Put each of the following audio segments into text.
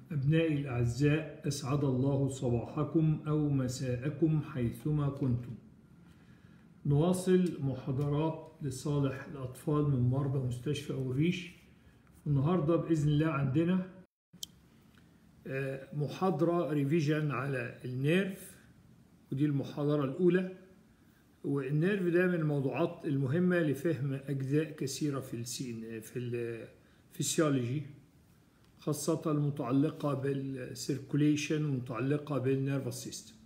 أبنائي الأعزاء أسعد الله صباحكم أو مساءكم حيثما كنتم نواصل محاضرات لصالح الأطفال من مرضى مستشفى أو الريش النهاردة بإذن الله عندنا محاضرة ريفيجن على النيرف ودي المحاضرة الأولى والنيرف ده من الموضوعات المهمة لفهم أجزاء كثيرة في السين في الفسيولوجي خاصة المتعلقة بالسيركوليشن ومتعلقة بالنيرفس سيستم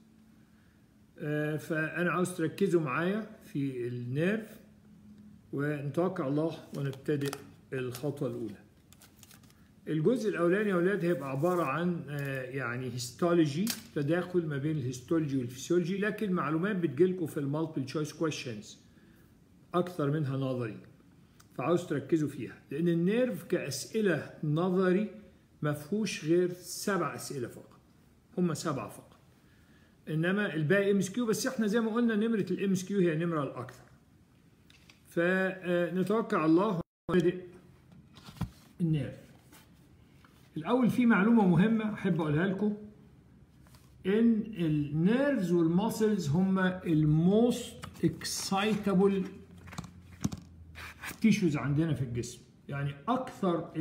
فأنا عاوز تركزوا معايا في النيرف ونتوكل على الله ونبتدئ الخطوة الأولى الجزء الأولاني يا أولاد هيبقى عبارة عن يعني هيستولوجي تداخل ما بين الهيستولوجي والفسيولوجي لكن معلومات بتجيلكم في المالتيبل تشويس كويشنز أكثر منها نظري فعاوز تركزوا فيها لأن النيرف كأسئلة نظري ما فيهوش غير سبع أسئلة فقط هم سبعة فقط إنما الباقي ام اس كيو بس احنا زي ما قلنا نمرة الام اس كيو هي النمرة الأكثر فنتوكل على الله ونبدأ النيرف الأول في معلومة مهمة أحب أقولها لكم إن النيرفز والماسلز هما الموست اكسايتابل تيشوز عندنا في الجسم يعني أكثر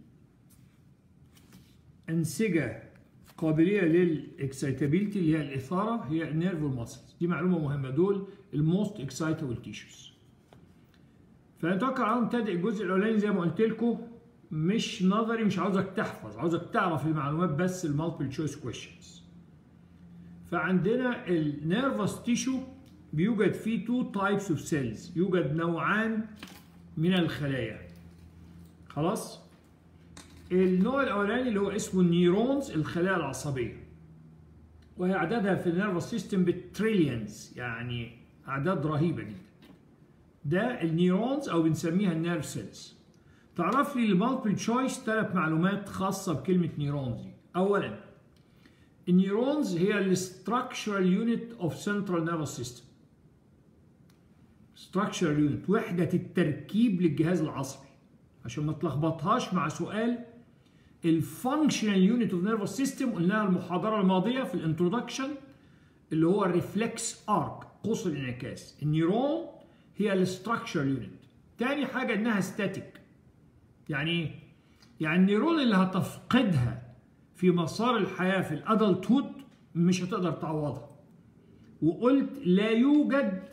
الأنسجة قابلية للإكسايتابيلتي اللي هي الإثارة هي النيرف والماسلز دي معلومة مهمة دول الموست اكسايتابل تيشوز فنتوقع على نبتدئ الجزء الأولاني زي ما قلت لكم مش نظري مش عاوزك تحفظ عاوزك تعرف المعلومات بس المالتيبل تشويس كويشنز فعندنا النيرفس تيشو بيوجد فيه تو تايبس اوف سيلز يوجد نوعان من الخلايا خلاص النوع الاولاني اللي هو اسمه النيورونز الخلايا العصبيه وهي اعدادها في النيرفس سيستم بالتريليونز يعني اعداد رهيبه جدا ده النيورونز او بنسميها النيرف سيلز تعرف لي المالتيبل تشويس ثلاث معلومات خاصه بكلمه نيورونز دي اولا النيورونز هي الاستراكشرال يونت اوف سنترال نيرفس سيستم structural unit وحدة التركيب للجهاز العصبي عشان ما تلخبطهاش مع سؤال الفانكشنال يونت اوف نيرفس سيستم قلناها المحاضرة الماضية في الانترودكشن اللي هو الريفلكس ارك قوس الانعكاس النيرون هي الاستراكشرال يونت تاني حاجة انها ستاتيك يعني ايه؟ يعني النيرون اللي هتفقدها في مسار الحياة في الادلت هود مش هتقدر تعوضها وقلت لا يوجد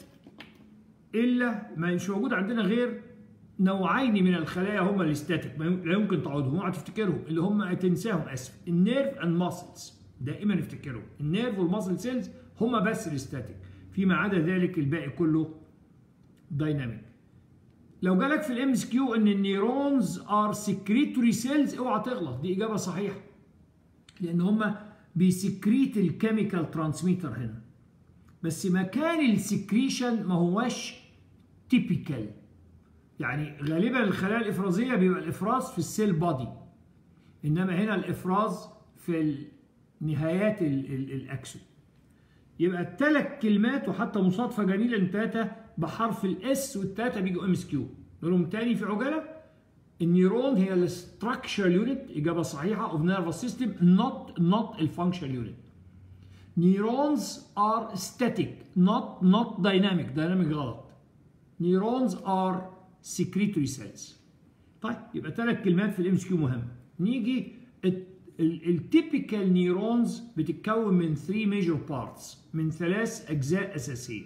الا ما مش موجود عندنا غير نوعين من الخلايا هما الاستاتيك لا يمكن تعوضهم اوعى تفتكرهم اللي هم تنساهم اسف النيرف اند ماسلز دائما افتكرهم النيرف والماسل سيلز هما بس الاستاتيك فيما عدا ذلك الباقي كله دايناميك لو جالك في الام اس كيو ان النيرونز ار سكريتوري سيلز اوعى تغلط دي اجابه صحيحه لان هما بيسكريت الكيميكال ترانسميتر هنا بس مكان السكريشن ما هواش تيبيكال يعني غالبا الخلايا الافرازيه بيبقى الافراز في السيل بادي انما هنا الافراز في نهايات الاكسون يبقى الثلاث كلمات وحتى مصادفه جميله ان ثلاثه بحرف الاس والثلاثه بيجوا ام اس كيو نقولهم تاني في عجاله النيرون هي الاستراكشر يونت اجابه صحيحه اوف نيرفس سيستم نوت نوت الفانكشن يونت neurons are static not not dynamic dynamic غلط neurons are secretory cells طيب يبقى ثلاث كلمات في الام اس كيو مهمه نيجي التيبيكال نيورونز بتتكون من 3 ميجر بارتس من ثلاث اجزاء اساسيه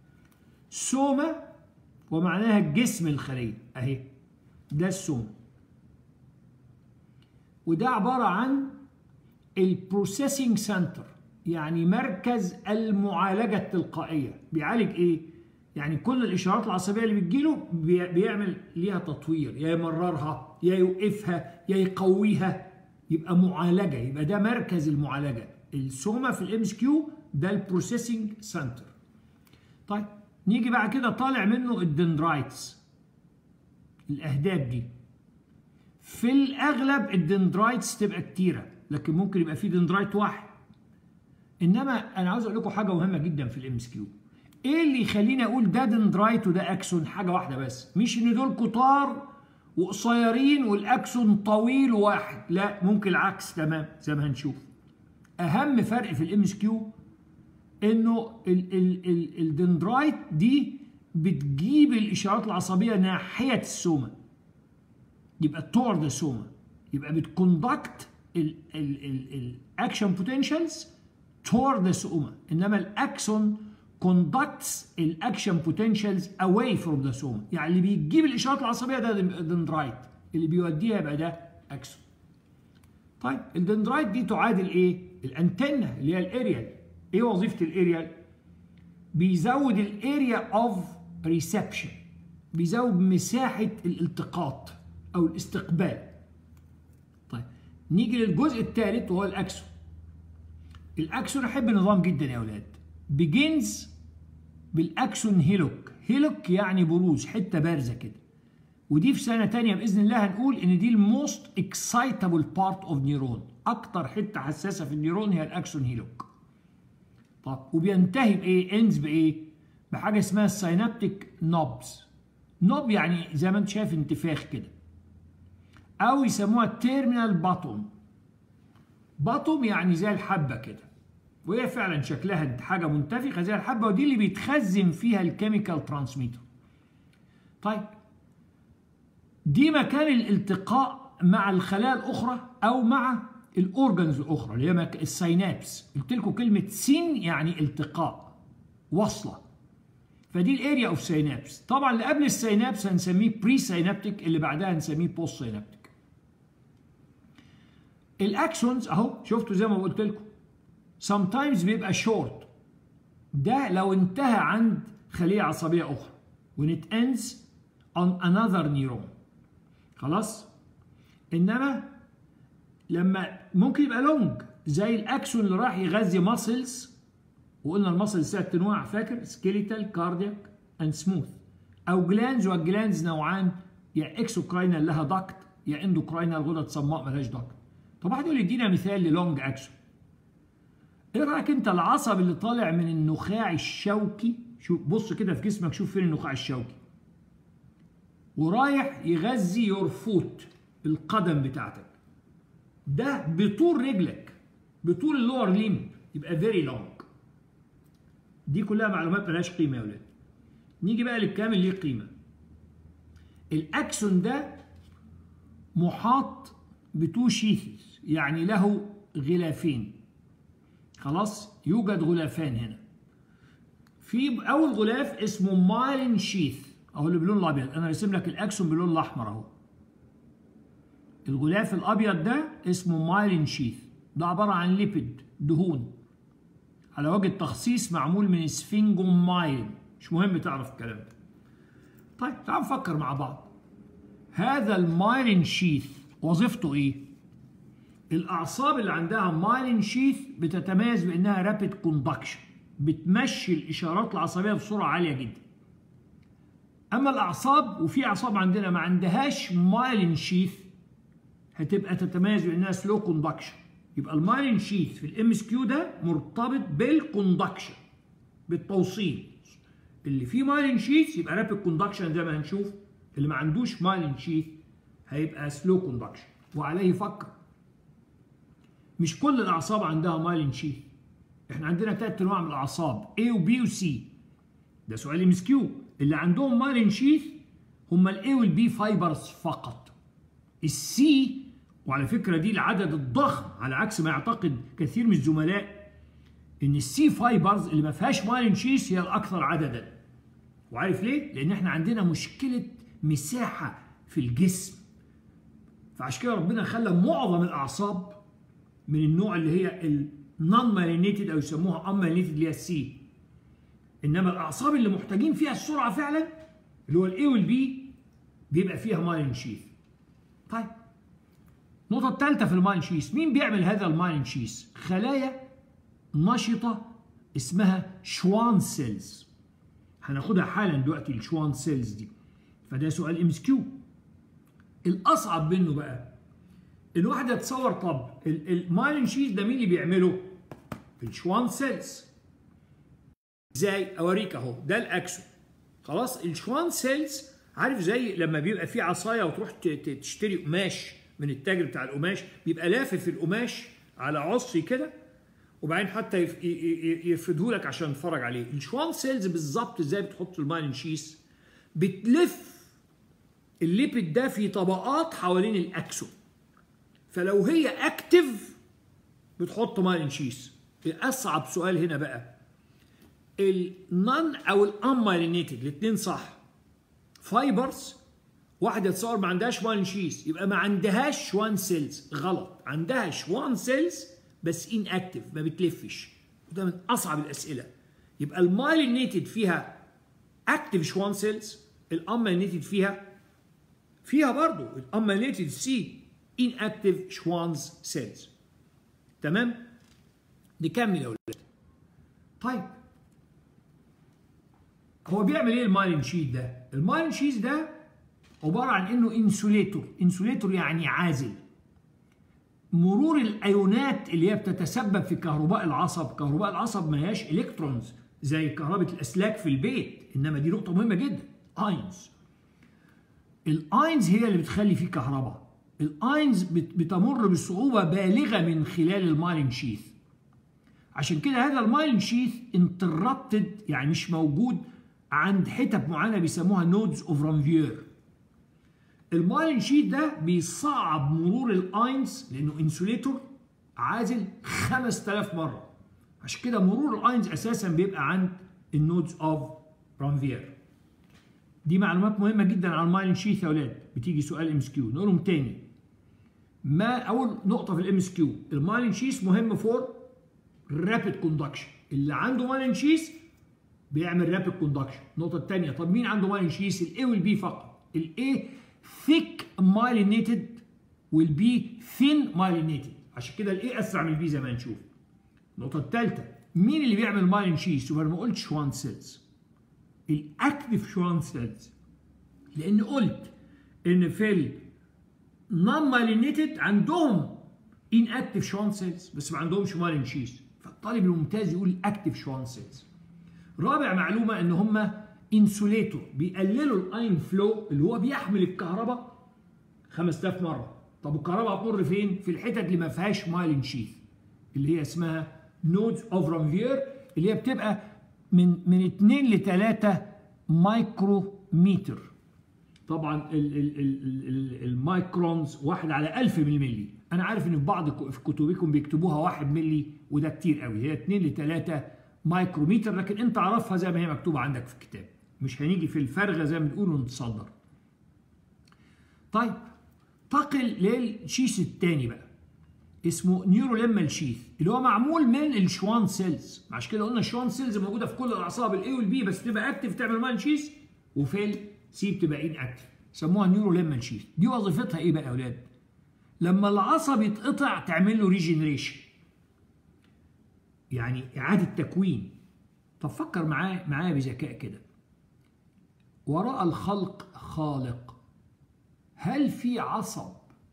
سوما ومعناها جسم الخليه اهي ده السوما وده عباره عن البروسيسنج سنتر يعني مركز المعالجة التلقائية بيعالج ايه؟ يعني كل الاشارات العصبية اللي بتجيله بيعمل ليها تطوير يا يمررها يا يوقفها يا يقويها يبقى معالجة يبقى ده مركز المعالجة السوما في الام اس كيو ده البروسيسنج سنتر طيب نيجي بقى كده طالع منه الدندرايتس الاهداب دي في الاغلب الدندرايتس تبقى كتيره لكن ممكن يبقى في دندرايت واحد انما انا عاوز اقول لكم حاجه مهمه جدا في الام اس كيو ايه اللي يخليني اقول ده دندرايت وده اكسون حاجه واحده بس مش ان دول كتار وقصيرين والاكسون طويل واحد لا ممكن العكس تمام زي ما هنشوف اهم فرق في الام اس كيو انه الدندرايت دي بتجيب الاشارات العصبيه ناحيه السومه يبقى تورد السومه يبقى بتكوندكت الاكشن بوتنشالز toward the سوما انما الاكسون conducts الاكشن بوتنشالز away from the سوما يعني اللي بيجيب الاشارات العصبيه ده دندرايت اللي بيوديها يبقى ده اكسون طيب الدندرايت دي تعادل ايه الانتنه اللي هي الاريال ايه وظيفه الاريال بيزود الاريا اوف ريسبشن بيزود مساحه الالتقاط او الاستقبال طيب نيجي للجزء الثالث وهو الاكسون الاكسون احب النظام جدا يا اولاد بيجنز بالاكسون هيلوك هيلوك يعني بروز حته بارزه كده ودي في سنه تانية باذن الله هنقول ان دي الموست اكسايتابل بارت اوف نيرون اكتر حته حساسه في النيرون هي الاكسون هيلوك طب وبينتهي بايه انز بايه بحاجه اسمها السينابتيك نوبز نوب يعني زي ما انت شايف انتفاخ كده او يسموها تيرمينال باتوم باتوم يعني زي الحبه كده وهي فعلا شكلها حاجه منتفخه زي الحبه ودي اللي بيتخزن فيها الكيميكال ترانسميتر طيب دي مكان الالتقاء مع الخلايا الاخرى او مع الاورجنز الاخرى اللي هي السينابس قلت لكم كلمه سين يعني التقاء وصله فدي الاريا اوف سينابس طبعا اللي قبل السينابس هنسميه بري سينابتيك اللي بعدها هنسميه بوست سينابتيك الاكسونز اهو شفتوا زي ما قلت لكم sometimes بيبقى شورت ده لو انتهى عند خليه عصبيه اخرى when it ends on another neuron خلاص انما لما ممكن يبقى لونج زي الاكسون اللي راح يغذي ماسلز وقلنا الماسلز ست انواع فاكر سكيليتال كاردياك اند سموث او جلانز والجلانز نوعان يا اكسوكراينال لها داكت يا اندوكراينال غدد صماء ملهاش داكت طب واحد يقول ادينا مثال للونج اكسون ايه رايك انت العصب اللي طالع من النخاع الشوكي شوف بص كده في جسمك شوف فين النخاع الشوكي ورايح يغذي يور فوت القدم بتاعتك ده بطول رجلك بطول اللور ليم يبقى فيري لونج دي كلها معلومات ملهاش قيمه يا ولاد نيجي بقى للكامل ليه قيمه الاكسون ده محاط بتو شيثز يعني له غلافين خلاص يوجد غلافان هنا في اول غلاف اسمه مايلين شيث اهو اللي باللون الابيض انا راسم لك الاكسون باللون الاحمر اهو الغلاف الابيض ده اسمه مايلين شيث ده عباره عن ليبيد دهون على وجه التخصيص معمول من سفنجوم مايلين مش مهم تعرف الكلام ده طيب تعال نفكر مع بعض هذا المايلين شيث وظيفته ايه الاعصاب اللي عندها مايلين شيث بتتميز بانها رابيد كوندكشن بتمشي الاشارات العصبيه بسرعه عاليه جدا اما الاعصاب وفي اعصاب عندنا ما عندهاش مايلين شيث هتبقى تتميز بانها سلو كوندكشن يبقى المايلين شيث في الام اس كيو ده مرتبط بالكوندكشن بالتوصيل اللي فيه مايلين شيث يبقى رابيد كوندكشن زي ما هنشوف اللي ما عندوش مايلين شيث هيبقى سلو كوندكشن وعليه يفكر مش كل الاعصاب عندها مايلين شيث احنا عندنا ثلاث انواع من الاعصاب A و B و C ده سؤال ام اس كيو اللي عندهم مايلين شيث هم الاي والبي فايبرز فقط السي وعلى فكره دي العدد الضخم على عكس ما يعتقد كثير من الزملاء ان السي فايبرز اللي ما فيهاش مايلين شيث هي الاكثر عددا وعارف ليه؟ لان احنا عندنا مشكله مساحه في الجسم فعشان كده ربنا خلى معظم الاعصاب من النوع اللي هي النون مالينيتد او يسموها ان مالينيتد اللي هي السي انما الاعصاب اللي محتاجين فيها السرعه فعلا اللي هو الاي والبي بيبقى فيها مايلين شيث طيب النقطه الثالثه في المايلين شيث مين بيعمل هذا المايلين شيث خلايا نشطه اسمها شوان سيلز هناخدها حالا دلوقتي الشوان سيلز دي فده سؤال ام اس كيو الاصعب منه بقى الواحد يتصور طب المايلين شيث ده مين اللي بيعمله الشوان سيلز ازاي اوريك اهو ده الاكسون خلاص الشوان سيلز عارف زي لما بيبقى في عصايه وتروح تشتري قماش من التاجر بتاع القماش بيبقى لافف القماش على عصي كده وبعدين حتى يفرده لك عشان تتفرج عليه الشوان سيلز بالظبط ازاي بتحط المايلين شيس بتلف الليبيد ده في طبقات حوالين الاكسون فلو هي اكتف بتحط مايلين شيس اصعب سؤال هنا بقى النون او الانمايلينيتد الاثنين صح فايبرز واحده تصور ما عندهاش مايلين شيس يبقى ما عندهاش شوان سيلز غلط عندها شوان سيلز بس ان اكتف ما بتلفش وده من اصعب الاسئله يبقى المايلينيتد فيها اكتف شوان سيلز الامايلينيتد فيها فيها برضو الامايلينيتد سي ان اكتف شوانز سيلز تمام نكمل يا ولاد طيب هو بيعمل ايه المايلين شيت ده المايلين شيت ده عباره عن انه انسوليتور انسوليتور يعني عازل مرور الايونات اللي هي بتتسبب في كهرباء العصب كهرباء العصب ما هياش الكترونز زي كهرباء الاسلاك في البيت انما دي نقطه مهمه جدا اينز الاينز هي اللي بتخلي فيه كهرباء الاينز بتمر بصعوبه بالغه من خلال المايلين شيث عشان كده هذا المايلين شيث انتربتد يعني مش موجود عند حتت معينه بيسموها نودز اوف رانفير المايلين شيت ده بيصعب مرور الاينز لانه انسوليتور عازل 5000 مره عشان كده مرور الاينز اساسا بيبقى عند النودز اوف رانفير دي معلومات مهمه جدا عن المايلين شيت يا اولاد بتيجي سؤال ام اس كيو نقولهم تاني ما اول نقطه في الام اس كيو المايلين شيس مهم فور رابيد كوندكشن اللي عنده مايلين شيس بيعمل رابيد كوندكشن النقطه الثانيه طب مين عنده مايلين شيس الاي والبي فقط الاي ثيك مايلينيتد والبي ثين مايلينيتد عشان كده الاي اسرع من البي زي ما هنشوف النقطه الثالثه مين اللي بيعمل مايلين شيس يبقى ما قلتش شوان سيلز الاكتف شوان سيلز لان قلت ان في النون مايلينيتد عندهم ان اكتف شوان سيلز بس ما عندهمش مايلين شيس فالطالب الممتاز يقول اكتف شوان سيلز رابع معلومه ان هم انسوليتور بيقللوا الاين فلو اللي هو بيحمل الكهرباء 5000 مره طب الكهرباء هتمر فين في الحتت اللي ما فيهاش مايلين شيث اللي هي اسمها نودز اوف رانفير اللي هي بتبقى من من 2 ل 3 مايكروميتر طبعا ال ال ال المايكرونز واحد على 1000 من الملي انا عارف ان في بعض في كتبكم بيكتبوها 1 ملي وده كتير قوي هي 2 ل 3 مايكروميتر لكن انت عرفها زي ما هي مكتوبه عندك في الكتاب مش هنيجي في الفرغه زي ما بنقول ونتصدر طيب تقل للشيث الثاني بقى اسمه نيوروليمال شيث اللي هو معمول من الشوان سيلز عشان كده قلنا الشوان سيلز موجوده في كل الاعصاب الاي والبي بس بتبقى اكتف تعمل ماين شيث وفي السي بتبقى ان اكتف سموها نيوروليمال شيث دي وظيفتها ايه بقى يا اولاد لما العصب يتقطع تعمل له ريجنريشن يعني اعاده تكوين طب فكر معايا معايا بذكاء كده وراء الخلق خالق هل في عصب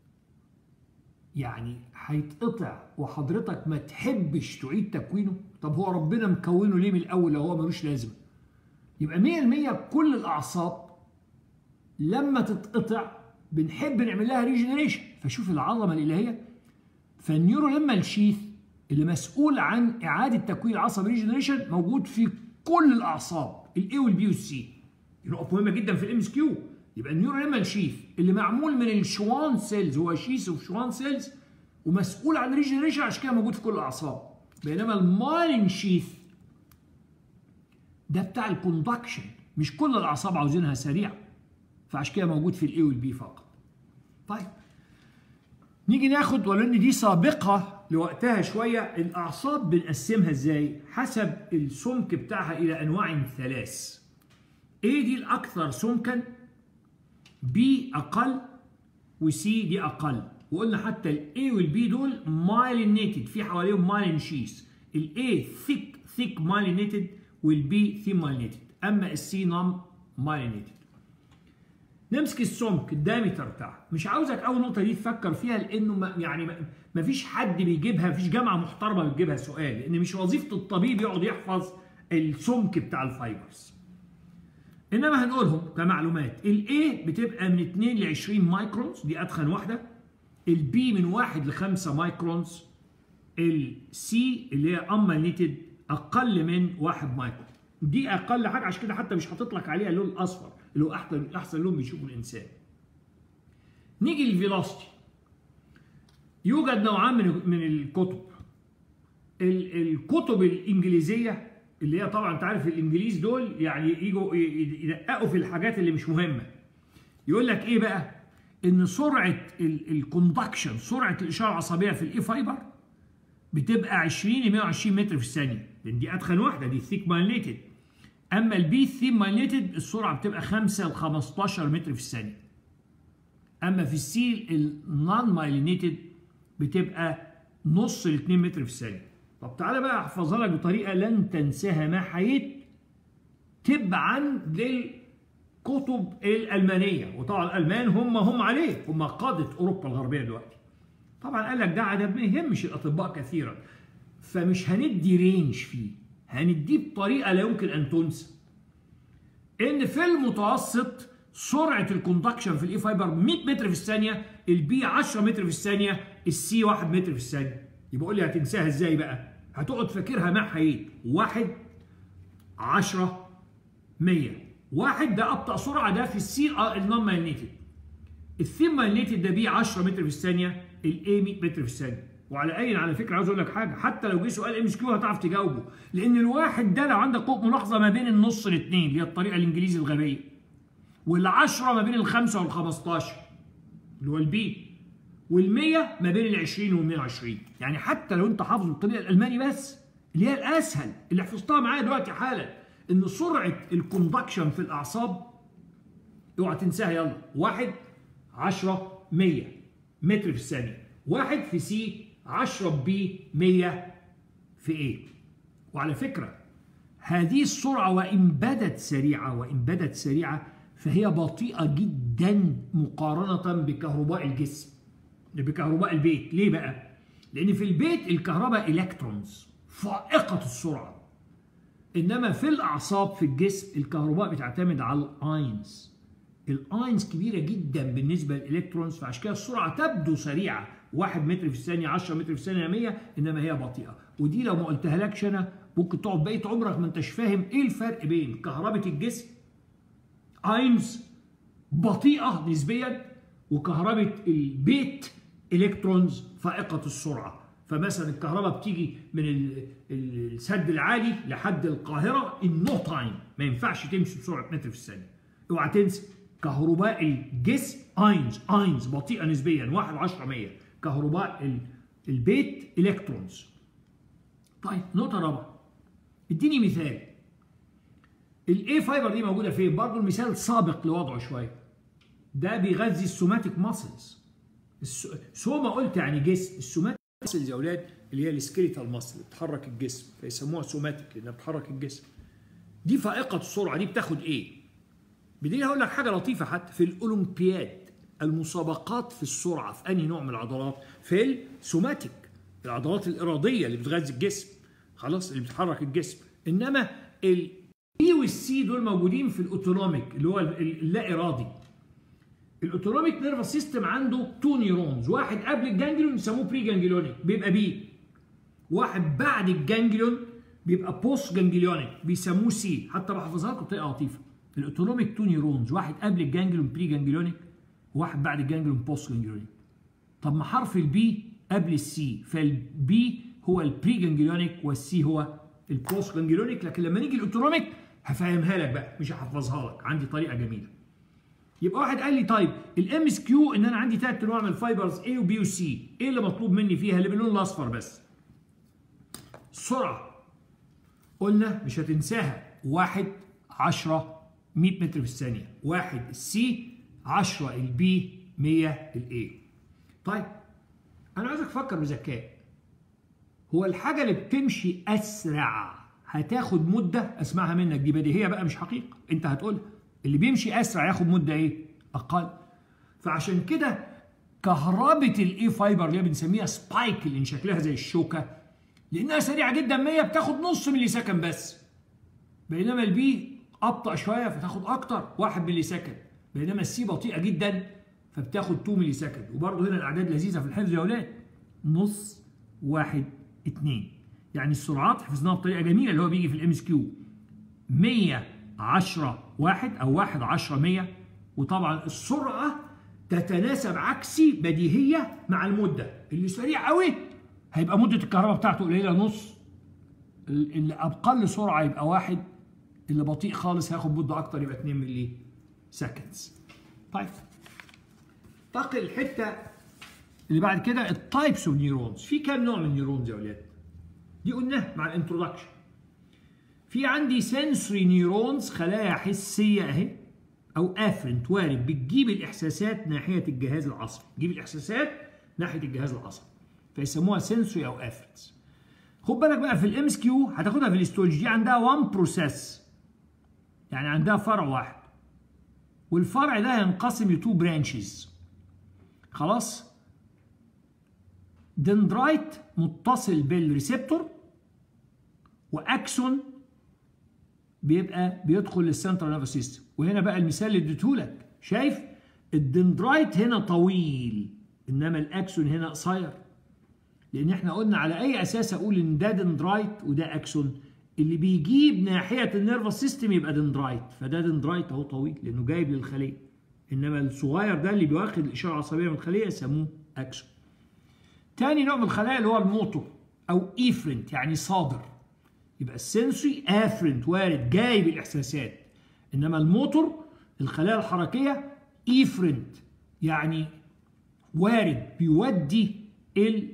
يعني هيتقطع وحضرتك ما تحبش تعيد تكوينه طب هو ربنا مكونه ليه من الاول لو هو ملوش لازمه يبقى 100% كل الاعصاب لما تتقطع بنحب نعمل لها ريجنريشن فشوف العظمه الالهيه فالنيورو لما الشيث اللي مسؤول عن اعاده تكوين العصب ريجنريشن موجود في كل الاعصاب الاي والبي والسي دي نقطه مهمه جدا في الام اس كيو يبقى النيورال شيث اللي معمول من الشوان سيلز هو شيث اوف شوان سيلز ومسؤول عن ريجنريشن عشان كده موجود في كل الاعصاب بينما المايلين شيث ده بتاع الكوندكشن مش كل الاعصاب عاوزينها سريعه فعشان كده موجود في الاي والبي فقط طيب نيجي ناخد ولو ان دي سابقه لوقتها شويه الاعصاب بنقسمها ازاي حسب السمك بتاعها الى انواع ثلاث A دي الأكثر سمكا B أقل وسي دي أقل وقلنا حتى ال A وال B دول myelinated في حواليهم myelin sheath ال A thick thick myelinated وال B thin myelinated أما ال C non myelinated نمسك السمك الدايمتر بتاعه مش عاوزك أول نقطة دي تفكر فيها لأنه ما يعني ما فيش حد بيجيبها مفيش جامعة محترمة بتجيبها سؤال لأن مش وظيفة الطبيب يقعد يحفظ السمك بتاع الفايبرز انما هنقولهم كمعلومات الاي بتبقى من 2 ل 20 مايكرونز دي ادخن واحده البي من 1 ل 5 مايكرونز السي اللي هي اماليتد اقل من 1 مايكرون دي اقل حاجه عشان كده حتى مش حاطط لك عليها اللون الاصفر اللي هو احسن احسن لون بيشوفه الانسان نيجي للفيلوسيتي يوجد نوعان من من الكتب الكتب الانجليزيه اللي هي طبعا انت عارف الانجليز دول يعني يجوا يدققوا في الحاجات اللي مش مهمه يقول لك ايه بقى ان سرعه الكوندكشن سرعه الاشاره العصبيه في الاي فايبر بتبقى 20 ل 120 متر في الثانيه لان دي ادخن واحده دي ثيك مايليتد اما البي ثيم مايليتد السرعه بتبقى 5 ل 15 متر في الثانيه اما في السي النون مايلينيتد بتبقى نص ل 2 متر في الثانيه طب تعالى بقى احفظها لك بطريقه لن تنساها ما حييت تبعا للكتب الالمانيه وطبعا الالمان هم هم عليه هم قاده اوروبا الغربيه دلوقتي طبعا قال لك ده عدد ما يهمش الاطباء كثيرا فمش هندي رينج فيه هنديه بطريقه لا يمكن ان تنسى ان في المتوسط سرعه الكوندكشن في الاي فايبر 100 متر في الثانيه البي 10 متر في الثانيه السي 1 متر في الثانيه يبقى قول لي هتنساها ازاي بقى هتقعد فاكرها مع حيين واحد 10 100 واحد ده ابطا سرعه ده في السي النون مايليتد الثيم مايليتد ده بيه 10 متر في الثانيه الاي 100 متر في الثانيه وعلى اي على فكره عاوز اقول لك حاجه حتى لو جه سؤال ام اس كيو هتعرف تجاوبه لان الواحد ده لو عندك قوه ملاحظه ما بين النص الاثنين اللي هي الطريقه الانجليزي الغبيه والعشرة ما بين الخمسة والخمستاشر اللي هو البي والمية ما بين العشرين والمية وعشرين يعني حتى لو انت حافظ الطريقة الألماني بس اللي هي الأسهل اللي حفظتها معايا دلوقتي حالا إن سرعة الكوندكشن في الأعصاب اوعى تنساها يلا واحد عشرة مية متر في الثانية واحد في سي عشرة بي مية في ايه وعلى فكرة هذه السرعة وإن بدت سريعة وإن بدت سريعة فهي بطيئة جدا مقارنة بكهرباء الجسم بكهرباء البيت ليه بقى؟ لأن في البيت الكهرباء إلكترونز فائقة السرعة إنما في الأعصاب في الجسم الكهرباء بتعتمد على الأينز الأينز كبيرة جدا بالنسبة للإلكترونز فعشان كده السرعة تبدو سريعة 1 متر في الثانية 10 متر في الثانية 100 إنما هي بطيئة ودي لو ما قلتها لكش أنا ممكن تقعد بقية عمرك ما انتش فاهم إيه الفرق بين كهرباء الجسم اينز بطيئه نسبيا وكهرباء البيت الكترونز فائقه السرعه فمثلا الكهرباء بتيجي من السد العالي لحد القاهره ان نو تايم ما ينفعش تمشي بسرعه متر في الثانيه اوعى تنسى كهرباء الجسم اينز اينز بطيئه نسبيا 1 10 100 كهرباء البيت الكترونز طيب نقطه رابعه اديني مثال الاي فايبر دي موجوده فين؟ برضه المثال سابق لوضعه شويه. ده بيغذي السوماتيك ماسلز. سوما قلت يعني جسم، السوماتيك ماسلز يا اولاد اللي هي السكيليتال ماسل اللي بتحرك الجسم فيسموها سوماتيك لانها بتحرك الجسم. دي فائقه السرعه دي بتاخد ايه؟ بدي هقول لك حاجه لطيفه حتى في الاولمبياد المسابقات في السرعه في انهي نوع من العضلات؟ في السوماتيك العضلات الاراديه اللي بتغذي الجسم خلاص اللي بتحرك الجسم انما ال البي والسي دول موجودين في الاوتونوميك اللي هو اللا ارادي الاوتونوميك نيرفس سيستم عنده تو نيورونز واحد قبل الجانجليون يسموه بري جانجليونيك بيبقى بي واحد بعد الجانجليون بيبقى بوست جانجليونيك بيسموه سي حتى بحفظها لكم بطريقه لطيفه الاوتونوميك تو نيورونز واحد قبل الجانجليون بري جانجليونيك وواحد بعد الجانجليون بوست جانجليونيك طب ما حرف البي قبل السي فالبي هو البري جانجليونيك والسي هو البوست جانجليونيك لكن لما نيجي الاوتونوميك هفهمها لك بقى مش هحفظها لك عندي طريقه جميله يبقى واحد قال لي طيب الام اس كيو ان انا عندي ثلاث انواع من الفايبرز A وبي وسي ايه اللي مطلوب مني فيها اللي باللون الاصفر بس السرعه قلنا مش هتنساها واحد 10 100 متر في الثانيه واحد السي 10 البي 100 الاي طيب انا عايزك تفكر بذكاء هو الحاجه اللي بتمشي اسرع هتاخد مده اسمعها منك دي بديهيه بقى مش حقيقه انت هتقولها اللي بيمشي اسرع ياخد مده ايه اقل فعشان كده كهربة الاي فايبر اللي بنسميها سبايك اللي شكلها زي الشوكه لانها سريعه جدا 100 بتاخد نص ملي سكند بس بينما البي ابطا شويه فتاخد اكتر 1 ملي سكند بينما السي بطيئه جدا فبتاخد 2 ملي سكند وبرضه هنا الاعداد لذيذه في الحفظ يا اولاد نص واحد اتنين يعني السرعات حفظناها بطريقه جميله اللي هو بيجي في الام اس كيو 110 واحد او 1 10 100 وطبعا السرعه تتناسب عكسي بديهيه مع المده اللي سريع قوي هيبقى مده الكهرباء بتاعته قليله نص اللي اقل سرعه يبقى واحد اللي بطيء خالص هياخد مده اكتر يبقى 2 ملي سكندز طيب انتقل الحته اللي بعد كده التايبس اوف نيورونز في كام نوع من النيورونز يا اولاد دي قلناها مع الانترودكشن في عندي سنسوري نيورونز خلايا حسيه اهي او افرنت وارد بتجيب الاحساسات ناحيه الجهاز العصبي تجيب الاحساسات ناحيه الجهاز العصبي فيسموها سنسوري او افرنتس خد بالك بقى في الام اس كيو هتاخدها في الاستولوجي دي عندها وان بروسيس يعني عندها فرع واحد والفرع ده ينقسم لتو برانشز خلاص دندرايت متصل بالريسبتور واكسون بيبقى بيدخل للسنترال نيرفس سيستم وهنا بقى المثال اللي اديتهولك شايف الدندرايت هنا طويل انما الاكسون هنا قصير لان احنا قلنا على اي اساس اقول ان ده دندرايت وده اكسون اللي بيجيب ناحيه النيرفس سيستم يبقى دندرايت فده دندرايت اهو طويل لانه جايب للخليه انما الصغير ده اللي بيواخد الاشاره العصبيه من الخليه يسموه اكسون تاني نوع من الخلايا اللي هو الموتور او ايفرنت يعني صادر يبقى السنسوري افرنت وارد جايب الاحساسات انما الموتور الخلايا الحركيه ايفرنت يعني وارد بيودي ال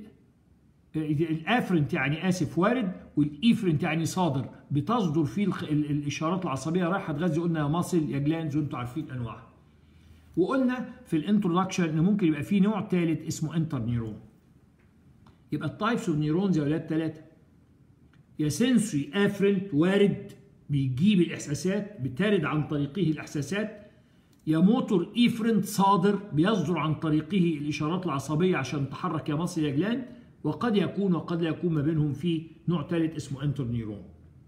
الافرنت يعني اسف وارد والايفرنت يعني صادر بتصدر فيه الخ... الاشارات العصبيه رايحه تغذي قلنا يا ماسل يا جلانز وانتم عارفين انواعها وقلنا في الانترودكشن ان ممكن يبقى في نوع ثالث اسمه انتر نيرون يبقى التايبس اوف نيرونز يا اولاد ثلاثه يا سنسوري افرنت وارد بيجيب الاحساسات بترد عن طريقه الاحساسات يا موتور ايفرنت صادر بيصدر عن طريقه الاشارات العصبيه عشان تحرك يا مصل يا جلان وقد يكون وقد لا يكون ما بينهم في نوع ثالث اسمه انتر نيرون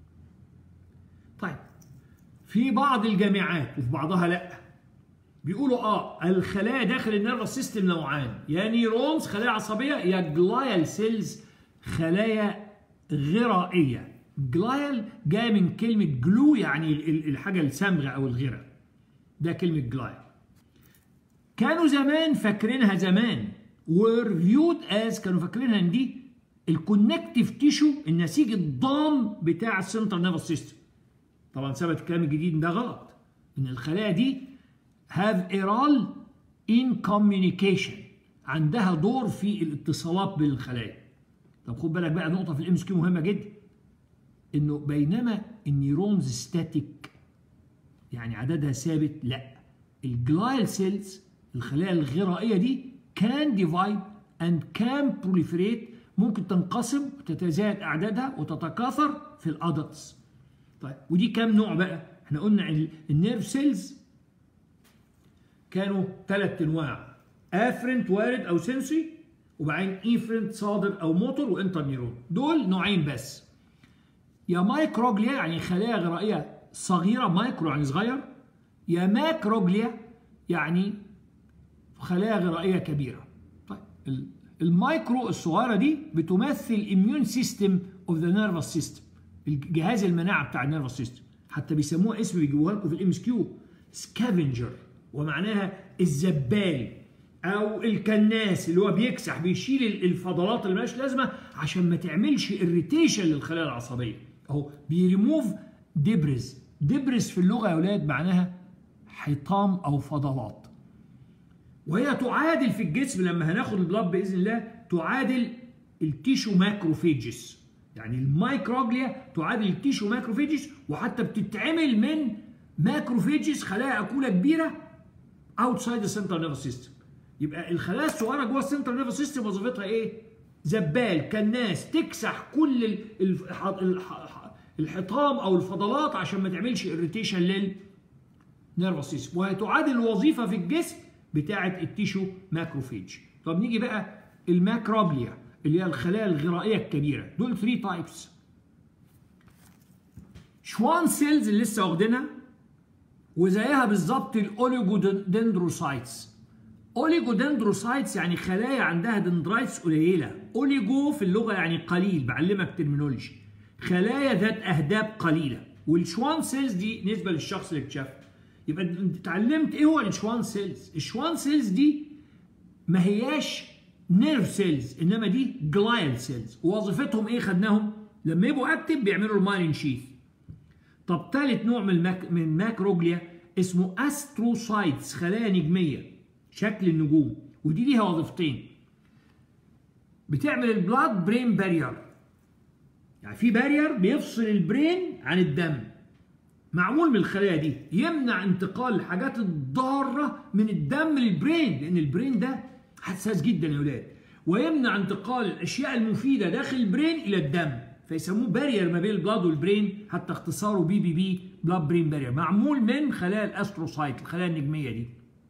طيب في بعض الجامعات وفي بعضها لا بيقولوا اه الخلايا داخل النيرفس سيستم نوعان يا نيرونز خلايا عصبيه يا جلايال سيلز خلايا غرائيه جلايال جايه من كلمه جلو يعني الحاجه الصمغه او الغره ده كلمه جلايال كانوا زمان فاكرينها زمان were viewed as كانوا فاكرينها ان دي الكونكتيف تيشو النسيج الضام بتاع السنترال نيرفس سيستم طبعا ثبت الكلام الجديد ده غلط ان الخلايا دي have a role in communication عندها دور في الاتصالات بين الخلايا طب خد بالك بقى نقطه في الام اس كيو مهمه جدا انه بينما النيورونز ستاتيك يعني عددها ثابت لا الجلايل سيلز الخلايا الغرائيه دي كان ديفايد اند كان بروليفريت ممكن تنقسم وتتزايد اعدادها وتتكاثر في الادلتس طيب ودي كام نوع بقى احنا قلنا النيرف سيلز كانوا ثلاث انواع افرنت وارد او سنسوري وبعدين ايفرنت صادر او موتور وانتر نيرون دول نوعين بس يا مايكروجليا يعني خلايا غرائيه صغيره مايكرو يعني صغير يا ماكروجليا يعني خلايا غرائيه كبيره طيب المايكرو الصغيره دي بتمثل اميون سيستم اوف ذا نيرفس سيستم الجهاز المناعه بتاع النيرفس سيستم حتى بيسموها اسم بيجيبوها لكم في الام اس كيو سكافنجر ومعناها الزبال او الكناس اللي هو بيكسح بيشيل الفضلات اللي مالهاش لازمه عشان ما تعملش اريتيشن للخلايا العصبيه اهو بيريموف دبرز دبرز في اللغه يا اولاد معناها حطام او فضلات وهي تعادل في الجسم لما هناخد البلاد باذن الله تعادل التيشو ماكروفيجز يعني المايكروجليا تعادل التيشو ماكروفيجز وحتى بتتعمل من ماكروفيجز خلايا اكوله كبيره اوتسايد السنترال نيرفس سيستم يبقى الخلايا الصغيره جوه السنترال نيرفس سيستم وظيفتها ايه؟ زبال كناس تكسح كل الحطام او الفضلات عشان ما تعملش اريتيشن للنيرفس سيستم وهي تعادل الوظيفه في الجسم بتاعه التيشو ماكروفيج طب نيجي بقى الماكروبليا اللي هي الخلايا الغرائيه الكبيره دول 3 تايبس شوان سيلز اللي لسه واخدينها وزيها بالظبط الاوليجودندروسايتس اوليجودندروسايتس يعني خلايا عندها دندرايتس قليله اوليجو في اللغه يعني قليل بعلمك ترمينولوجي خلايا ذات اهداب قليله والشوان سيلز دي نسبه للشخص اللي اكتشفها يبقى انت اتعلمت ايه هو الشوان سيلز الشوان سيلز دي ما هياش نيرف سيلز انما دي جلايل سيلز وظيفتهم ايه خدناهم لما يبقوا اكتف بيعملوا المايلين شيث طب ثالث نوع من الماك من ماكروجليا اسمه استروسايتس خلايا نجميه شكل النجوم ودي ليها وظيفتين بتعمل البلاد برين بارير يعني في بارير بيفصل البرين عن الدم معمول من الخلايا دي يمنع انتقال الحاجات الضاره من الدم للبرين لان البرين ده حساس جدا يا ولاد ويمنع انتقال الاشياء المفيده داخل البرين الى الدم فيسموه بارير ما بين البلاد والبرين حتى اختصاره بي بي بي بلاد برين بارير معمول من خلايا الاستروسايت الخلايا النجميه دي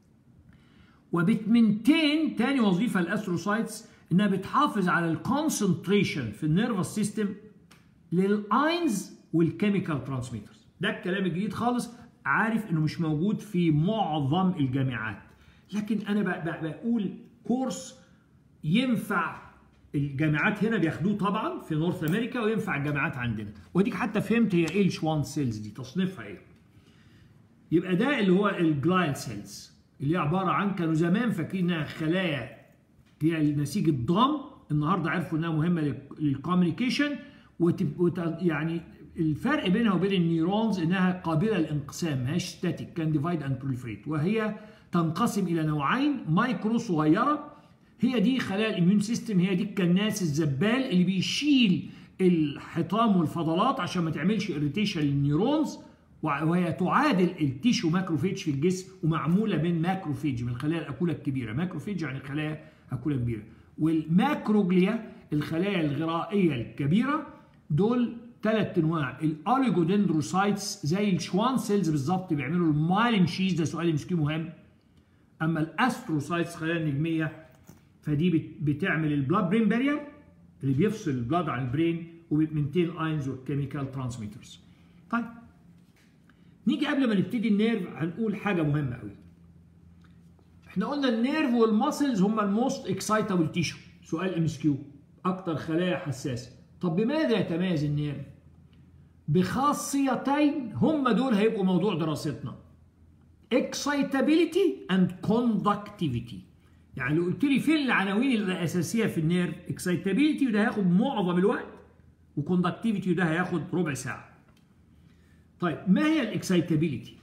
وبتمنتين تاني وظيفه الاستروسايتس انها بتحافظ على الكونسنتريشن في النيرفس سيستم للاينز والكيميكال ترانسميترز ده الكلام الجديد خالص عارف انه مش موجود في معظم الجامعات لكن انا بقول كورس ينفع الجامعات هنا بياخدوه طبعا في نورث امريكا وينفع الجامعات عندنا وديك حتى فهمت هي ايه الشوان سيلز دي تصنيفها ايه يبقى ده اللي هو الجلايل سيلز اللي هي عباره عن كانوا زمان فاكرين انها خلايا هي نسيج الضم النهارده عرفوا انها مهمه للكوميونيكيشن يعني الفرق بينها وبين النيورونز انها قابله للانقسام ماهيش ستاتيك كان ديفايد اند بروليفريت وهي تنقسم الى نوعين مايكرو صغيره هي دي خلايا الاميون سيستم هي دي الكناس الزبال اللي بيشيل الحطام والفضلات عشان ما تعملش اريتيشن للنيورونز وهي تعادل التيشو ماكروفيج في الجسم ومعموله من ماكروفيج من الخلايا الاكوله الكبيره ماكروفيج يعني خلايا اكوله كبيره والماكروجليا الخلايا الغرائيه الكبيره دول ثلاث انواع الاوليجودندروسايتس زي الشوان سيلز بالظبط بيعملوا المايلين شيز ده سؤال مسكين مهم اما الاستروسايتس خلايا النجميه فدي بتعمل البلاد برين بارير اللي بيفصل البلاد عن البرين وبتمنتين الاينز والكيميكال ترانسميترز طيب نيجي قبل ما نبتدي النيرف هنقول حاجه مهمه قوي احنا قلنا النيرف والماسلز هم الموست اكسايتابل تيشو سؤال ام اس كيو اكتر خلايا حساسه طب بماذا يتميز النيرف بخاصيتين هم دول هيبقوا موضوع دراستنا excitability and conductivity يعني لو قلت لي فين العناوين الاساسيه في النيرف excitability وده هياخد معظم الوقت وconductivity وده هياخد ربع ساعه طيب ما هي الاكسايتابيليتي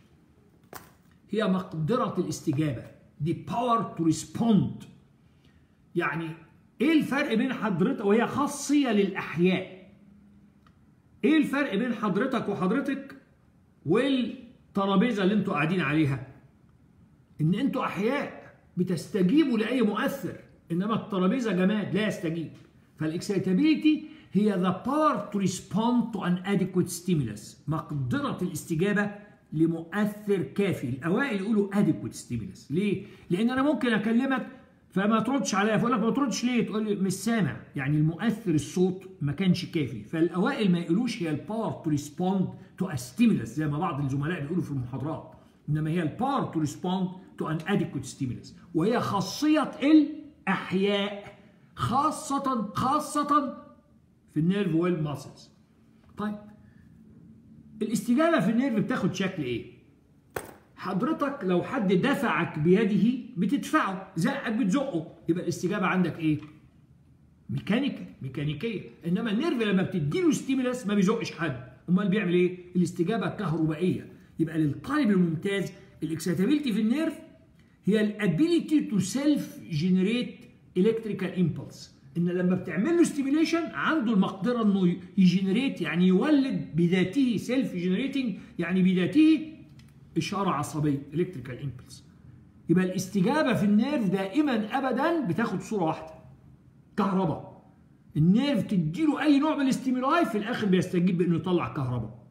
هي مقدره الاستجابه دي power to respond يعني ايه الفرق بين حضرتك وهي خاصيه للاحياء ايه الفرق بين حضرتك وحضرتك والترابيزه اللي انتوا قاعدين عليها ان انتوا احياء بتستجيبوا لاي مؤثر انما الترابيزه جماد لا يستجيب فالاكسايتابيليتي هي the power to respond to an adequate stimulus مقدره الاستجابه لمؤثر كافي الاوائل يقولوا adequate stimulus ليه لان انا ممكن اكلمك فما تردش عليا فاقول لك ما تردش ليه تقول لي مش سامع يعني المؤثر الصوت ما كانش كافي فالاوائل ما يقولوش هي الباور تو ريسبوند تو ا ستيمولس زي ما بعض الزملاء بيقولوا في المحاضرات انما هي الباور تو ريسبوند تو ان اديكوت ستيمولس وهي خاصيه الاحياء خاصه خاصه في النيرف والماسلز طيب الاستجابه في النيرف بتاخد شكل ايه حضرتك لو حد دفعك بيده بتدفعه زقك بتزقه يبقى الاستجابه عندك ايه ميكانيكا ميكانيكيه انما النيرف لما بتديله ستيمولاس ما بيزقش حد امال بيعمل ايه الاستجابه كهربائيه يبقى للطالب الممتاز الاكسيتابيلتي في النيرف هي الابيليتي تو سيلف جنريت الكتريكال امبلس ان لما بتعمل له ستيميليشن عنده المقدره انه يجنريت يعني يولد بذاته سيلف جنريتنج يعني بذاته اشاره عصبيه الكتريكال امبلس يبقى الاستجابه في النيرف دائما ابدا بتاخد صوره واحده كهرباء النيرف تديله اي نوع من الاستيمولاي في الاخر بيستجيب بانه يطلع كهرباء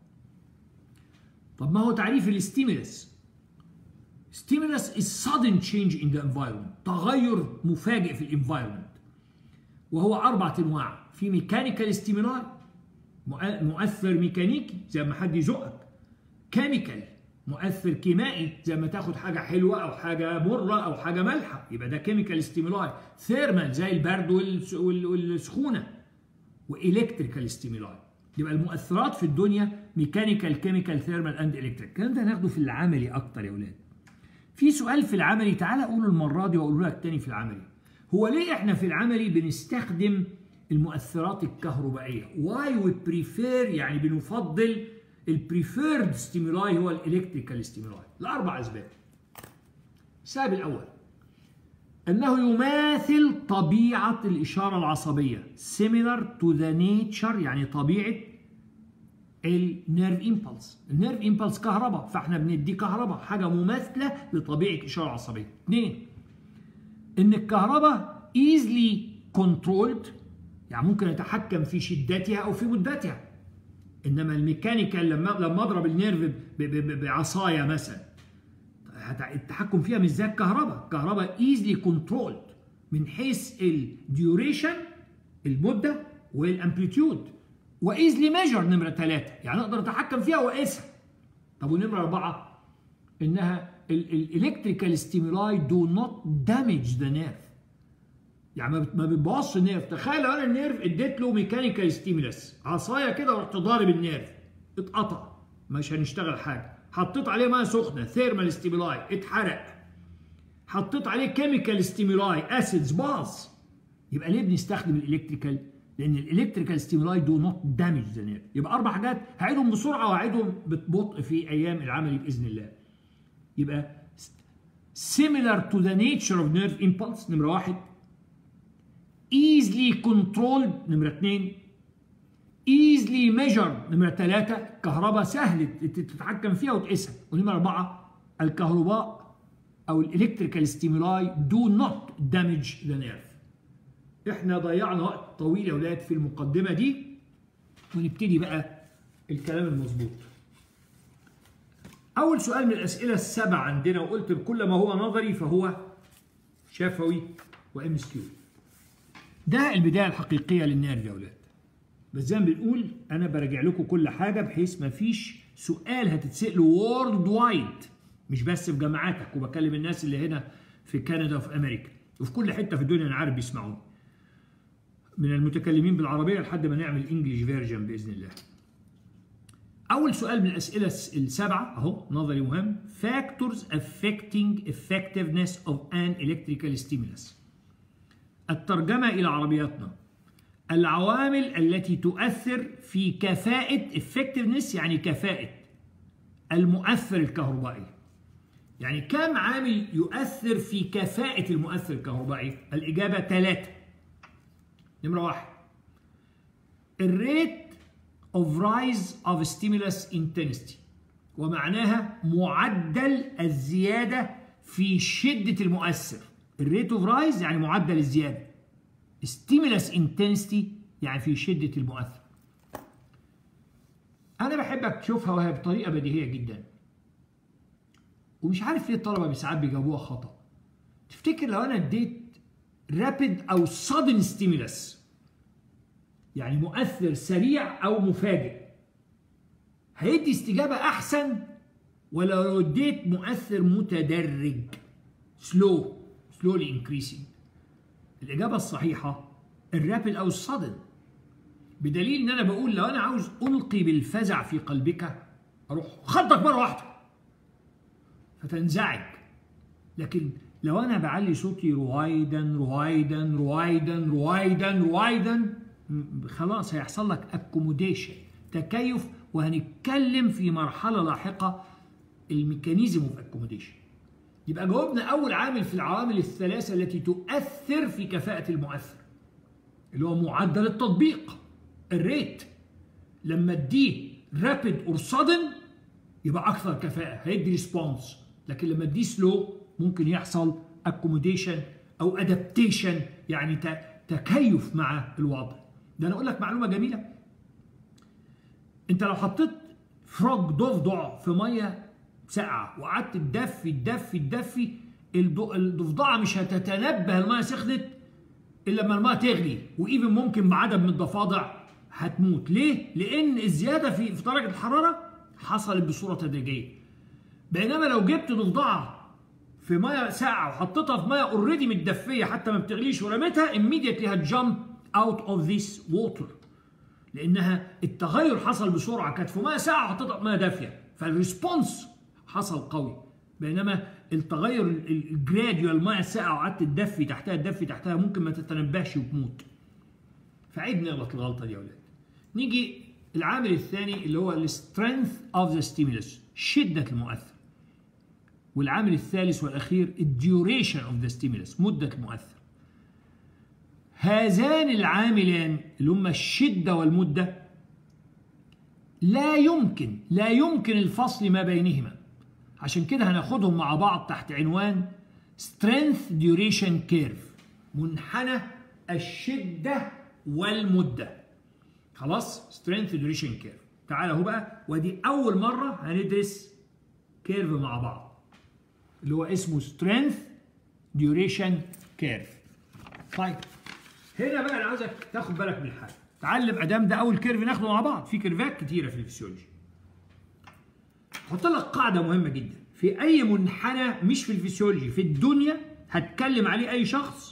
طب ما هو تعريف الاستيمولس stimulus is sudden change in the environment تغير مفاجئ في الانفايرمنت وهو أربعة أنواع في ميكانيكال ستيمولاي مؤثر ميكانيكي زي ما حد يزقك كيميكال مؤثر كيميائي زي ما تاخد حاجه حلوه او حاجه مره او حاجه مالحه يبقى ده كيميكال ستيمولاي ثيرمال زي البرد والسخونه والكتريكال ستيمولاي يبقى المؤثرات في الدنيا ميكانيكال كيميكال ثيرمال اند الكتريك الكلام ده هناخده في العملي اكتر يا اولاد في سؤال في العملي تعالى اقوله المره دي واقوله لك تاني في العملي هو ليه احنا في العملي بنستخدم المؤثرات الكهربائيه واي وي بريفير يعني بنفضل البريفيرد ستيمولاي هو الالكتريكال ستيمولاي لاربع اسباب السبب الاول انه يماثل طبيعه الاشاره العصبيه similar to the nature يعني طبيعه النيرف امبلس النيرف امبلس كهرباء فاحنا بندي كهرباء حاجه مماثله لطبيعه اشاره عصبيه اثنين ان الكهرباء easily controlled يعني ممكن اتحكم في شدتها او في مدتها انما الميكانيكال لما لما اضرب النيرف بعصايه مثلا التحكم فيها مش زي الكهرباء الكهرباء ايزلي كنترولد من حيث الديوريشن المده والامبليتيود وايزلي ميجر نمره ثلاثه يعني اقدر اتحكم فيها واقيسها طب ونمره اربعه انها الالكتريكال ستيمولاي دو نوت دامج ذا نيرف يعني ما بتبوظش النيرف تخيل لو انا النيرف اديت له ميكانيكال ستيمولس عصايه كده ورحت ضارب النيرف اتقطع مش هنشتغل حاجه حطيت عليه ميه سخنه ثيرمال ستيمولاي اتحرق حطيت عليه كيميكال ستيمولاي اسيدز باظ يبقى ليه بنستخدم الالكتريكال لان الالكتريكال ستيمولاي دو نوت دامج ذا نيرف يبقى اربع حاجات هعيدهم بسرعه وهعيدهم ببطء في ايام العملي باذن الله يبقى similar to the nature of nerve impulse نمره واحد easily controlled نمرة اثنين easily measured نمرة ثلاثة كهرباء سهل تتحكم فيها وتقيسها ونمرة أربعة الكهرباء أو الإلكتريكال ستيمولاي do not damage the nerve احنا ضيعنا وقت طويل يا ولاد في المقدمة دي ونبتدي بقى الكلام المظبوط أول سؤال من الأسئلة السبع عندنا وقلت كل ما هو نظري فهو شفوي وام اس كيو ده البدايه الحقيقيه للنيرف يا اولاد بس زي ما بنقول انا براجع لكم كل حاجه بحيث ما فيش سؤال هتتساله وورلد وايد مش بس في جامعاتك وبكلم الناس اللي هنا في كندا وفي امريكا وفي كل حته في الدنيا انا عارف بيسمعوني من المتكلمين بالعربيه لحد ما نعمل انجلش فيرجن باذن الله اول سؤال من الاسئله السبعه اهو نظري مهم factors affecting effectiveness of an electrical stimulus الترجمة إلى عربياتنا العوامل التي تؤثر في كفاءة effectiveness يعني كفاءة المؤثر الكهربائي يعني كم عامل يؤثر في كفاءة المؤثر الكهربائي الإجابة ثلاثة نمرة واحد الريت of rise of stimulus intensity ومعناها معدل الزيادة في شدة المؤثر الريت اوف رايز يعني معدل الزياده ستيمولس انتنسيتي يعني في شده المؤثر انا بحبك تشوفها وهي بطريقه بديهيه جدا ومش عارف ليه الطلبه ساعات بيجاوبوها خطا تفتكر لو انا اديت رابيد او sudden ستيمولس يعني مؤثر سريع او مفاجئ هيدي استجابه احسن ولا لو اديت مؤثر متدرج سلو slowly increasing الإجابة الصحيحة الرابid أو الصدن بدليل إن أنا بقول لو أنا عاوز ألقي بالفزع في قلبك أروح خضك مرة واحدة فتنزعج لكن لو أنا بعلي صوتي رويدا رويدا رويدا رويدا رويدا خلاص هيحصل لك اكوموديشن تكيف وهنتكلم في مرحلة لاحقة الميكانيزم اوف اكوموديشن يبقى جاوبنا أول عامل في العوامل الثلاثة التي تؤثر في كفاءة المؤثر اللي هو معدل التطبيق الريت لما اديه رابيد اور سادن يبقى أكثر كفاءة هيدي ريسبونس لكن لما اديه سلو ممكن يحصل اكوموديشن أو ادابتيشن يعني تكيف مع الوضع ده أنا أقول لك معلومة جميلة أنت لو حطيت فروج ضفدع في مية ساقعه وقعدت تدفي تدفي تدفي الضفدعه مش هتتنبه الميه سخنت الا لما الميه تغلي وايفن ممكن بعدد من الضفادع هتموت ليه؟ لان الزياده في في درجه الحراره حصلت بصوره تدريجيه بينما لو جبت ضفدعه في ميه ساقعه وحطيتها في ميه اوريدي متدفيه حتى ما بتغليش ورميتها immediately هتجامب اوت اوف ذيس ووتر لانها التغير حصل بسرعه كانت في ميه ساقعه وحطيتها في ميه دافيه فالريسبونس حصل قوي بينما التغير الجراديوال ميه ساقعه وقعدت تدفي تحتها تدفي تحتها ممكن ما تتنبهش وتموت فعيب نغلط الغلطه دي يا اولاد نيجي العامل الثاني اللي هو السترينث اوف ذا ستيمولس شده المؤثر والعامل الثالث والاخير الديوريشن اوف ذا ستيمولس مده المؤثر هذان العاملان اللي هما الشده والمده لا يمكن لا يمكن الفصل ما بينهما عشان كده هناخدهم مع بعض تحت عنوان strength duration curve منحنى الشده والمده خلاص strength duration curve تعال اهو بقى ودي اول مره هندرس كيرف مع بعض اللي هو اسمه strength duration curve طيب هنا بقى انا عاوزك تاخد بالك من حاجه تعلم ادام ده اول كيرف ناخده مع بعض في كيرفات كتيره في الفسيولوجي احط لك قاعده مهمه جدا في اي منحنى مش في الفسيولوجي في الدنيا هتكلم عليه اي شخص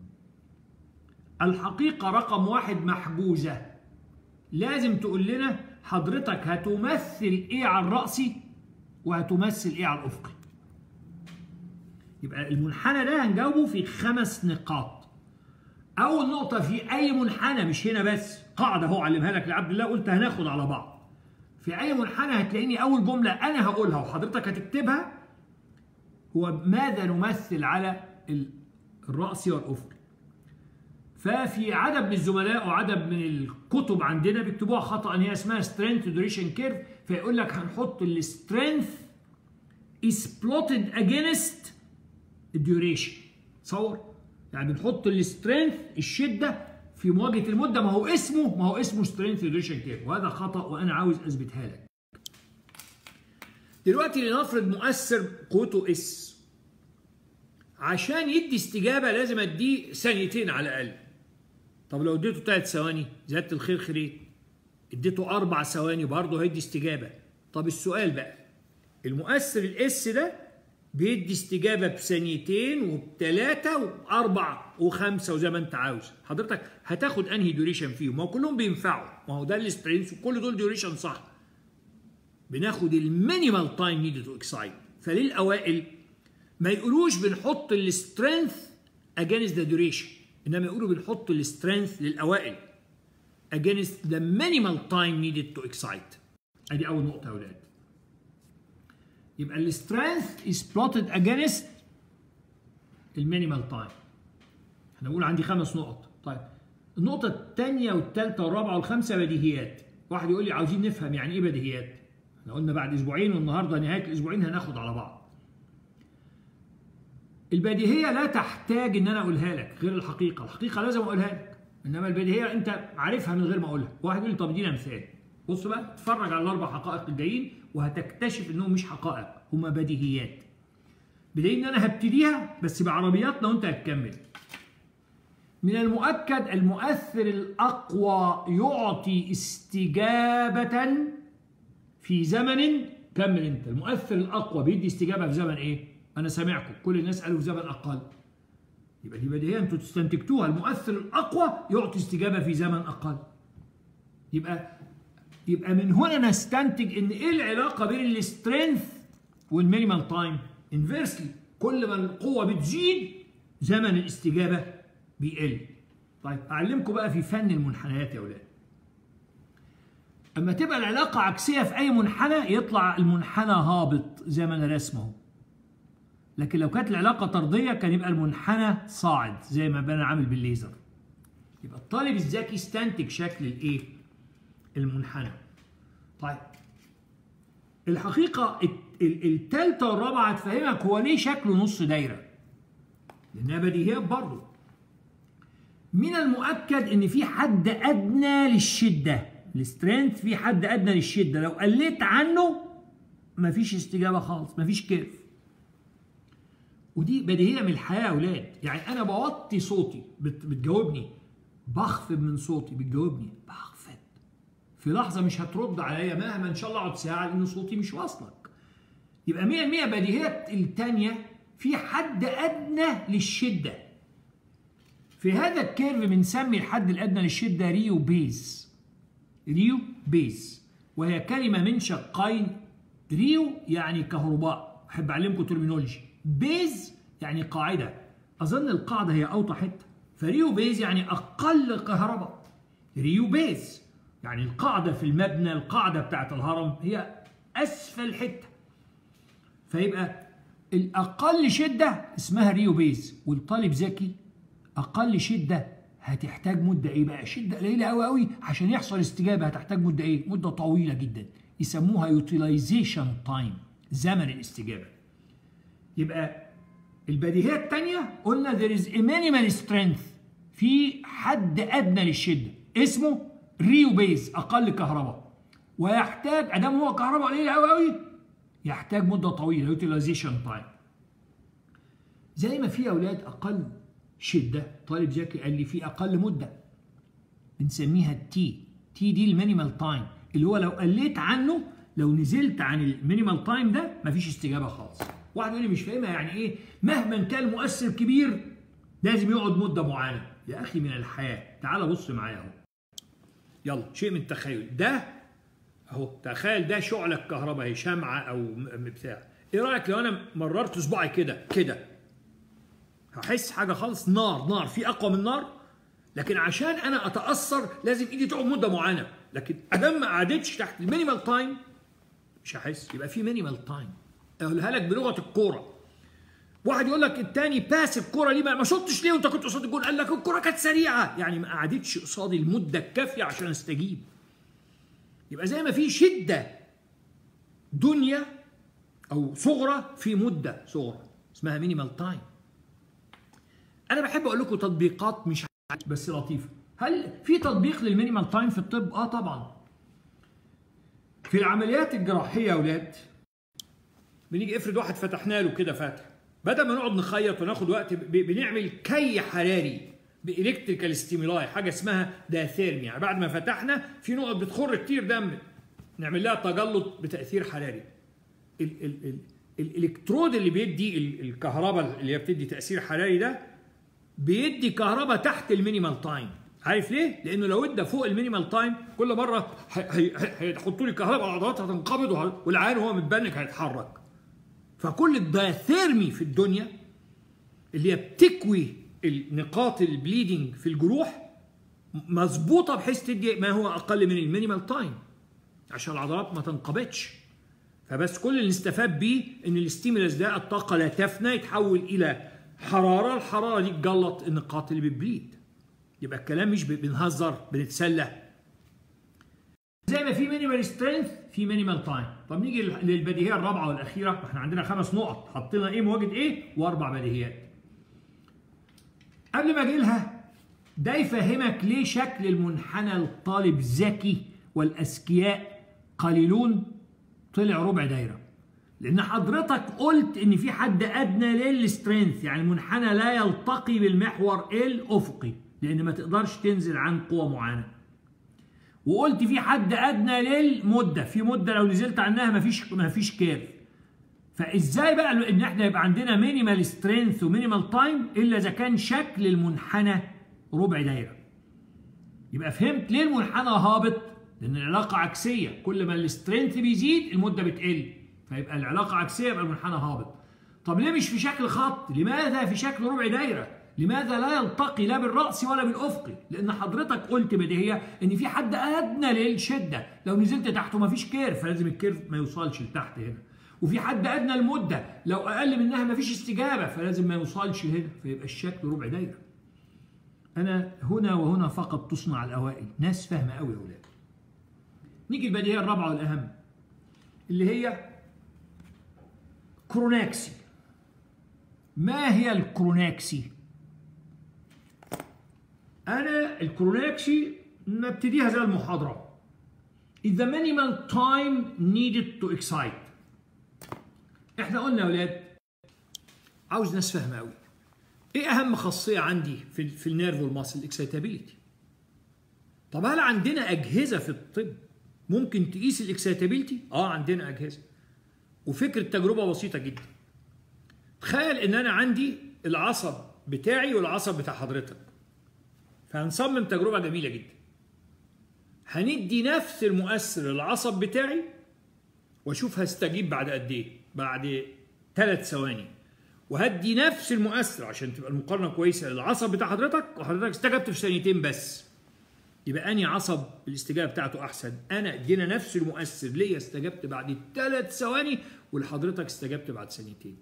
الحقيقه رقم واحد محجوزه لازم تقول لنا حضرتك هتمثل ايه على الرأسي وهتمثل ايه على الافقي يبقى المنحنى ده هنجاوبه في خمس نقاط اول نقطه في اي منحنى مش هنا بس قاعده اهو علمها لك لعبد الله قلت هناخد على بعض في اي منحنى هتلاقيني اول جمله انا هقولها وحضرتك هتكتبها هو ماذا نمثل على الرأسي والافقي ففي عدد من الزملاء وعدد من الكتب عندنا بيكتبوها خطا ان هي اسمها سترينث دوريشن كيرف فيقول لك هنحط السترينث is plotted against الديوريشن تصور يعني بنحط السترينث الشده في مواجهه المده ما هو اسمه ما هو اسمه سترينث دوريشن كيرف وهذا خطا وانا عاوز اثبتها لك دلوقتي لنفرض مؤثر قوته اس عشان يدي استجابه لازم اديه ثانيتين على الاقل طب لو اديته ثلاث ثواني زياده الخير خيرين اديته اربع ثواني برضه هيدي استجابه طب السؤال بقى المؤثر الاس ده بيدي استجابه بثانيتين وبثلاثه واربع وخمسه وزي ما انت عاوز حضرتك هتاخد انهي ديوريشن فيهم ما هو كلهم بينفعوا ما هو ده السترينث وكل دول ديوريشن صح بناخد المينيمال تايم نيدد تو اكسايت فللاوائل ما يقولوش بنحط السترينث اجينست ذا ديوريشن انما يقولوا بنحط السترينث للاوائل against the minimal time needed to excite ادي اول نقطه يا اولاد يبقى السترينث is plotted against المينيمال تايم احنا بنقول عندي خمس نقط طيب النقطه الثانيه والثالثه والرابعه والخامسه بديهيات واحد يقول لي عاوزين نفهم يعني ايه بديهيات احنا قلنا بعد اسبوعين والنهارده نهايه الاسبوعين هناخد على بعض البديهيه لا تحتاج ان انا اقولها لك غير الحقيقه الحقيقه لازم اقولها لك انما البديهيه انت عارفها من غير ما اقولها واحد يقول لي طب ادينا مثال بص بقى اتفرج على الاربع حقائق الجايين وهتكتشف انهم مش حقائق هما بديهيات بدليل ان انا هبتديها بس بعربياتنا وانت هتكمل من المؤكد المؤثر الاقوى يعطي استجابه في زمن كمل انت المؤثر الاقوى بيدي استجابه في زمن ايه انا سامعكم كل الناس قالوا في زمن اقل يبقى دي بديهيه انتوا تستنتجتوها المؤثر الاقوى يعطي استجابه في زمن اقل يبقى يبقى من هنا نستنتج ان ايه العلاقه بين السترينث والمينيمال تايم انفيرسلي كل ما القوه بتزيد زمن الاستجابه بيقل طيب اعلمكم بقى في فن المنحنيات يا اولاد اما تبقى العلاقه عكسيه في اي منحنى يطلع المنحنى هابط زي ما انا رسمه لكن لو كانت العلاقه طرديه كان يبقى المنحنى صاعد زي ما انا عامل بالليزر يبقى الطالب الذكي استنتج شكل الايه المنحنى طيب الحقيقه الثالثه والرابعه هتفهمك هو ليه شكله نص دايره لانها بديهيات برضه من المؤكد ان في حد ادنى للشده السترينث في حد ادنى للشده لو قلت عنه مفيش استجابه خالص مفيش كيرف ودي بديهيه من الحياه يا اولاد يعني انا بوطي صوتي بت بتجاوبني بخفض من صوتي بتجاوبني بخفض في لحظه مش هترد عليا مهما ان شاء الله اقعد ساعه لان صوتي مش واصلك يبقى 100% بديهيات الثانيه في حد ادنى للشده في هذا الكيرف بنسمي الحد الادنى للشده ريو بيز ريو بيز وهي كلمه من شقين ريو يعني كهرباء احب اعلمكم ترمينولوجي بيز يعني قاعده اظن القاعده هي اوطى حته فريو بيز يعني اقل كهرباء ريو بيز يعني القاعده في المبنى القاعده بتاعت الهرم هي اسفل حته فيبقى الاقل شده اسمها ريو بيز والطالب ذكي اقل شده هتحتاج مده ايه بقى شده قليله قوي قوي عشان يحصل استجابه هتحتاج مده ايه مده طويله جدا يسموها يوتيلايزيشن تايم زمن الاستجابه يبقى البديهيه الثانيه قلنا there is a minimal strength في حد ادنى للشده اسمه ريو بيز اقل كهرباء ويحتاج ادام هو كهرباء قليله قوي قوي يحتاج مده طويله يوتيلايزيشن تايم زي ما في اولاد اقل شده طالب ذكي قال لي في اقل مده بنسميها التي تي دي المينيمال تايم اللي هو لو قليت عنه لو نزلت عن المينيمال تايم ده مفيش استجابه خالص واحد يقول لي مش فاهمها يعني ايه مهما كان مؤثر كبير لازم يقعد مده معينه يا اخي من الحياه تعال بص معايا اهو يلا شيء من التخيل ده اهو تخيل ده شعله كهرباء هي شمعه او بتاع ايه رايك لو انا مررت صباعي كده كده هحس حاجه خالص نار نار في اقوى من نار لكن عشان انا اتاثر لازم ايدي تقعد مده معينه لكن ادام ما قعدتش تحت المينيمال تايم مش هحس يبقى في مينيمال تايم اقولها لك بلغه الكوره واحد يقول لك التاني باس الكوره ليه ما شطش ليه وانت كنت قصاد الجول قال لك الكوره كانت سريعه يعني ما قعدتش قصادي المده الكافيه عشان استجيب يبقى زي ما في شده دنيا او صغرى في مده صغرى اسمها مينيمال تايم انا بحب اقول لكم تطبيقات مش بس لطيفه هل في تطبيق للمينيمال تايم في الطب اه طبعا في العمليات الجراحيه يا اولاد بنيجي افرض واحد فتحنا له كده فاتح بدل ما نقعد نخيط وناخد وقت بنعمل كي حراري بالكتريكال ستيمولاي حاجه اسمها داثيرميا يعني بعد ما فتحنا في نقط بتخر كتير دم نعمل لها تجلط بتاثير حراري ال ال ال الالكترود اللي بيدي الكهرباء اللي هي بتدي تاثير حراري ده بيدي كهرباء تحت المينيمال تايم عارف ليه؟ لانه لو ادى فوق المينيمال تايم كل مره هيحطوا لي كهرباء العضلات هتنقبض والعين وهو متبنك هيتحرك. فكل الدايثيرمي في الدنيا اللي هي بتكوي النقاط البليدنج في الجروح مظبوطه بحيث تدي ما هو اقل من المينيمال تايم عشان العضلات ما تنقبضش. فبس كل اللي استفاد بيه ان الاستيمولاس ده الطاقه لا تفنى يتحول الى حراره الحراره دي تجلط النقاط اللي بتبليد. يبقى الكلام مش بنهزر بنتسلى زي ما في مينيمال سترينث في مينيمال تايم طب نيجي للبديهيه الرابعه والاخيره احنا عندنا خمس نقط حطينا ايه مواجد ايه واربع بديهيات قبل ما اجي لها ده يفهمك ليه شكل المنحنى الطالب ذكي والاذكياء قليلون طلع ربع دايره لان حضرتك قلت ان في حد ادنى للسترينث يعني المنحنى لا يلتقي بالمحور الافقي لان ما تقدرش تنزل عن قوه معينه وقلت في حد ادنى للمده في مده لو نزلت عنها مفيش مفيش كيرف فازاي بقى ان احنا يبقى عندنا مينيمال سترينث ومينيمال تايم الا اذا كان شكل المنحنى ربع دايره يبقى فهمت ليه المنحنى هابط لان العلاقه عكسيه كل ما السترينث بيزيد المده بتقل فيبقى العلاقه عكسيه يبقى المنحنى هابط طب ليه مش في شكل خط لماذا في شكل ربع دايره لماذا لا يلتقي لا بالرأس ولا بالأفقي؟ لأن حضرتك قلت بديهية إن في حد أدنى للشدة، لو نزلت تحته مفيش كيرف فلازم الكيرف ما يوصلش لتحت هنا. وفي حد أدنى المدة، لو أقل منها مفيش استجابة فلازم ما يوصلش هنا، فيبقى الشكل ربع دايرة. أنا هنا وهنا فقط تصنع الأوائل، ناس فاهمة أوي يا أولاد. نيجي البديهية الرابعة والأهم اللي هي كروناكسي. ما هي الكروناكسي؟ انا الكروناكسي نبتديها زي المحاضره is the minimal time needed to excite احنا قلنا يا ولاد عاوز ناس فاهمه قوي ايه اهم خاصيه عندي في في النيرف والماسل الاكسيتابيليتي طب هل عندنا اجهزه في الطب ممكن تقيس الاكسيتابيليتي اه عندنا اجهزه وفكره التجربه بسيطه جدا تخيل ان انا عندي العصب بتاعي والعصب بتاع حضرتك فهنصمم تجربه جميله جدا هندي نفس المؤثر للعصب بتاعي واشوف هستجيب بعد قد ايه بعد ثلاث ثواني وهدي نفس المؤثر عشان تبقى المقارنه كويسه للعصب بتاع حضرتك وحضرتك استجبت في ثانيتين بس يبقى اني عصب الاستجابه بتاعته احسن انا ادينا نفس المؤثر ليا استجبت بعد ثلاث ثواني ولحضرتك استجبت بعد ثانيتين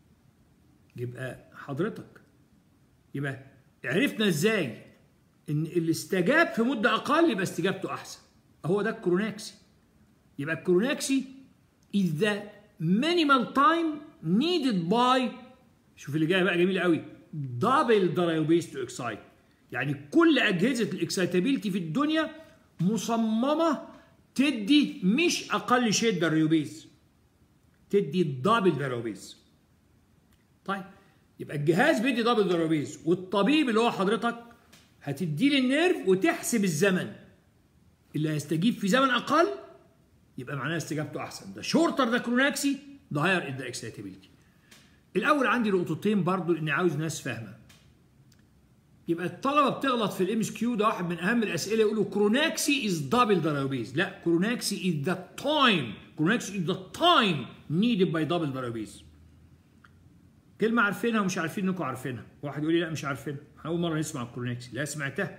يبقى حضرتك يبقى عرفنا ازاي ان اللي استجاب في مده اقل يبقى استجابته احسن هو ده الكروناكسي يبقى الكروناكسي is the minimal time needed by شوف اللي جاي بقى جميل قوي double the rayobase to excite يعني كل اجهزه الاكسايتابيلتي في الدنيا مصممه تدي مش اقل شده الريوبيز تدي دبل الريوبيز طيب يبقى الجهاز بيدي دبل الريوبيز والطبيب اللي هو حضرتك هتدي لي النيرف وتحسب الزمن اللي هيستجيب في زمن اقل يبقى معناها استجابته احسن ده شورتر ده كروناكسي ده هاير ان ذا اكسايتابيلتي الاول عندي نقطتين برضو لاني عاوز ناس فاهمه يبقى الطلبه بتغلط في الام اس كيو ده واحد من اهم الاسئله يقولوا كروناكسي از دبل درايوبيز لا كروناكسي از ذا تايم كروناكسي از ذا تايم نيدد باي دبل درايوبيز كلمه عارفينها ومش عارفين انكم عارفينها واحد يقول لي لا مش عارفينها اول مره نسمع الكروناكسي لا سمعتها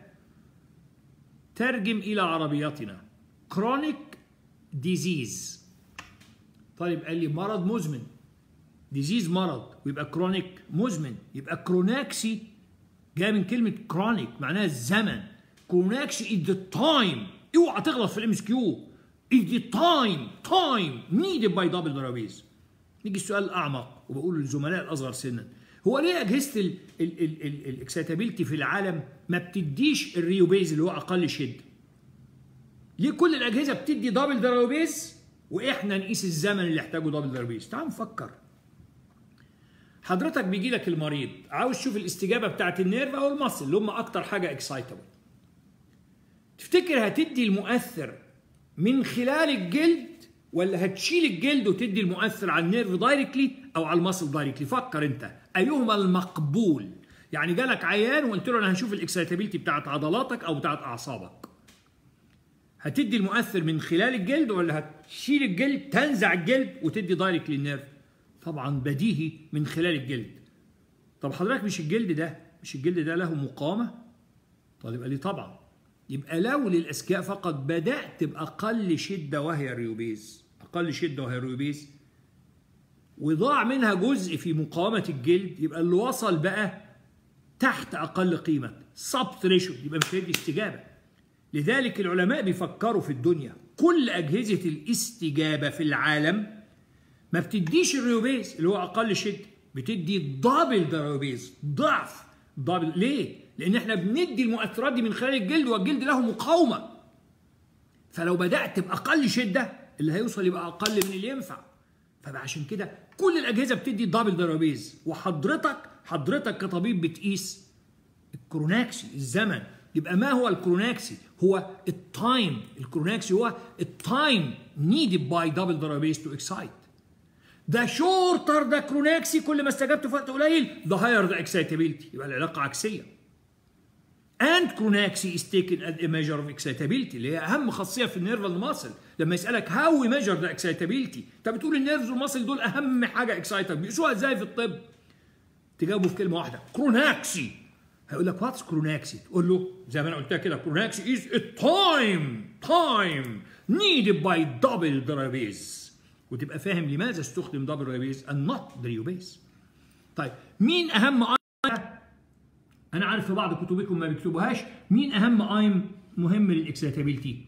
ترجم الى عربيتنا كرونيك ديزيز طيب قال لي مرض مزمن ديزيز مرض ويبقى كرونيك مزمن يبقى كروناكسي جاي من كلمه كرونيك معناها الزمن كروناكسي از ذا تايم اوعى تغلط في الام اس كيو از ذا تايم تايم نيدد باي دبل درايوبيز نيجي السؤال الاعمق وبقول للزملاء الاصغر سنا هو ليه اجهزه الاكسيتابيلتي في العالم ما بتديش الريوبيز اللي هو اقل شده ليه كل الاجهزه بتدي دبل درايوبيز واحنا نقيس الزمن اللي يحتاجه دبل درايوبيز تعال نفكر حضرتك بيجي لك المريض عاوز تشوف الاستجابه بتاعت النيرف او المصل اللي هم اكتر حاجه اكسايتبل تفتكر هتدي المؤثر من خلال الجلد ولا هتشيل الجلد وتدي المؤثر على النيرف دايركتلي او على المصل دايركتلي فكر انت ايهما المقبول يعني جالك عيان وقلت له انا هشوف الاكسايتابيلتي بتاعت عضلاتك او بتاعت اعصابك هتدي المؤثر من خلال الجلد ولا هتشيل الجلد تنزع الجلد وتدي دايركت للنيرف طبعا بديهي من خلال الجلد طب حضرتك مش الجلد ده مش الجلد ده له مقاومه طب يبقى ليه طبعا يبقى لو للاذكياء فقط بدات باقل شده وهي الريوبيز اقل شده وهي الريوبيز وضاع منها جزء في مقاومه الجلد يبقى اللي وصل بقى تحت اقل قيمه سب ريشو يبقى مش هيدي استجابه لذلك العلماء بيفكروا في الدنيا كل اجهزه الاستجابه في العالم ما بتديش الريوبيز اللي هو اقل شده بتدي دبل الريوبيز ضعف دبل ليه؟ لان احنا بندي المؤثرات دي من خلال الجلد والجلد له مقاومه فلو بدات باقل شده اللي هيوصل يبقى اقل من اللي ينفع فعشان كده كل الاجهزه بتدي دبل الريوبيز وحضرتك حضرتك كطبيب بتقيس الكروناكسي الزمن يبقى ما هو الكروناكسي هو التايم الكروناكسي هو التايم needed by double database to excite ده شورتر ده كروناكسي كل ما استجبت في وقت قليل ده هاير ذا اكسايتابيلتي يبقى العلاقه عكسيه and كروناكسي is taken as a measure of excitability اللي هي اهم خاصيه في النيرفال ماسل لما يسالك how we measure the excitability انت بتقول النيرفز والماسل دول اهم حاجه اكسايتابل بيقيسوها ازاي في الطب تجاوبه في كلمه واحده كروناكسي هيقول لك واتس كروناكسي تقول له زي ما انا قلت كده كروناكسي از تايم تايم needed by double derivatives وتبقى فاهم لماذا استخدم دبل ريبيز and not دريوبيز طيب مين اهم ايم انا عارف في بعض كتبكم ما بيكتبوهاش مين اهم ايم مهم للاكسيتابيلتي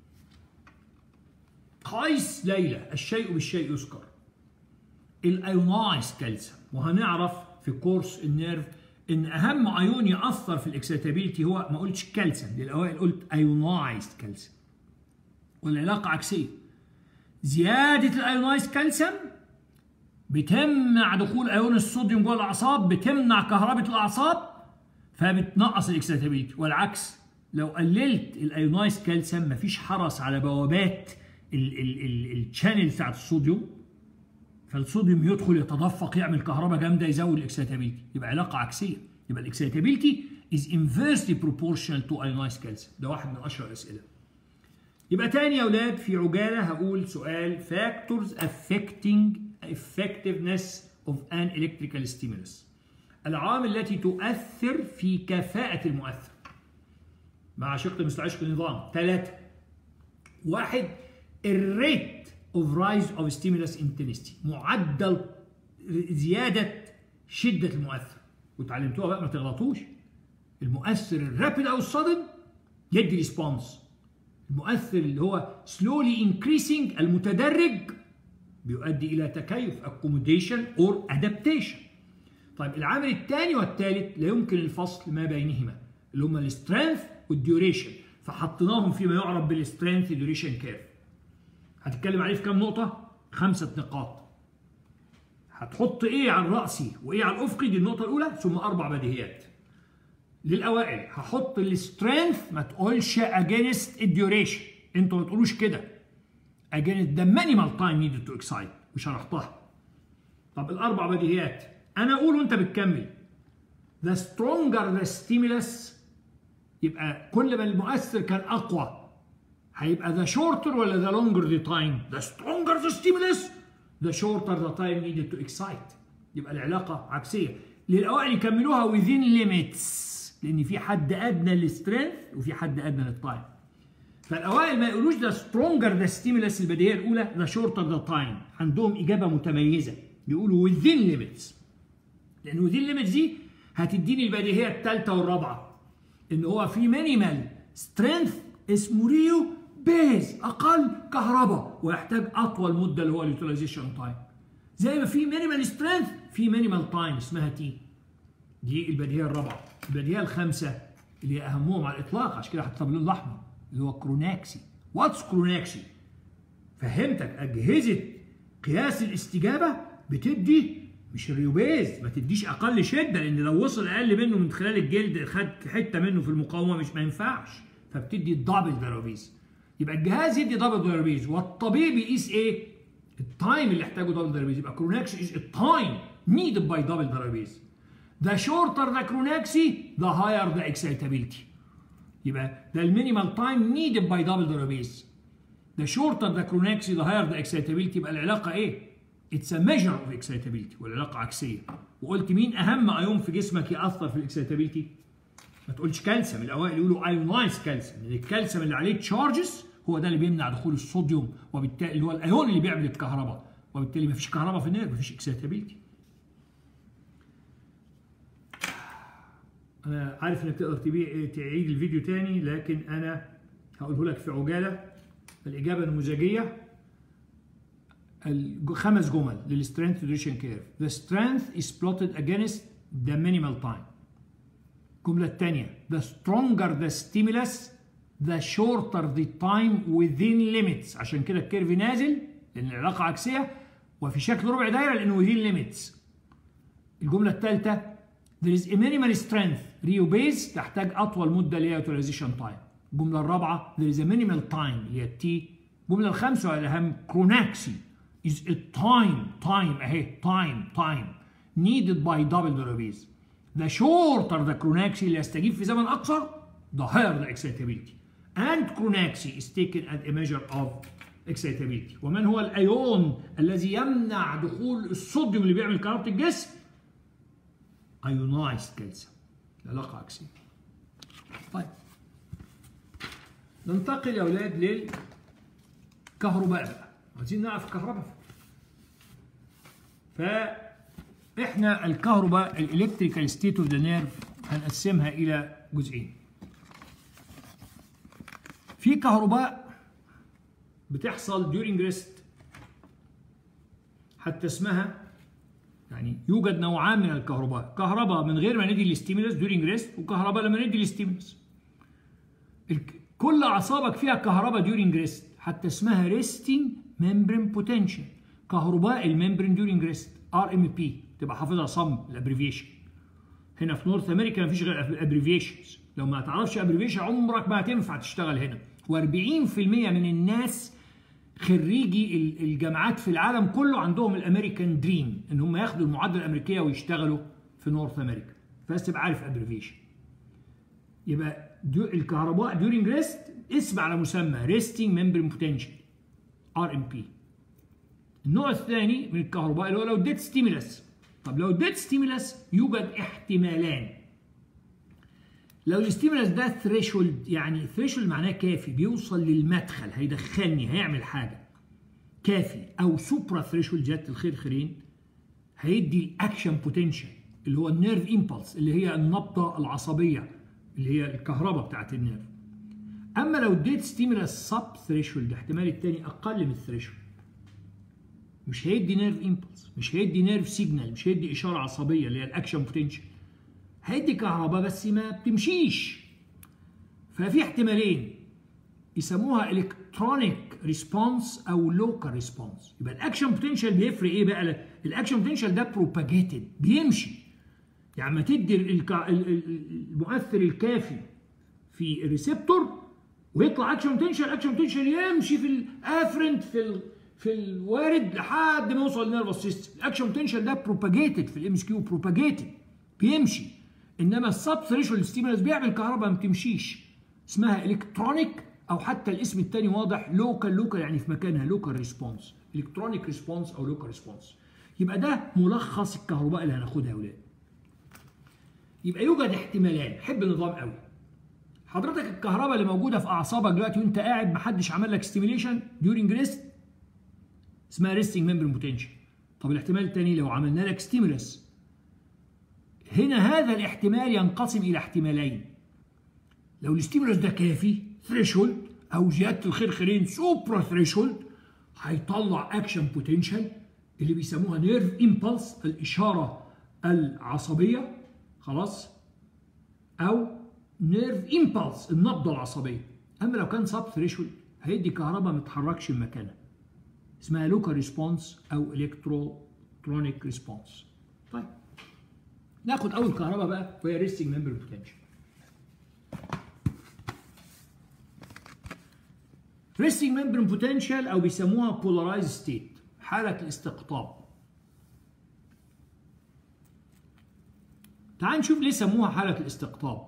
قيس ليلى الشيء بالشيء يذكر الايونايز كالسيوم وهنعرف في كورس النيرف ان اهم ايون ياثر في الاكسيتابيلتي هو ما قلتش كالسيوم للاوائل قلت ايونايز كالسيوم والعلاقه عكسيه زيادة الايونايز كالسيوم بتمنع دخول ايون الصوديوم جوه الاعصاب بتمنع كهرباء الاعصاب فبتنقص الاكسيتابيلتي والعكس لو قللت الايونايز كالسيوم مفيش حرس على بوابات الشانل بتاعت الصوديوم فالصوديوم يدخل يتدفق يعمل كهرباء جامده يزود الاكسيتابيلتي يبقى علاقه عكسيه يبقى الاكسيتابيلتي is inversely proportional to ionized calcium ده واحد من اشهر الاسئله يبقى تاني يا اولاد في عجاله هقول سؤال factors affecting effectiveness of an electrical stimulus العوامل التي تؤثر في كفاءة المؤثر مع شق مثل عشق النظام ثلاثة واحد الريت اوف رايز اوف ستيمولس انتنستي معدل زيادة شدة المؤثر وتعلمتوها بقى ما تغلطوش المؤثر الرابid او الصدم يدي ريسبونس المؤثر اللي هو slowly increasing المتدرج بيؤدي الى تكيف accommodation or adaptation طيب العامل الثاني والثالث لا يمكن الفصل ما بينهما اللي هما السترينث والديوريشن فحطيناهم فيما يعرف بالسترينث ديوريشن كيرف هتتكلم عليه في كام نقطة؟ خمسة نقاط هتحط ايه على الرأسي وايه على الأفقي دي النقطة الأولى ثم أربع بديهيات للأوائل هحط السترينث ما تقولش اجينست الديوريشن انتوا ما تقولوش كده اجينست ذا مينيمال تايم نيدد تو اكسايت وشرحتها طب الأربع بديهيات أنا أقول وأنت بتكمل the stronger the stimulus يبقى كل ما المؤثر كان اقوى هيبقى the shorter ولا the longer the time the stronger the stimulus the shorter the time needed to excite يبقى العلاقة عكسية للأوائل يكملوها within limits لأن في حد أدنى للسترينث وفي حد أدنى للتايم فالأوائل ما يقولوش the stronger the stimulus البديهية الأولى the shorter the time عندهم إجابة متميزة يقولوا within limits لأن within limits دي هتديني البديهية الثالثة والرابعة ان هو في مينيمال سترينث اسمه ريو بيز اقل كهرباء ويحتاج اطول مده اللي هو اليوتيلايزيشن تايم زي ما في مينيمال سترينث في مينيمال تايم اسمها تي دي البديهيه الرابعه البديهيه الخامسه اللي هي اهمهم على الاطلاق عشان كده حطيتها باللون الاحمر اللي هو كروناكسي واتس كروناكسي فهمتك اجهزه قياس الاستجابه بتدي مش الريوبيز ما تديش اقل شده لان لو وصل اقل منه من خلال الجلد خد حته منه في المقاومه مش ما ينفعش فبتدي دبل دراويز يبقى الجهاز يدي دبل دراويز والطبيب يقيس ايه؟ التايم اللي احتاجه دبل دراويز يبقى كروناكسي از التايم needed by double دراويز the shorter the كروناكسي the higher the excitability يبقى ده المينيمال تايم needed by double دراويز the shorter the كروناكسي the higher the excitability يبقى العلاقه ايه؟ اتس ميجر اوف اكسايتابيلتي والعلاقه عكسيه وقلت مين اهم ايون في جسمك ياثر في الاكسايتابيلتي ما تقولش كالسيوم الاوائل يقولوا ايونايز كالسيوم لان الكالسيوم اللي عليه تشارجز هو ده اللي بيمنع دخول الصوديوم وبالتالي اللي هو الايون اللي بيعمل الكهرباء وبالتالي ما فيش كهرباء في النيرف ما فيش اكسايتابيلتي انا عارف انك تقدر تعيد الفيديو تاني لكن انا هقوله لك في عجاله الاجابه النموذجيه خمس جمل للسترينث ديوريشن كيرف the strength is plotted against the minimal time الجملة الثانية the stronger the stimulus the shorter the time within limits عشان كده الكيرف نازل لأن العلاقة عكسية وفي شكل ربع دايرة لأنه within limits الجملة الثالثة there is a minimal strength ريو بيز تحتاج أطول مدة اللي هي utilization time الجملة الرابعة there is a minimal time اللي هي التي الجملة الخامسة والأهم كروناكسي is a time time اهي time time needed by double derivative the shorter the chronaxy اللي يستجيب في زمن اقصر the higher the excitability and chronaxy is taken as a measure of excitability ومن هو الايون الذي يمنع دخول الصوديوم اللي بيعمل كهرباء الجسم ionized كالسيوم العلاقه عكسيه طيب ننتقل يا اولاد للكهرباء بقى عايزين نعرف الكهرباء فاحنا الكهرباء الالكتريكال ستيت اوف ذا نيرف هنقسمها الى جزئين في كهرباء بتحصل during rest حتى اسمها يعني يوجد نوعان من الكهرباء كهرباء من غير ما ندي الاستيمولس during rest وكهرباء لما ندي الاستيمولس كل اعصابك فيها كهرباء during rest حتى اسمها resting membrane potential كهرباء الممبرين during rest ار ام بي تبقى حافظها صم الابريفيشن هنا في نورث امريكا مفيش غير الابريفيشنز لو ما تعرفش ابريفيشن عمرك ما هتنفع تشتغل هنا و40% من الناس خريجي الجامعات في العالم كله عندهم الامريكان دريم ان هم ياخدوا المعادله الامريكيه ويشتغلوا في نورث امريكا بس تبقى عارف ابريفيشن يبقى الكهرباء ديورنج ريست اسم على مسمى ريستنج ممبرين بوتنشال ار ام بي النوع الثاني من الكهرباء اللي هو لو اديت ستيمولس طب لو اديت ستيمولس يوجد احتمالان لو الاستيمولس ده ثريشولد يعني ثريشولد معناه كافي بيوصل للمدخل هيدخلني هيعمل حاجه كافي او سوبرا ثريشولد جت الخير خيرين هيدي الاكشن بوتنشال اللي هو النيرف امبلس اللي هي النبضه العصبيه اللي هي الكهرباء بتاعت النيرف اما لو اديت ستيمولس سب ثريشولد الاحتمال الثاني اقل من الثريشولد مش هيدي نيرف امبلس مش هيدي نيرف سيجنال مش هيدي اشاره عصبيه اللي هي الاكشن بوتنشال هيدي كهرباء بس ما بتمشيش ففي احتمالين يسموها الكترونيك ريسبونس او لوكال ريسبونس يبقى الاكشن بوتنشال بيفرق ايه بقى الاكشن بوتنشال ده بروباجيتد بيمشي يعني ما تدي المؤثر الكافي في الريسبتور ويطلع اكشن بوتنشال اكشن بوتنشال يمشي في الافرنت في ال في الوارد لحد ما يوصل للنيرفس سيستم الاكشن بوتنشال ده بروباجيتد في الام اس كيو بروباجيتد بيمشي انما السب ثريشولد ستيمولس بيعمل كهرباء ما بتمشيش اسمها الكترونيك او حتى الاسم الثاني واضح لوكال لوكال يعني في مكانها لوكال ريسبونس الكترونيك ريسبونس او لوكال ريسبونس يبقى ده ملخص الكهرباء اللي هناخدها يا اولاد يبقى يوجد احتمالان حب النظام قوي حضرتك الكهرباء اللي موجوده في اعصابك دلوقتي وانت قاعد محدش عمل لك ستيميليشن ديورنج ريست اسمها ريستنج ممبرين بوتنشال طب الاحتمال الثاني لو عملنا لك ستيمولس هنا هذا الاحتمال ينقسم الى احتمالين لو الاستيمولس ده كافي ثريشولد او زياده الخير خيرين سوبرا ثريشولد هيطلع اكشن بوتنشال اللي بيسموها نيرف امبلس الاشاره العصبيه خلاص او نيرف امبلس النبضه العصبيه اما لو كان سب ثريشولد هيدي كهرباء ما تتحركش من مكانها اسمها لوكال ريسبونس او الكتروترونيك ريسبونس طيب ناخد اول كهرباء بقى وهي ريستنج ممبر بوتنشال ريستنج ممبر بوتنشال او بيسموها بولارايز ستيت حاله الاستقطاب تعال نشوف ليه سموها حاله الاستقطاب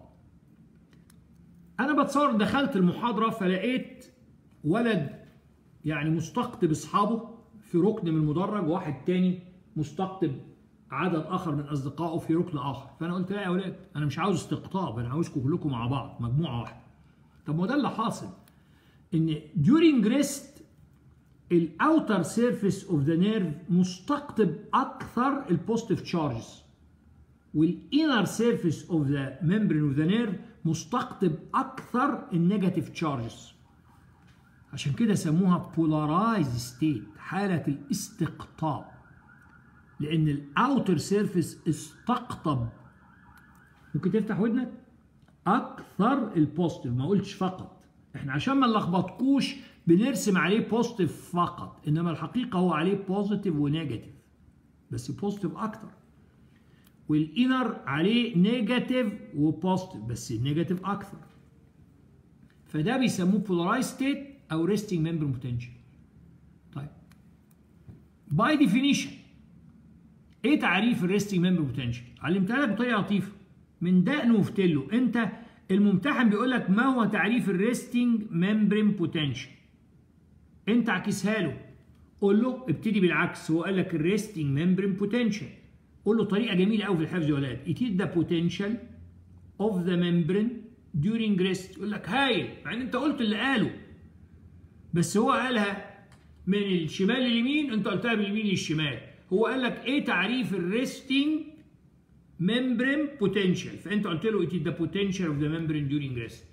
انا بتصور دخلت المحاضره فلقيت ولد يعني مستقطب اصحابه في ركن من المدرج وواحد تاني مستقطب عدد اخر من اصدقائه في ركن اخر فانا قلت لا يا اولاد انا مش عاوز استقطاب انا عاوزكم كلكم مع بعض مجموعه واحده طب ما ده اللي حاصل ان during rest الاوتر سيرفيس اوف ذا نيرف مستقطب اكثر البوزيتيف تشارجز والانر سيرفيس اوف ذا ممبرين اوف ذا نيرف مستقطب اكثر النيجاتيف تشارجز عشان كده سموها بولارايز ستيت حاله الاستقطاب لان الاوتر سيرفيس استقطب ممكن تفتح ودنك اكثر البوزيتيف ما قلتش فقط احنا عشان ما نلخبطكوش بنرسم عليه بوزيتيف فقط انما الحقيقه هو عليه بوزيتيف ونيجاتيف بس بوزيتيف اكتر والانر عليه نيجاتيف وبوزيتيف بس النيجاتيف اكثر فده بيسموه بولارايز ستيت او ريستنج ممبر بوتنشال طيب باي ديفينيشن ايه تعريف الريستنج ممبر بوتنشال علمتها لك بطريقه لطيفه من دقن وفتله انت الممتحن بيقول لك ما هو تعريف الريستنج ممبرين بوتنشال انت عكسها له قول له ابتدي بالعكس هو قال لك الريستنج ممبرين بوتنشال قول له طريقه جميله قوي في الحفظ يا ولاد it is the potential of the membrane during rest يقول لك هايل مع ان انت قلت اللي قاله بس هو قالها من الشمال لليمين انت قلتها من اليمين للشمال هو قال لك ايه تعريف الريستنج membrane potential فانت قلت له it is the potential of the membrane during rest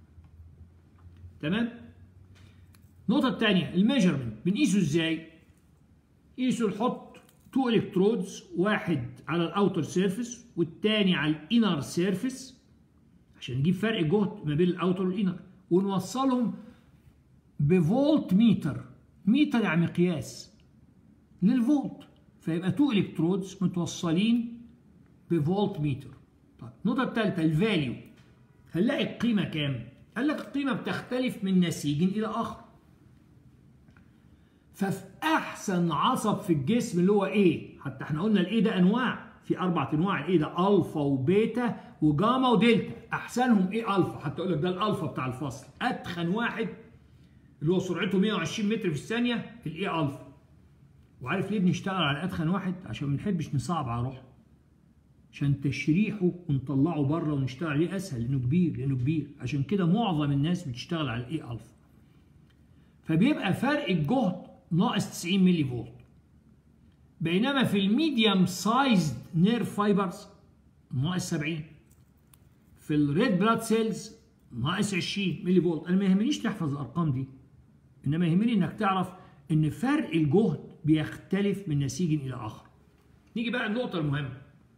تمام النقطة الثانية الميجرمنت بنقيسه ازاي؟ قيسه نحط تو الكترودز واحد على الاوتر سيرفيس والتاني على الانر سيرفيس عشان نجيب فرق جهد ما بين الاوتر والانر ونوصلهم بفولت ميتر ميتر يعني مقياس للفولت فيبقى تو الكترودز متوصلين بفولت ميتر طيب النقطة الثالثة الفاليو هنلاقي القيمة كام؟ قال لك القيمة بتختلف من نسيج إلى آخر ففي احسن عصب في الجسم اللي هو ايه حتى احنا قلنا الايه ده انواع في اربع انواع الايه ده الفا وبيتا وجاما ودلتا احسنهم ايه الفا حتى اقول لك ده الالفا بتاع الفصل اتخن واحد اللي هو سرعته 120 متر في الثانيه الايه الفا وعارف ليه بنشتغل على اتخن واحد عشان ما بنحبش نصعب على روحنا عشان تشريحه ونطلعه بره ونشتغل عليه اسهل لانه كبير لانه كبير عشان كده معظم الناس بتشتغل على الاي الفا فبيبقى فرق الجهد ناقص 90 ملي فولت بينما في الميديم سايزد نيرف فايبرز ناقص 70 في الريد بلاد سيلز ناقص 20 ملي فولت انا ما يهمنيش تحفظ الارقام دي انما يهمني انك تعرف ان فرق الجهد بيختلف من نسيج الى اخر نيجي بقى النقطه المهمه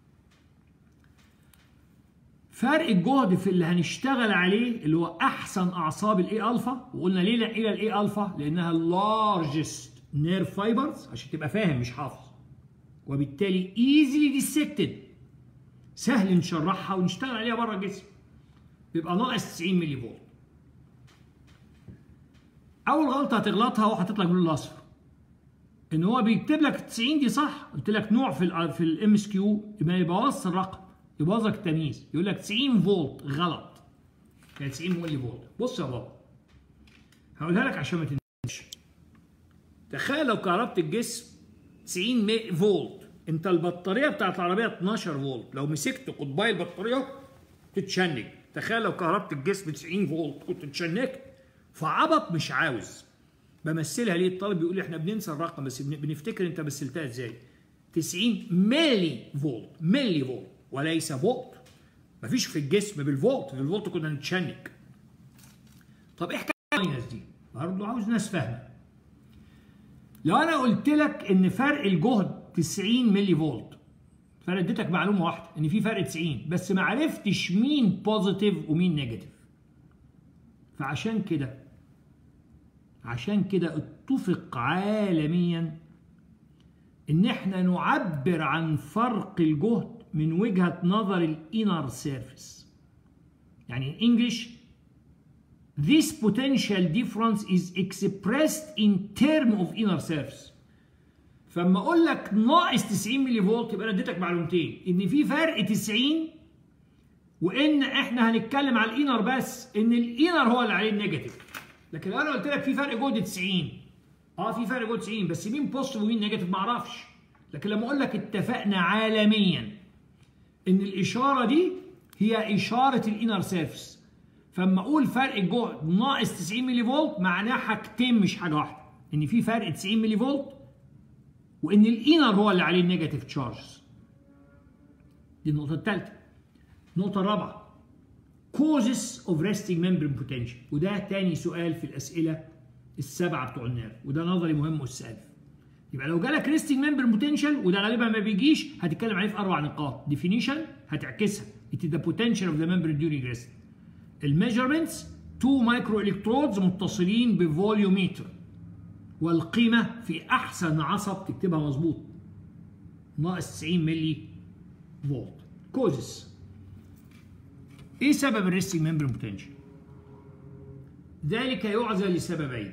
فرق الجهد في اللي هنشتغل عليه اللي هو احسن اعصاب الاي الفا وقلنا ليه لا الى الاي الفا لانها اللارجست نيرف فايبرز عشان تبقى فاهم مش حافظ وبالتالي ايزلي ديسكتد سهل نشرحها ونشتغل عليها بره الجسم بيبقى ناقص 90 ملي فولت اول غلطه هتغلطها هو حاطط لك باللون الاصفر ان هو بيكتب لك 90 دي صح قلت لك نوع في ال في الام اس كيو يبقى يبوظ الرقم يبوظ لك التمييز يقول لك 90 فولت غلط يعني 90 ملي فولت بص يا بابا هقولها لك عشان ما تنساش تخيل لو كهربت الجسم 90 مي فولت انت البطاريه بتاعت العربيه 12 فولت لو مسكت قطبي البطاريه تتشنج تخيل لو كهربت الجسم 90 فولت كنت اتشنجت فعبط مش عاوز بمثلها ليه الطالب بيقول لي احنا بننسى الرقم بس بنفتكر انت مثلتها ازاي 90 ملي فولت ملي فولت وليس فولت مفيش في الجسم بالفولت في الفولت كنا نتشنج طب ايه حكايه الماينس دي برضه عاوز ناس فاهمه لو انا قلت لك ان فرق الجهد 90 ملي فولت فانا اديتك معلومه واحده ان في فرق 90 بس ما عرفتش مين بوزيتيف ومين نيجاتيف فعشان كده عشان كده اتفق عالميا ان احنا نعبر عن فرق الجهد من وجهة نظر الانر سيرفيس يعني in English this potential difference is expressed in term of inner surface فلما اقول لك ناقص 90 ملي فولت يبقى انا اديتك معلومتين ان في فرق 90 وان احنا هنتكلم على الانر بس ان الانر هو اللي عليه النيجاتيف لكن لو انا قلت لك في فرق جهد 90 اه في فرق جهد 90 بس مين بوزيتيف ومين نيجاتيف ما اعرفش لكن لما اقول لك اتفقنا عالميا ان الاشاره دي هي اشاره الانر سيرفيس فاما اقول فرق الجهد ناقص 90 ملي فولت معناه حاجتين مش حاجه واحده ان في فرق 90 ملي فولت وان الانر هو اللي عليه النيجاتيف تشارجز دي النقطه الثالثه النقطه الرابعه causes of resting membrane potential وده تاني سؤال في الاسئله السبعه بتوع النيرف وده نظري مهم والسالف يبقى لو جالك ريستنج ممبر بوتنشال وده غالبا ما بيجيش هتتكلم عليه في اربع نقاط ديفينيشن هتعكسها it is the potential of the membrane during rest الميجرمنتس تو مايكرو الكترودز متصلين بفوليوميتر والقيمه في احسن عصب تكتبها مظبوط ناقص 90 ملي فولت كوزس ايه سبب الريستنج ممبر بوتنشال ذلك يعزى لسببين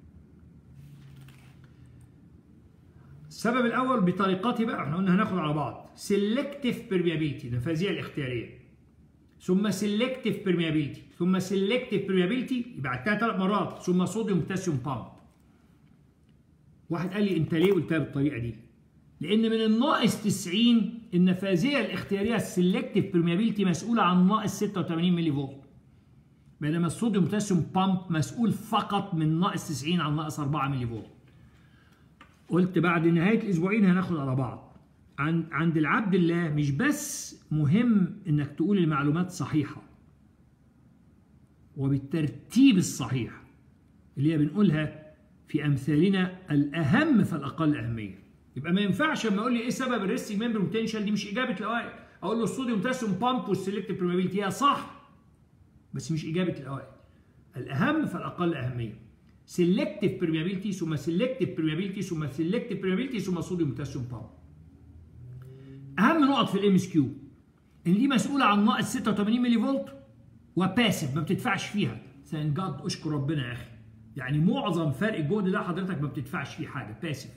السبب الاول بطريقتي بقى احنا قلنا هناخد على بعض سيلكتيف بيرميابيلتي النفاذيه الاختياريه ثم سيلكتيف بيرميابيلتي ثم سيلكتيف بيرميابيلتي يبقى عدتها ثلاث مرات ثم صوديوم بوتاسيوم بامب واحد قال لي انت ليه قلتها بالطريقه دي لان من الناقص 90 النفاذيه الاختياريه السيلكتيف بيرميابيلتي مسؤوله عن ناقص 86 ملي فولت بينما الصوديوم بوتاسيوم بامب مسؤول فقط من ناقص 90 عن ناقص 4 ملي فولت قلت بعد نهايه الاسبوعين هناخد على بعض عند عند العبد الله مش بس مهم انك تقول المعلومات صحيحه وبالترتيب الصحيح اللي هي بنقولها في امثالنا الاهم فالاقل اهميه يبقى ما ينفعش لما اقول لي ايه سبب الريستنج ممبر بوتنشال دي مش اجابه الاوائل اقول له الصوديوم بوتاسيوم بامب والسلكتيف بريمابيلتي هي صح بس مش اجابه الاوائل الاهم فالاقل اهميه سيلكتيف بريمابيلتي ثم سيلكتيف بريمابيلتي ثم سيلكتيف بريمابيلتي ثم صوديوم بوتاسيوم بامب اهم نقط في الام اس كيو ان دي مسؤوله عن ناقص 86 ملي فولت وباسف ما بتدفعش فيها ثانك جاد اشكر ربنا يا اخي يعني معظم فرق الجهد ده حضرتك ما بتدفعش فيه حاجه باسف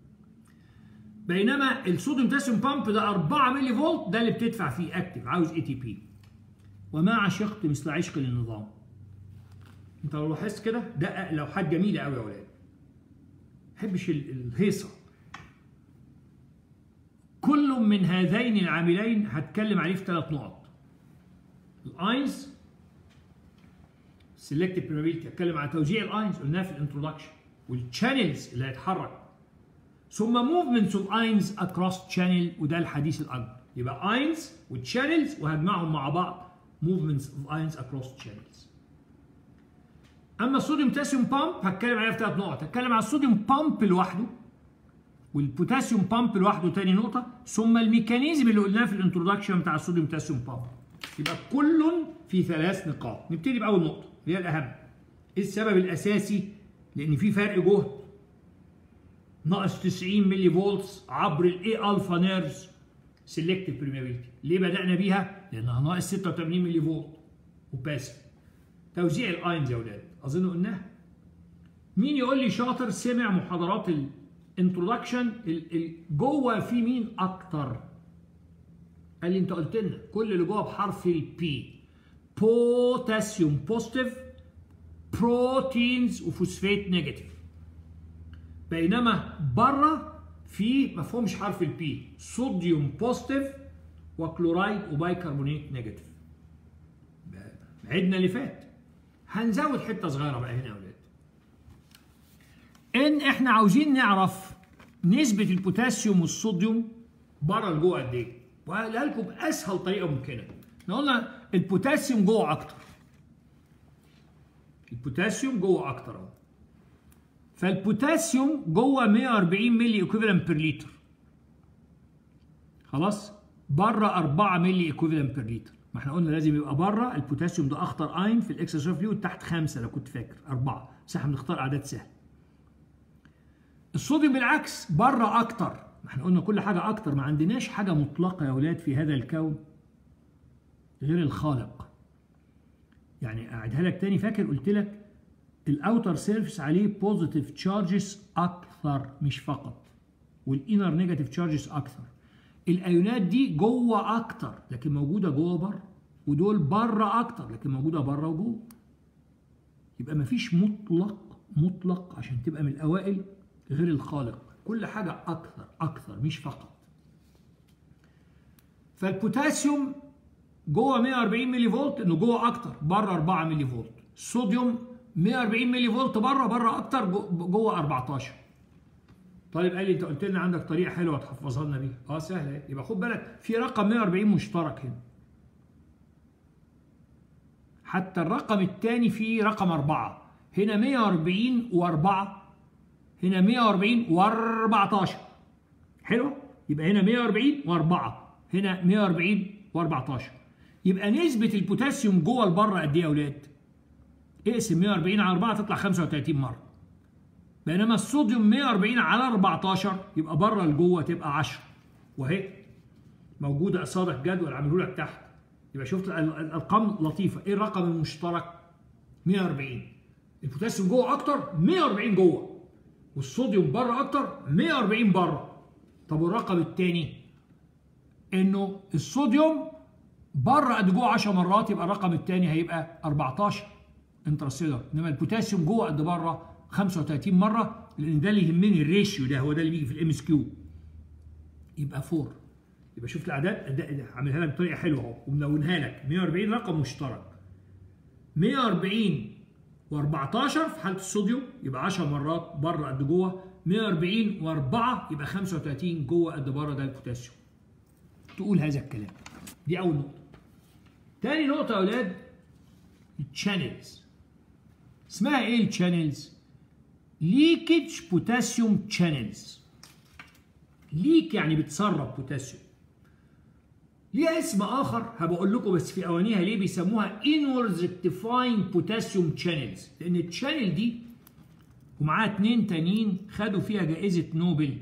بينما الصوديوم بوتاسيوم بامب ده 4 ملي فولت ده اللي بتدفع فيه اكتف عاوز اي تي بي وما عشقت مثل عشق للنظام انت لو لاحظت كده ده لوحات جميله قوي يا اولاد ما بحبش الهيصه كل من هذين العاملين هتكلم عليه في ثلاث نقط الاينز سيلكتيف بريمابيلتي هتكلم على توزيع الاينز قلناها في الانترودكشن والشانلز اللي هيتحرك ثم موفمنتس اوف اينز اكروس شانل وده الحديث الاكبر يبقى اينز والشانلز وهجمعهم مع بعض موفمنتس اوف اينز اكروس شانلز اما الصوديوم بوتاسيوم بامب هتكلم عليها في ثلاث نقط هتكلم على الصوديوم بامب لوحده والبوتاسيوم بامب لوحده تاني نقطه ثم الميكانيزم اللي قلناه في الانترودكشن بتاع الصوديوم بوتاسيوم بامب يبقى كل في ثلاث نقاط نبتدي باول نقطه اللي هي الاهم ايه السبب الاساسي لان في فرق جهد ناقص 90 ملي فولتس عبر الاي الفا نيرز سيلكتيف بريمابيلتي ليه بدانا بيها لانها ناقص 86 ملي فولت وباسف توزيع الاينز يا اولاد اظن قلناها مين يقول لي شاطر سمع محاضرات الانترودكشن جوه في مين اكتر قال لي انت قلت لنا كل اللي جوه بحرف البي بوتاسيوم بوزيتيف بروتينز وفوسفات نيجاتيف بينما بره في مفهومش حرف البي صوديوم بوزيتيف وكلورايد وبايكربونات نيجاتيف عدنا اللي فات هنزود حته صغيره بقى هنا يا اولاد ان احنا عاوزين نعرف نسبه البوتاسيوم والصوديوم بره لجوه قد ايه وهقولها لكم باسهل طريقه ممكنه احنا قلنا البوتاسيوم جوه اكتر البوتاسيوم جوه اكتر اهو فالبوتاسيوم جوه 140 ملي ايكوفالنت بير لتر خلاص بره 4 ملي ايكوفالنت بير لتر ما احنا قلنا لازم يبقى بره البوتاسيوم ده اخطر اين في الاكسسوار فلويد تحت خمسه لو كنت فاكر اربعه بس احنا بنختار اعداد سهله الصوديوم بالعكس بره اكتر ما احنا قلنا كل حاجه اكتر ما عندناش حاجه مطلقه يا اولاد في هذا الكون غير الخالق يعني اعيدها لك تاني فاكر قلت لك الاوتر سيرفيس عليه بوزيتيف تشارجز اكثر مش فقط والانر نيجاتيف تشارجز اكثر الايونات دي جوه اكتر لكن موجوده جوه بره ودول بره اكتر لكن موجوده بره وجوه يبقى مفيش مطلق مطلق عشان تبقى من الاوائل غير الخالق كل حاجه اكثر اكثر مش فقط فالبوتاسيوم جوه 140 ملي فولت انه جوه اكتر بره 4 ملي فولت الصوديوم 140 ملي فولت بره بره اكتر جوه 14 طيب قال لي انت قلت لنا عندك طريقه حلوه تحفظها لنا بيها اه سهله يبقى خد بالك في رقم 140 مشترك هنا حتى الرقم الثاني فيه رقم 4 هنا 140 و4 هنا 140 و14 حلو يبقى هنا 140 و4 هنا 140 و14 يبقى نسبة البوتاسيوم جوه لبره قد ايه يا اولاد؟ اقسم 140 على 4 تطلع 35 مرة. بينما الصوديوم 140 على 14 يبقى بره لجوه تبقى 10 وهي موجودة قصادك جدول عامله لك تحت. يبقى شفت الارقام لطيفة، ايه الرقم المشترك؟ 140 البوتاسيوم جوه اكتر 140 جوه والصوديوم بره اكتر 140 بره. طب والرقم الثاني انه الصوديوم بره قد جوه 10 مرات يبقى الرقم الثاني هيبقى 14 انترستيلر انما البوتاسيوم جوه قد بره 35 مره لان ده اللي يهمني الريشيو ده هو ده اللي بيجي في الام اس كيو يبقى 4 يبقى شوف الاعداد عاملها لك بطريقه حلوه اهو وملونها لك 140 رقم مشترك 140 و14 في حاله الصوديوم يبقى 10 مرات بره قد جوه 140 و4 يبقى 35 جوه قد بره ده البوتاسيوم تقول هذا الكلام دي اول نقطه تاني نقطه يا اولاد الشانلز اسمها ايه الشانلز ليكج بوتاسيوم شانلز ليك يعني بتسرب بوتاسيوم ليها اسم اخر هبقول لكم بس في اوانيها ليه بيسموها inwards rectifying potassium channels لان الشانل دي ومعاها اتنين تانيين خدوا فيها جائزة نوبل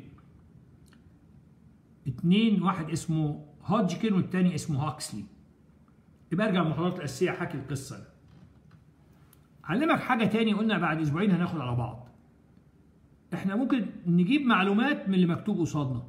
اتنين واحد اسمه هودجكن والتاني اسمه هاكسلي يبقى ارجع المحاضرات الاساسيه حكي القصه دي. علمك حاجه تاني قلنا بعد اسبوعين هناخد على بعض احنا ممكن نجيب معلومات من اللي مكتوب قصادنا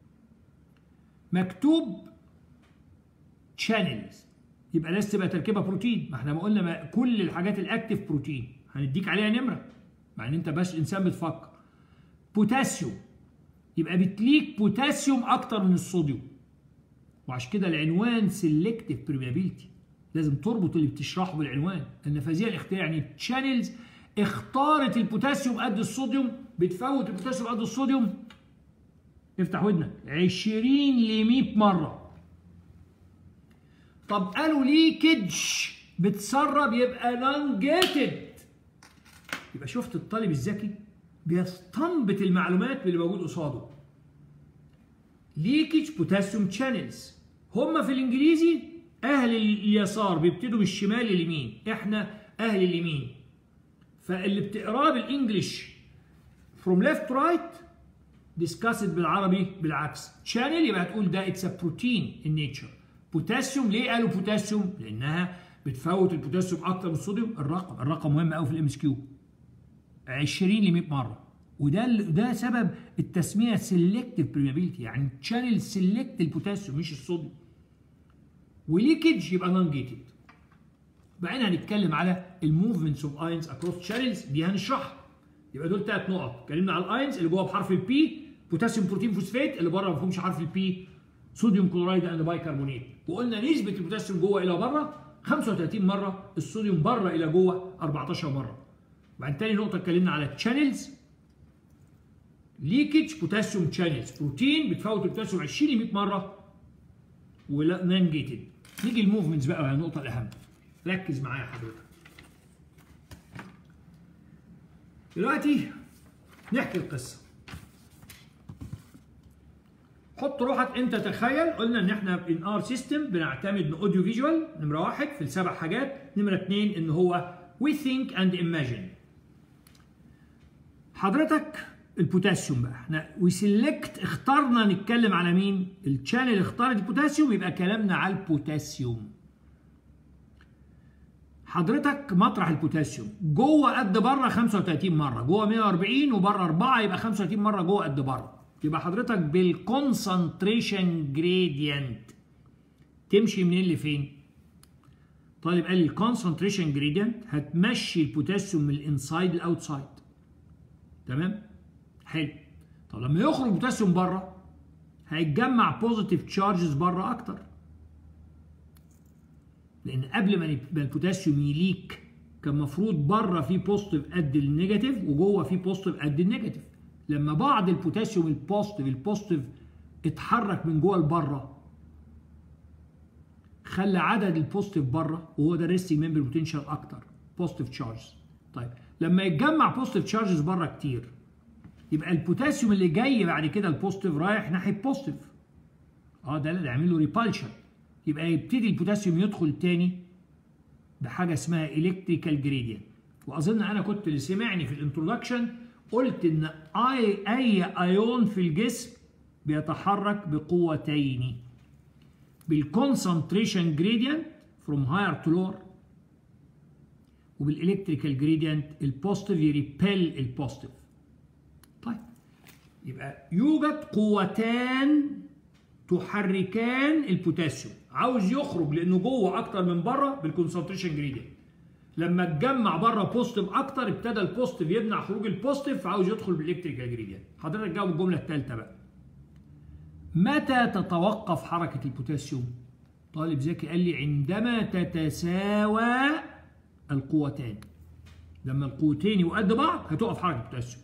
مكتوب channels يبقى لازم تبقى تركيبها بروتين ما احنا ما قلنا ما كل الحاجات الاكتف بروتين هنديك عليها نمره مع ان انت بس انسان بتفكر بوتاسيوم يبقى بتليك بوتاسيوم اكتر من الصوديوم وعشان كده العنوان سيلكتيف بريميابيلتي لازم تربط اللي بتشرحه بالعنوان النفاذيه الاختيار يعني تشانلز اختارت البوتاسيوم قد الصوديوم بتفوت البوتاسيوم قد الصوديوم افتح ودنك 20 ل 100 مره طب قالوا ليكج بتسرب يبقى نون جيتد يبقى شفت الطالب الذكي بيستنبط المعلومات اللي موجود قصاده ليكج بوتاسيوم شانلز هم في الانجليزي اهل اليسار بيبتدوا بالشمال لليمين احنا اهل اليمين فاللي بتقراه بالانجلش from left to right discussed بالعربي بالعكس channel يبقى هتقول ده it's a protein in nature بوتاسيوم ليه قالوا بوتاسيوم لانها بتفوت البوتاسيوم اكتر من الصوديوم الرقم الرقم مهم قوي في الام اس كيو 20 ل 100 مره وده ده سبب التسميه سيلكتيف بريمابيلتي يعني تشانل سيلكت البوتاسيوم مش الصوديوم وليكج يبقى نون جيتد بعدين هنتكلم على الموفمنتس اوف اينز اكروس شانلز دي هنشرحها يبقى دول ثلاث نقط اتكلمنا على الاينز اللي جوه بحرف البي بوتاسيوم بروتين فوسفات اللي بره ما فيهمش حرف البي صوديوم كلورايد اند بايكربونات وقلنا نسبه البوتاسيوم جوه الى بره 35 مره الصوديوم بره الى جوه 14 مره بعد تاني نقطه اتكلمنا على التشانلز ليكج بوتاسيوم شانلز بروتين بتفوت البوتاسيوم 20 ل 100 مره ولا نان جيتد نيجي الموفمنتس بقى وهي النقطه الاهم ركز معايا حضرتك دلوقتي نحكي القصه حط روحك انت تخيل قلنا ان احنا ان ار سيستم بنعتمد اوديو فيجوال نمره واحد في السبع حاجات نمره اثنين ان هو we think and imagine حضرتك البوتاسيوم بقى احنا وسيلكت اخترنا نتكلم على مين الشانل اختارت البوتاسيوم يبقى كلامنا على البوتاسيوم حضرتك مطرح البوتاسيوم جوه قد بره 35 مره جوه 140 وبره 4 يبقى 35 مره جوه قد بره يبقى حضرتك بالكونسنتريشن جريدينت تمشي منين لفين طالب قال لي الكونسنتريشن جريدينت هتمشي البوتاسيوم من الانسايد للاوتسايد تمام حلو طب لما يخرج بوتاسيوم بره هيتجمع بوزيتيف تشارجز بره اكتر لان قبل ما البوتاسيوم يليك كان المفروض بره في بوزيتيف قد النيجاتيف وجوه في بوزيتيف قد النيجاتيف لما بعض البوتاسيوم البوزيتيف البوزيتيف اتحرك من جوه لبره خلى عدد البوزيتيف بره وهو ده الريستنج ممبر بوتنشال اكتر بوزيتيف تشارجز طيب لما يتجمع بوزيتيف تشارجز بره كتير يبقى البوتاسيوم اللي جاي بعد كده البوزيتيف رايح ناحيه بوزيتيف اه ده اللي يعمل له ريبالشن يبقى يبتدي البوتاسيوم يدخل تاني بحاجه اسمها الكتريكال جريدينت واظن انا كنت اللي سمعني في الانترودكشن قلت ان اي اي ايون في الجسم بيتحرك بقوتين بالكونسنتريشن جريدينت فروم هاير تو لور وبالالكتريكال جريدينت البوزيتيف يريبل البوزيتيف طيب يبقى يوجد قوتان تحركان البوتاسيوم عاوز يخرج لانه جوه اكتر من بره بالكونسنتريشن جريدينت لما اتجمع بره بوزيتيف اكتر ابتدى البوزيتيف يمنع خروج البوزيتيف فعاوز يدخل بالالكتريكال جريدينت حضرتك جاوب الجمله الثالثه بقى متى تتوقف حركه البوتاسيوم طالب ذكي قال لي عندما تتساوى القوتان لما القوتين يؤدوا بعض هتقف حركه البوتاسيوم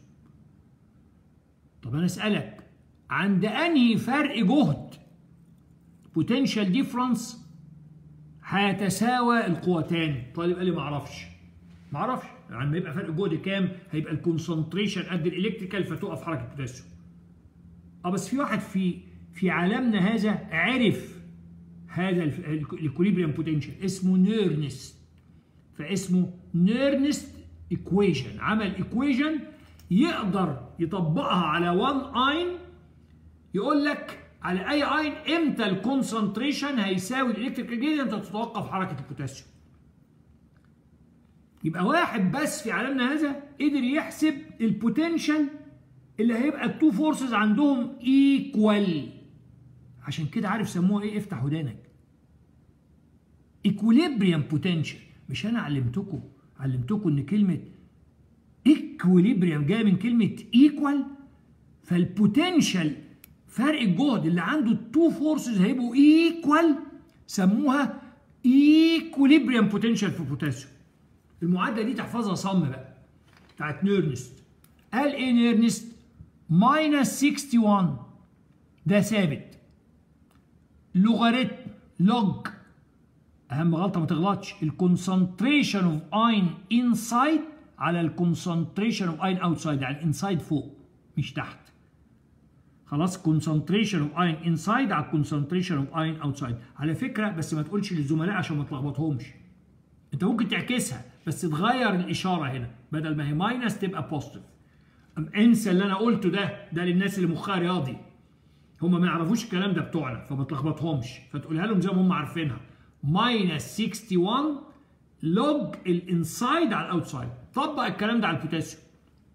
طب انا اسالك عند انهي فرق جهد بوتنشال ديفرنس هيتساوى القوتان طالب قال لي ما اعرفش ما اعرفش يعني لما يبقى فرق جهد كام هيبقى الكونسنتريشن قد الالكتريكال فتقف حركه البوتاسيوم اه بس في واحد في في عالمنا هذا عرف هذا الاكوليبريم بوتنشال اسمه نيرنست فاسمه نيرنست ايكويشن عمل ايكويشن يقدر يطبقها على 1 اين يقول لك على اي اين امتى الكونسنتريشن هيساوي الالكتريكال جريدينت تتوقف حركه البوتاسيوم يبقى واحد بس في عالمنا هذا قدر يحسب البوتنشال اللي هيبقى التو فورسز عندهم ايكوال عشان كده عارف سموها ايه افتح ودانك ايكوليبريم بوتنشال مش انا علمتكم علمتكم ان كلمه ايكوليبريم جايه من كلمه ايكوال فالبوتنشال فرق الجهد اللي عنده التو فورسز هيبقوا ايكوال سموها ايكوليبريم بوتنشال في بوتاسيوم المعادله دي تحفظها صم بقى بتاعت نيرنست قال ايه نيرنست ماينس 61 ده ثابت لوغاريتم لوج اهم غلطه ما تغلطش الكونسنتريشن اوف اين انسايد على الكونسنتريشن اوف اين اوتسايد يعني الانسايد فوق مش تحت خلاص كونسنتريشن اوف اين انسايد على الكونسنتريشن اوف اين اوتسايد على فكره بس ما تقولش للزملاء عشان ما تلخبطهمش انت ممكن تعكسها بس تغير الاشاره هنا بدل ما هي ماينس تبقى بوزيتيف انسى اللي انا قلته ده ده للناس اللي مخها رياضي هم ما يعرفوش الكلام ده بتوعنا فما تلخبطهمش فتقولها لهم زي ما هم عارفينها ماينس 61 لوج الانسايد على الاوتسايد طبق الكلام ده على البوتاسيوم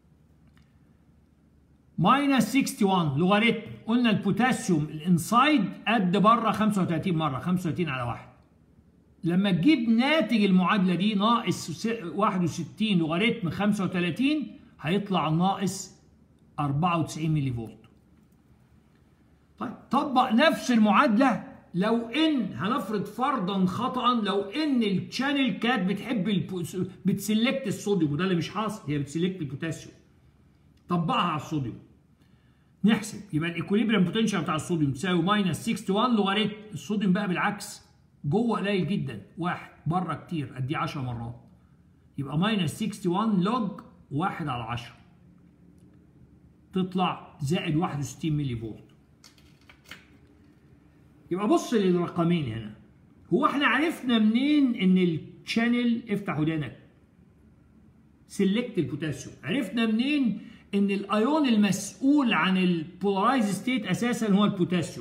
ماينس 61 لوغاريتم قلنا البوتاسيوم الانسايد قد بره 35 مره 35 على واحد لما تجيب ناتج المعادله دي ناقص 61 لوغاريتم 35 هيطلع ناقص 94 ملي فولت طيب طبق نفس المعادله لو ان هنفرض فرضا خطا لو ان الشانل كانت بتحب بتسلكت الصوديوم وده اللي مش حاصل هي بتسلكت البوتاسيوم طبقها على الصوديوم نحسب يبقى الايكوليبريم بوتنشال بتاع الصوديوم تساوي ماينس 61 لوغاريتم الصوديوم بقى بالعكس جوه قليل جدا واحد بره كتير اديه 10 مرات يبقى ماينس 61 لوج 1 على 10 تطلع زائد 61 ملي فولت يبقى بص للرقمين هنا هو احنا عرفنا منين ان الشانل افتح ودانك سيلكت البوتاسيوم عرفنا منين ان الايون المسؤول عن البولارايز ستيت اساسا هو البوتاسيوم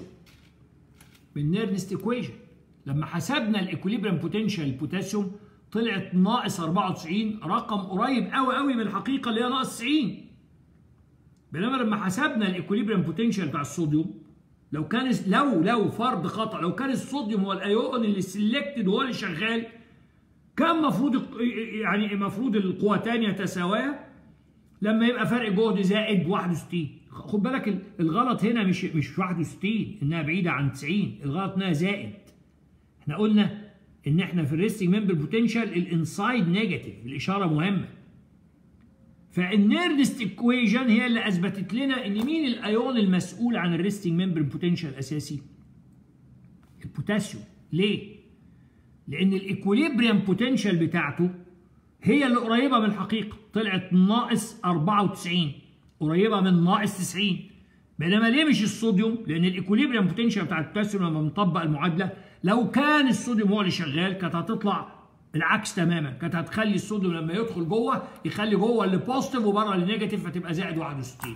من نيرنست ايكويشن لما حسبنا الايكوليبريم بوتنشال البوتاسيوم طلعت ناقص 94 رقم قريب قوي قوي من الحقيقه اللي هي ناقص 90 بينما لما حسبنا الايكوليبريم بوتنشال بتاع الصوديوم لو كان لو لو فرض خطا لو كان الصوديوم هو الايون اللي سيلكتد وهو اللي شغال كان المفروض يعني المفروض القوتان يتساويا لما يبقى فرق جهد زائد 61 خد بالك الغلط هنا مش مش 61 انها بعيده عن 90 الغلط انها زائد احنا قلنا ان احنا في الريستنج ممبر بوتنشال الانسايد نيجاتيف الاشاره مهمه فالنيرنست ايكويجن هي اللي اثبتت لنا ان مين الايون المسؤول عن الريستنج ممبر بوتنشال الاساسي البوتاسيوم ليه لان الايكوليبريم بوتنشال بتاعته هي اللي قريبه من الحقيقه طلعت ناقص 94 قريبه من ناقص 90 بينما ليه مش الصوديوم لان الايكوليبريم بوتنشال بتاع البوتاسيوم لما بنطبق المعادله لو كان الصوديوم هو اللي شغال كانت هتطلع العكس تماما كانت هتخلي الصوديوم لما يدخل جوه يخلي جوه اللي بوزيتيف وبره اللي نيجاتيف فتبقى زائد 61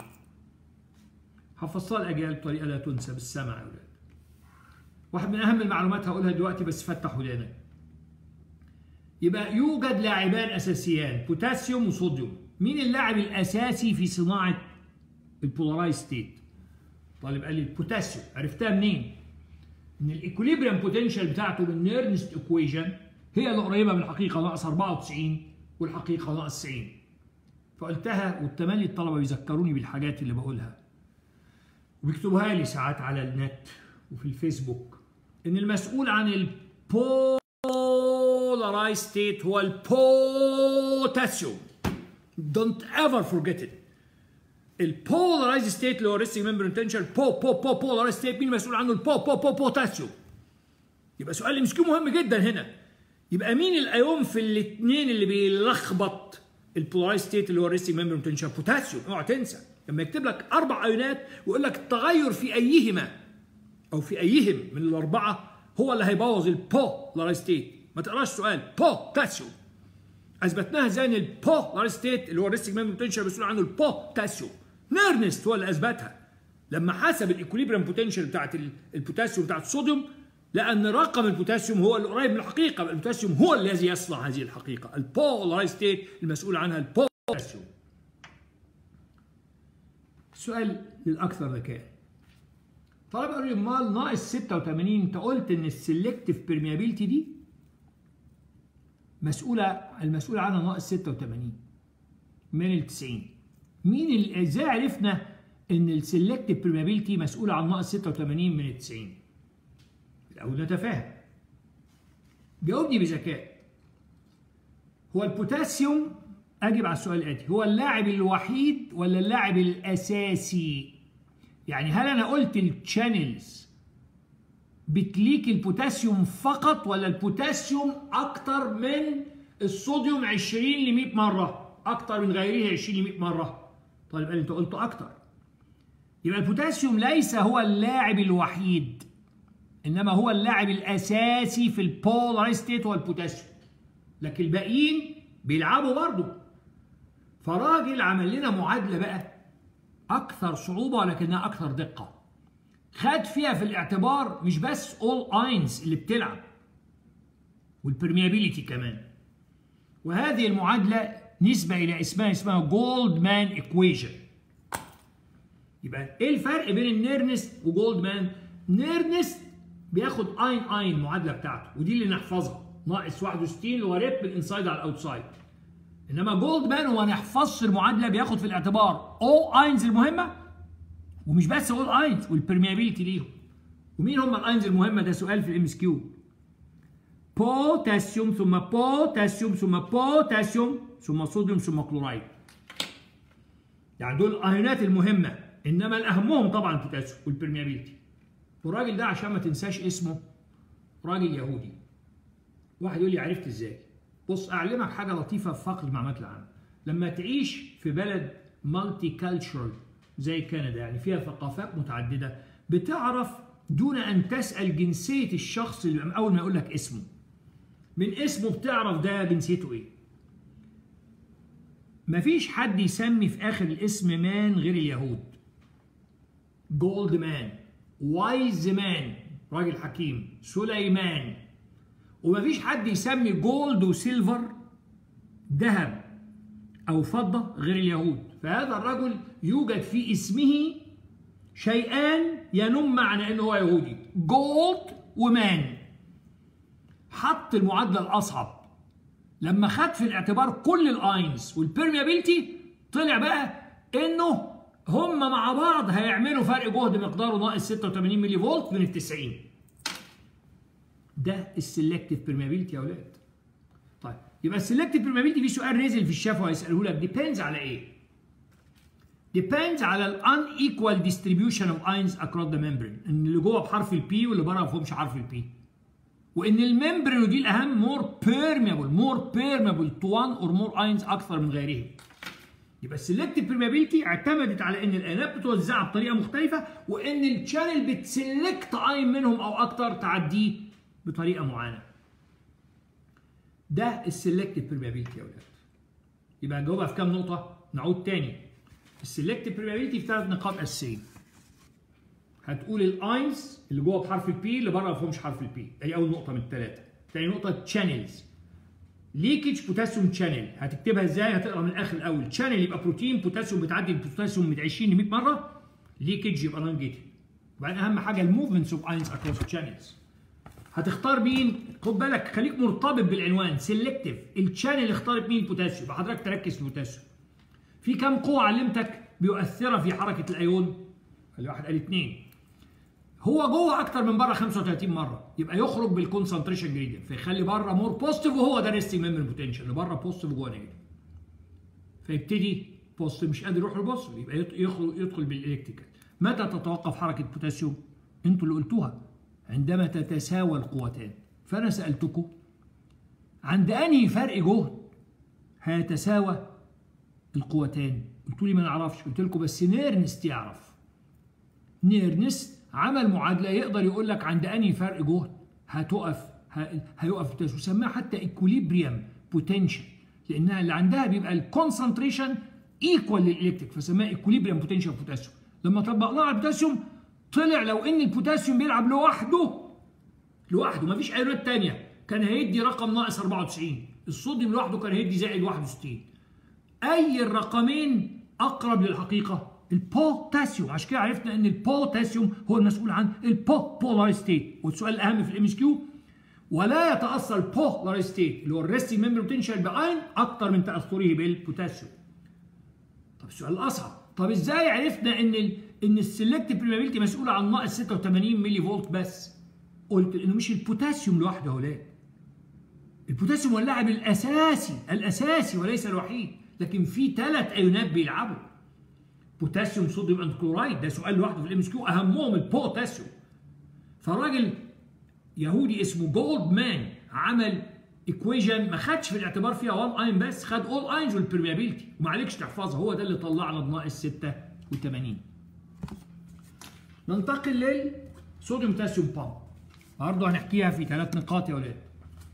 حفظتها الاجيال بطريقه لا تنسى بالسمع يا اولاد واحد من اهم المعلومات هقولها دلوقتي بس فتح ودانك يبقى يوجد لاعبان اساسيان بوتاسيوم وصوديوم مين اللاعب الاساسي في صناعه البولارايز ستيت طالب قال لي البوتاسيوم عرفتها منين ان الايكوليبريم بوتنشال بتاعته بالنيرنست ايكويشن هي اللي قريبه من الحقيقه ناقص 94 والحقيقه ناقص 90 فقلتها والتملي الطلبه بيذكروني بالحاجات اللي بقولها وبيكتبوها لي ساعات على النت وفي الفيسبوك ان المسؤول عن البولارايز ستيت هو البوتاسيوم don't ever forget it البولارايز ستيت اللي هو ريستنج ممبر انتنشن بو بو بو بولارايز ستيت مين المسؤول عنه البو بو بو بوتاسيوم يبقى سؤال ام مهم جدا هنا يبقى مين الايون في الاثنين اللي بيلخبط البولارايز ستيت اللي هو الريستنج ممبر انتنشن بوتاسيوم اوعى تنسى لما يكتب لك اربع ايونات ويقول لك التغير في ايهما او في ايهم من الاربعه هو اللي هيبوظ البولارايز ستيت ما تقراش سؤال بوتاسيوم اثبتناها زي ان البولارايز ستيت اللي هو الريستنج ممبر انتنشن مسؤول عنه البوتاسيوم نيرنست هو اللي اثبتها لما حسب الايكوليبريم بوتنشال بتاعت البوتاسيوم بتاعت الصوديوم لان رقم البوتاسيوم هو القريب من الحقيقه البوتاسيوم هو الذي يصنع هذه الحقيقه البولارايز ستيت المسؤول عنها البوتاسيوم سؤال للاكثر ذكاء طالب قال لي امال ناقص 86 انت قلت ان السلكتيف بيرميابيلتي دي مسؤوله المسؤول عنها ناقص 86 من ال 90 مين اللي ازاي عرفنا ان السلكتيف بيرميابيلتي مسؤوله عن ناقص 86 من ال 90 الاول نتفاهم جاوبني بذكاء هو البوتاسيوم اجب على السؤال الاتي هو اللاعب الوحيد ولا اللاعب الاساسي يعني هل انا قلت الشانلز بتليك البوتاسيوم فقط ولا البوتاسيوم اكتر من الصوديوم 20 ل 100 مره اكتر من غيره 20 ل 100 مره طيب قال انت قلت اكتر يبقى البوتاسيوم ليس هو اللاعب الوحيد انما هو اللاعب الاساسي في البولار ستيت هو البوتاسيوم لكن الباقيين بيلعبوا برضه فراجل عمل لنا معادله بقى اكثر صعوبه ولكنها اكثر دقه خد فيها في الاعتبار مش بس اول اينز اللي بتلعب والبرميابيليتي كمان وهذه المعادله نسبه الى اسمها اسمها جولد مان ايكويشن يبقى ايه الفرق بين النيرنست وجولد مان نيرنست بياخد اين اين المعادله بتاعته ودي اللي نحفظها ناقص 61 اللي هو ريب الانسايد على الاوتسايد انما جولد مان هو ما يحفظش المعادله بياخد في الاعتبار او اينز المهمه ومش بس اول اينز والبرميابيلتي ليهم ومين هم الاينز المهمه ده سؤال في الام اس كيو بوتاسيوم ثم بوتاسيوم ثم بوتاسيوم ثم صوديوم ثم كلورايد يعني دول الايونات المهمه انما الاهمهم طبعا البوتاسيوم والبرميابيلتي والراجل ده عشان ما تنساش اسمه راجل يهودي واحد يقول لي عرفت ازاي بص اعلمك حاجه لطيفه في فقر المعلومات العامه لما تعيش في بلد مالتي كالتشرال زي كندا يعني فيها ثقافات متعدده بتعرف دون ان تسال جنسيه الشخص اللي اول ما يقول لك اسمه من اسمه بتعرف ده جنسيته ايه مفيش حد يسمي في اخر الاسم مان غير اليهود جولد مان وايز مان راجل حكيم سليمان ومفيش حد يسمي جولد وسيلفر ذهب او فضه غير اليهود فهذا الرجل يوجد في اسمه شيئان ينم معنى انه هو يهودي جولد ومان حط المعادله الاصعب لما خد في الاعتبار كل الاينز والبرميابيلتي طلع بقى انه هم مع بعض هيعملوا فرق جهد مقداره ناقص 86 ملي فولت من ال 90 ده السلكتيف بيرميابيلتي يا اولاد طيب يبقى السلكتيف بيرميابيلتي في سؤال نزل في الشفا هيساله لك ديبيندز على ايه depends على ال unequal distribution of ions across the membrane ان اللي جوه بحرف البي واللي بره ما فيهمش حرف البي وان الممبرين ودي الاهم more permeable more permeable to one or more ions اكثر من غيرهم يبقى السلكتيف permeability اعتمدت على ان الايونات بتوزعها بطريقه مختلفه وان الشانل بتسلكت اين منهم او اكثر تعديه بطريقه معينه ده السلكتيف permeability يا ولاد يبقى نجاوبها في كام نقطه نعود تاني السلكتيف بريمابيلتي في ثلاث نقاط اساسيه هتقول الاينز اللي جوه بحرف البي اللي بره ما فيهمش حرف البي دي اول نقطه من الثلاثه تاني نقطه تشانلز ليكج بوتاسيوم شانل هتكتبها ازاي هتقرا من الاخر الاول شانل يبقى بروتين بوتاسيوم بتعدي البوتاسيوم من 20 ل 100 مره ليكج يبقى نون جيتد وبعدين اهم حاجه الموفمنتس اوف اينز اكروس شانلز هتختار مين خد بالك خليك مرتبط بالعنوان سيلكتيف الشانل اختارت مين البوتاسيوم يبقى حضرتك تركز في البوتاسيوم في كم قوة علمتك بيؤثرة في حركة الأيون؟ قال واحد قال اثنين. هو جوه أكتر من بره 35 مرة، يبقى يخرج بالكونسنتريشن جريدينت، فيخلي بره مور بوزيتيف وهو ده ريستنج ميمبرين بوتنشال، اللي بره بوزيتيف وجوه نيجاتيف. فيبتدي بوزيتيف مش قادر يروح لبوزيتيف، يبقى يدخل يدخل بالإلكتريكال. متى تتوقف حركة البوتاسيوم؟ أنتوا اللي قلتوها. عندما تتساوى القوتان. فأنا سألتكم عند أنهي فرق جهد هيتساوى القوتان قلتوا لي ما نعرفش قلت لكم بس نيرنست يعرف نيرنست عمل معادله يقدر يقول لك عند انهي فرق جهد هتقف هيقف التساوي وسماها حتى ايكوليبريم بوتنشال لانها اللي عندها بيبقى الكونسنتريشن ايكوال للالكتريك فسماها ايكوليبريم بوتنشال بوتاسيوم لما طبقناها على البوتاسيوم طلع لو ان البوتاسيوم بيلعب لوحده لوحده مفيش ايونات تانية كان هيدي رقم ناقص 94 الصوديوم لوحده كان هيدي زائد 61 اي الرقمين اقرب للحقيقه البوتاسيوم عشان كده عرفنا ان البوتاسيوم هو المسؤول عن البولار ستيت والسؤال الاهم في الام اس كيو ولا يتاثر البولار ستيت اللي هو الريستنج ميمبر بوتنشال باين اكتر من تاثره بالبوتاسيوم طب السؤال الاصعب طب ازاي عرفنا ان ال ان السلكتيف بريمابيلتي مسؤوله عن ناقص 86 ملي فولت بس قلت انه مش البوتاسيوم لوحده يا اولاد البوتاسيوم هو اللاعب الاساسي الاساسي وليس الوحيد لكن في ثلاث ايونات بيلعبوا بوتاسيوم صوديوم اند كلورايد ده سؤال لوحده في الام اس كيو اهمهم البوتاسيوم فالراجل يهودي اسمه جولد مان عمل ايكويجن ما خدش في الاعتبار فيها 1 اين بس خد اول اينز والبرميابيلتي وما عليكش تحفظها هو ده اللي طلعنا بناقص 86 ننتقل للصوديوم بوتاسيوم بامب برضه هنحكيها في ثلاث نقاط يا ولاد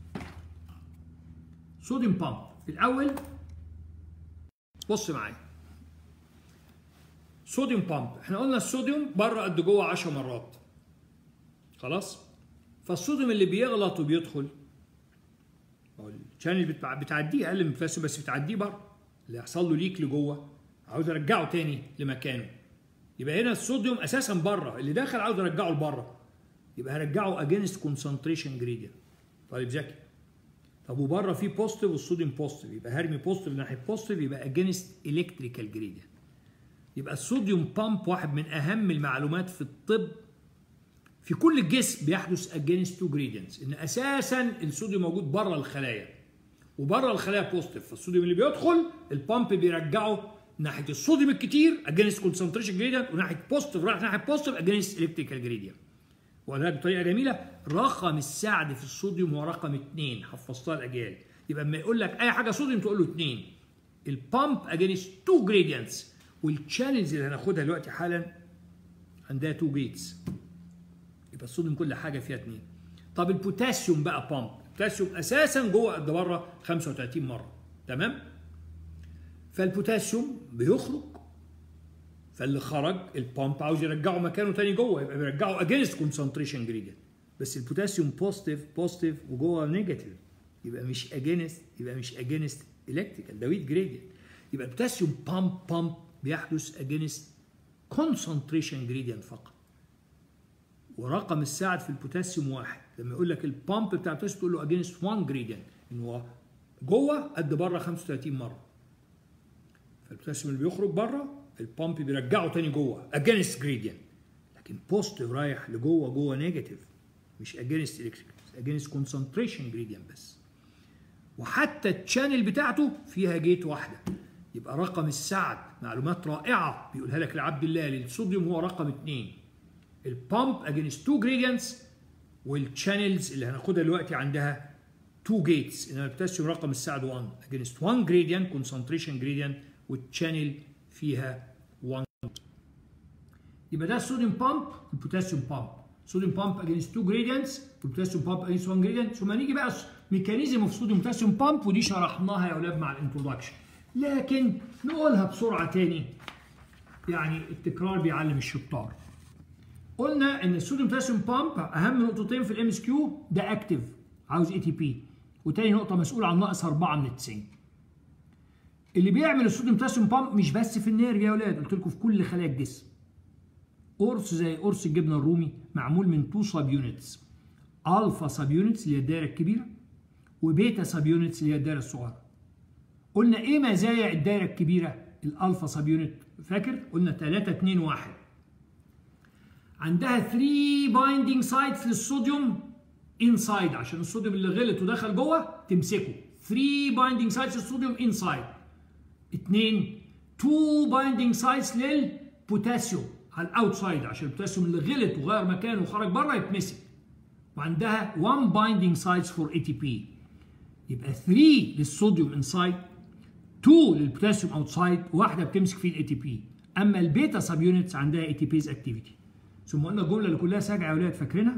صوديوم بامب الاول بص معايا صوديوم بامب احنا قلنا الصوديوم بره قد جوه 10 مرات خلاص فالصوديوم اللي بيغلط وبيدخل الشانل بتعديه اقل من البوتاسيوم بس بتعديه بره اللي يحصل له ليك لجوه عاوز ارجعه تاني لمكانه يبقى هنا الصوديوم اساسا بره اللي داخل عاوز ارجعه لبره يبقى هرجعه اجينست كونسنتريشن جريدينت طالب ذكي طب وبره في بوزيتيف والصوديوم بوزيتيف يبقى هرمي بوزيتيف ناحيه بوزيتيف يبقى اجينست الكتريكال جريدينت يبقى الصوديوم بامب واحد من اهم المعلومات في الطب في كل الجسم بيحدث اجينست تو جريدينتس ان اساسا الصوديوم موجود بره الخلايا وبره الخلايا بوزيتيف فالصوديوم اللي بيدخل البامب بيرجعه ناحيه الصوديوم الكتير اجينست كونسنتريشن جريدينت وناحيه بوزيتيف رايح ناحيه بوزيتيف اجينست الكتريكال جريدينت وقالها بطريقه جميله رقم السعد في الصوديوم هو رقم 2 حفظتها الاجيال يبقى لما يقول لك اي حاجه صوديوم تقول له 2 البامب اجينست تو جريدينتس والتشانلز اللي هناخدها دلوقتي حالا عندها تو جيتس يبقى الصوديوم كل حاجه فيها 2 طب البوتاسيوم بقى بامب البوتاسيوم اساسا جوه قد بره 35 مره تمام فالبوتاسيوم بيخرج فاللي خرج البامب عاوز يرجعه مكانه تاني جوه يبقى بيرجعه اجينست كونسنتريشن جريدينت بس البوتاسيوم بوزيتيف بوزيتيف وجوه نيجاتيف يبقى مش اجينست يبقى مش اجينست الكتريكال ده ويت جريدينت يبقى البوتاسيوم بامب بامب بيحدث اجينست كونسنتريشن جريدينت فقط ورقم الساعد في البوتاسيوم واحد لما يقول لك البامب بتاع البوتاسيوم تقول له اجينست 1 جريدينت ان هو جوه قد بره 35 مره فالبوتاسيوم اللي بيخرج بره البامب بيرجعه تاني جوه اجينست جريدينت لكن بوزيتيف رايح لجوه جوه نيجاتيف مش اجينست الكتريك اجينست كونسنتريشن جريدينت بس وحتى التشانل بتاعته فيها جيت واحده يبقى رقم السعد معلومات رائعه بيقولها لك لعبد الله للصوديوم هو رقم اثنين البامب اجينست تو جريدينتس والتشانلز اللي هناخدها دلوقتي عندها تو جيتس ان البوتاسيوم رقم السعد 1 اجينست 1 جريدينت كونسنتريشن جريدينت والتشانل فيها 1 يبقى ده الصوديوم بامب البوتاسيوم بامب صوديوم بامب اجينست 2 جريدينتس والبوتاسيوم بامب اجينست 1 جريدينت ثم نيجي بقى ميكانيزم اوف صوديوم بوتاسيوم بامب ودي شرحناها يا اولاد مع الانترودكشن لكن نقولها بسرعه تاني يعني التكرار بيعلم الشطار قلنا ان الصوديوم بوتاسيوم بامب اهم نقطتين في الام اس كيو ده اكتف عاوز اي تي بي وتاني نقطه مسؤول عن ناقص 4 من 90 اللي بيعمل الصوديوم بوتاسيوم بامب مش بس في النيرف يا اولاد قلت لكم في كل خلايا الجسم قرص زي قرص الجبنه الرومي معمول من تو سب يونتس الفا سب يونتس اللي هي الدايره الكبيره وبيتا سب يونتس اللي هي الدايره الصغيره قلنا ايه مزايا الدايره الكبيره الالفا سب يونت فاكر قلنا 3 2 1 عندها 3 بايندينج سايتس للصوديوم انسايد عشان الصوديوم اللي غلط ودخل جوه تمسكه 3 بايندينج سايتس للصوديوم انسايد اثنين 2 بايندينج سايتس للبوتاسيوم على الاوتسايد عشان البوتاسيوم اللي غلط وغير مكانه وخرج بره يتمسك وعندها 1 بايندينج سايتس فور اي تي بي يبقى 3 للصوديوم انسايد 2 للبوتاسيوم اوتسايد واحده بتمسك فيه الاي تي بي اما البيتا سب يونتس عندها اي تي بيز اكتيفيتي ثم قلنا الجمله اللي كلها ساجعه يا اولاد فاكرينها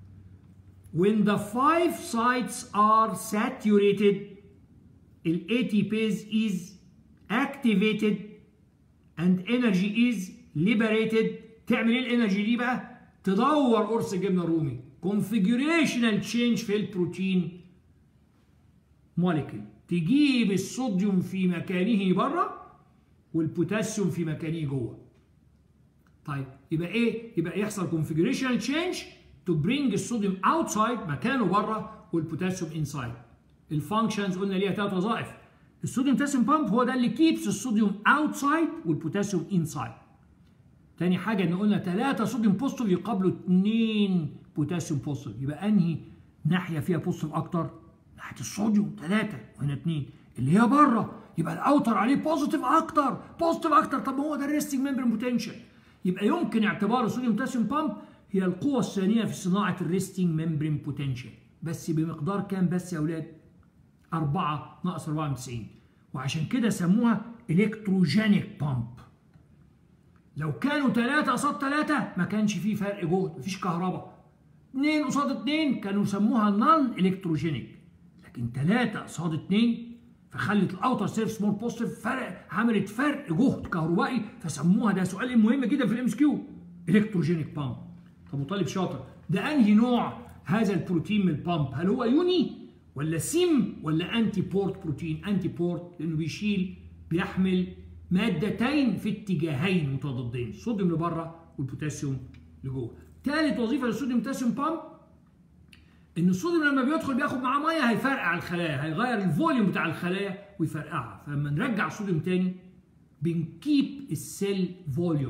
when the five sites are saturated ال ATPase is activated and energy is liberated تعمل ايه الانرجي دي بقى؟ تدور قرص الجبنه الرومي configurational change في البروتين موليكيول تجيب الصوديوم في مكانه بره والبوتاسيوم في مكانه جوه طيب يبقى ايه يبقى يحصل configurational change to bring الصوديوم outside مكانه بره والبوتاسيوم inside الفانكشنز قلنا ليها ثلاث وظائف الصوديوم بوتاسيوم بامب هو ده اللي كيبس الصوديوم اوتسايد والبوتاسيوم انسايد تاني حاجه ان قلنا ثلاثه صوديوم بوزيتيف يقابلوا اثنين بوتاسيوم بوزيتيف يبقى انهي ناحيه فيها بوزيتيف اكتر ناحيه الصوديوم ثلاثه وهنا اثنين اللي هي بره يبقى الاوتر عليه بوزيتيف اكتر بوزيتيف اكتر طب ما هو ده الريستنج ممبرين بوتنشال يبقى يمكن اعتبار الصوديوم بوتاسيوم بامب هي القوه الثانيه في صناعه الريستنج ممبرين بوتنشال بس بمقدار كام بس يا اولاد 4 ناقص 94 وعشان كده سموها الكتروجينيك بامب لو كانوا 3 قصاد 3 ما كانش فيه فرق جهد مفيش كهرباء 2 قصاد 2 كانوا يسموها نون الكتروجينيك لكن 3 قصاد 2 فخلت الاوتر سيرفس مور بوزيتيف فرق عملت فرق جهد كهربائي فسموها ده سؤال مهم جدا في الام اس كيو الكتروجينيك بامب طب وطالب شاطر ده انهي نوع هذا البروتين من البامب هل هو يوني ولا سيم ولا انتي بورت بروتين انتي بورت لانه بيشيل بيحمل مادتين في اتجاهين متضادين الصوديوم لبره والبوتاسيوم لجوه ثالث وظيفه للصوديوم بوتاسيوم بامب ان الصوديوم لما بيدخل بياخد معاه ميه هيفرقع الخلايا هيغير الفوليوم بتاع الخلايا ويفرقعها فلما نرجع الصوديوم تاني بنكيب السيل فوليوم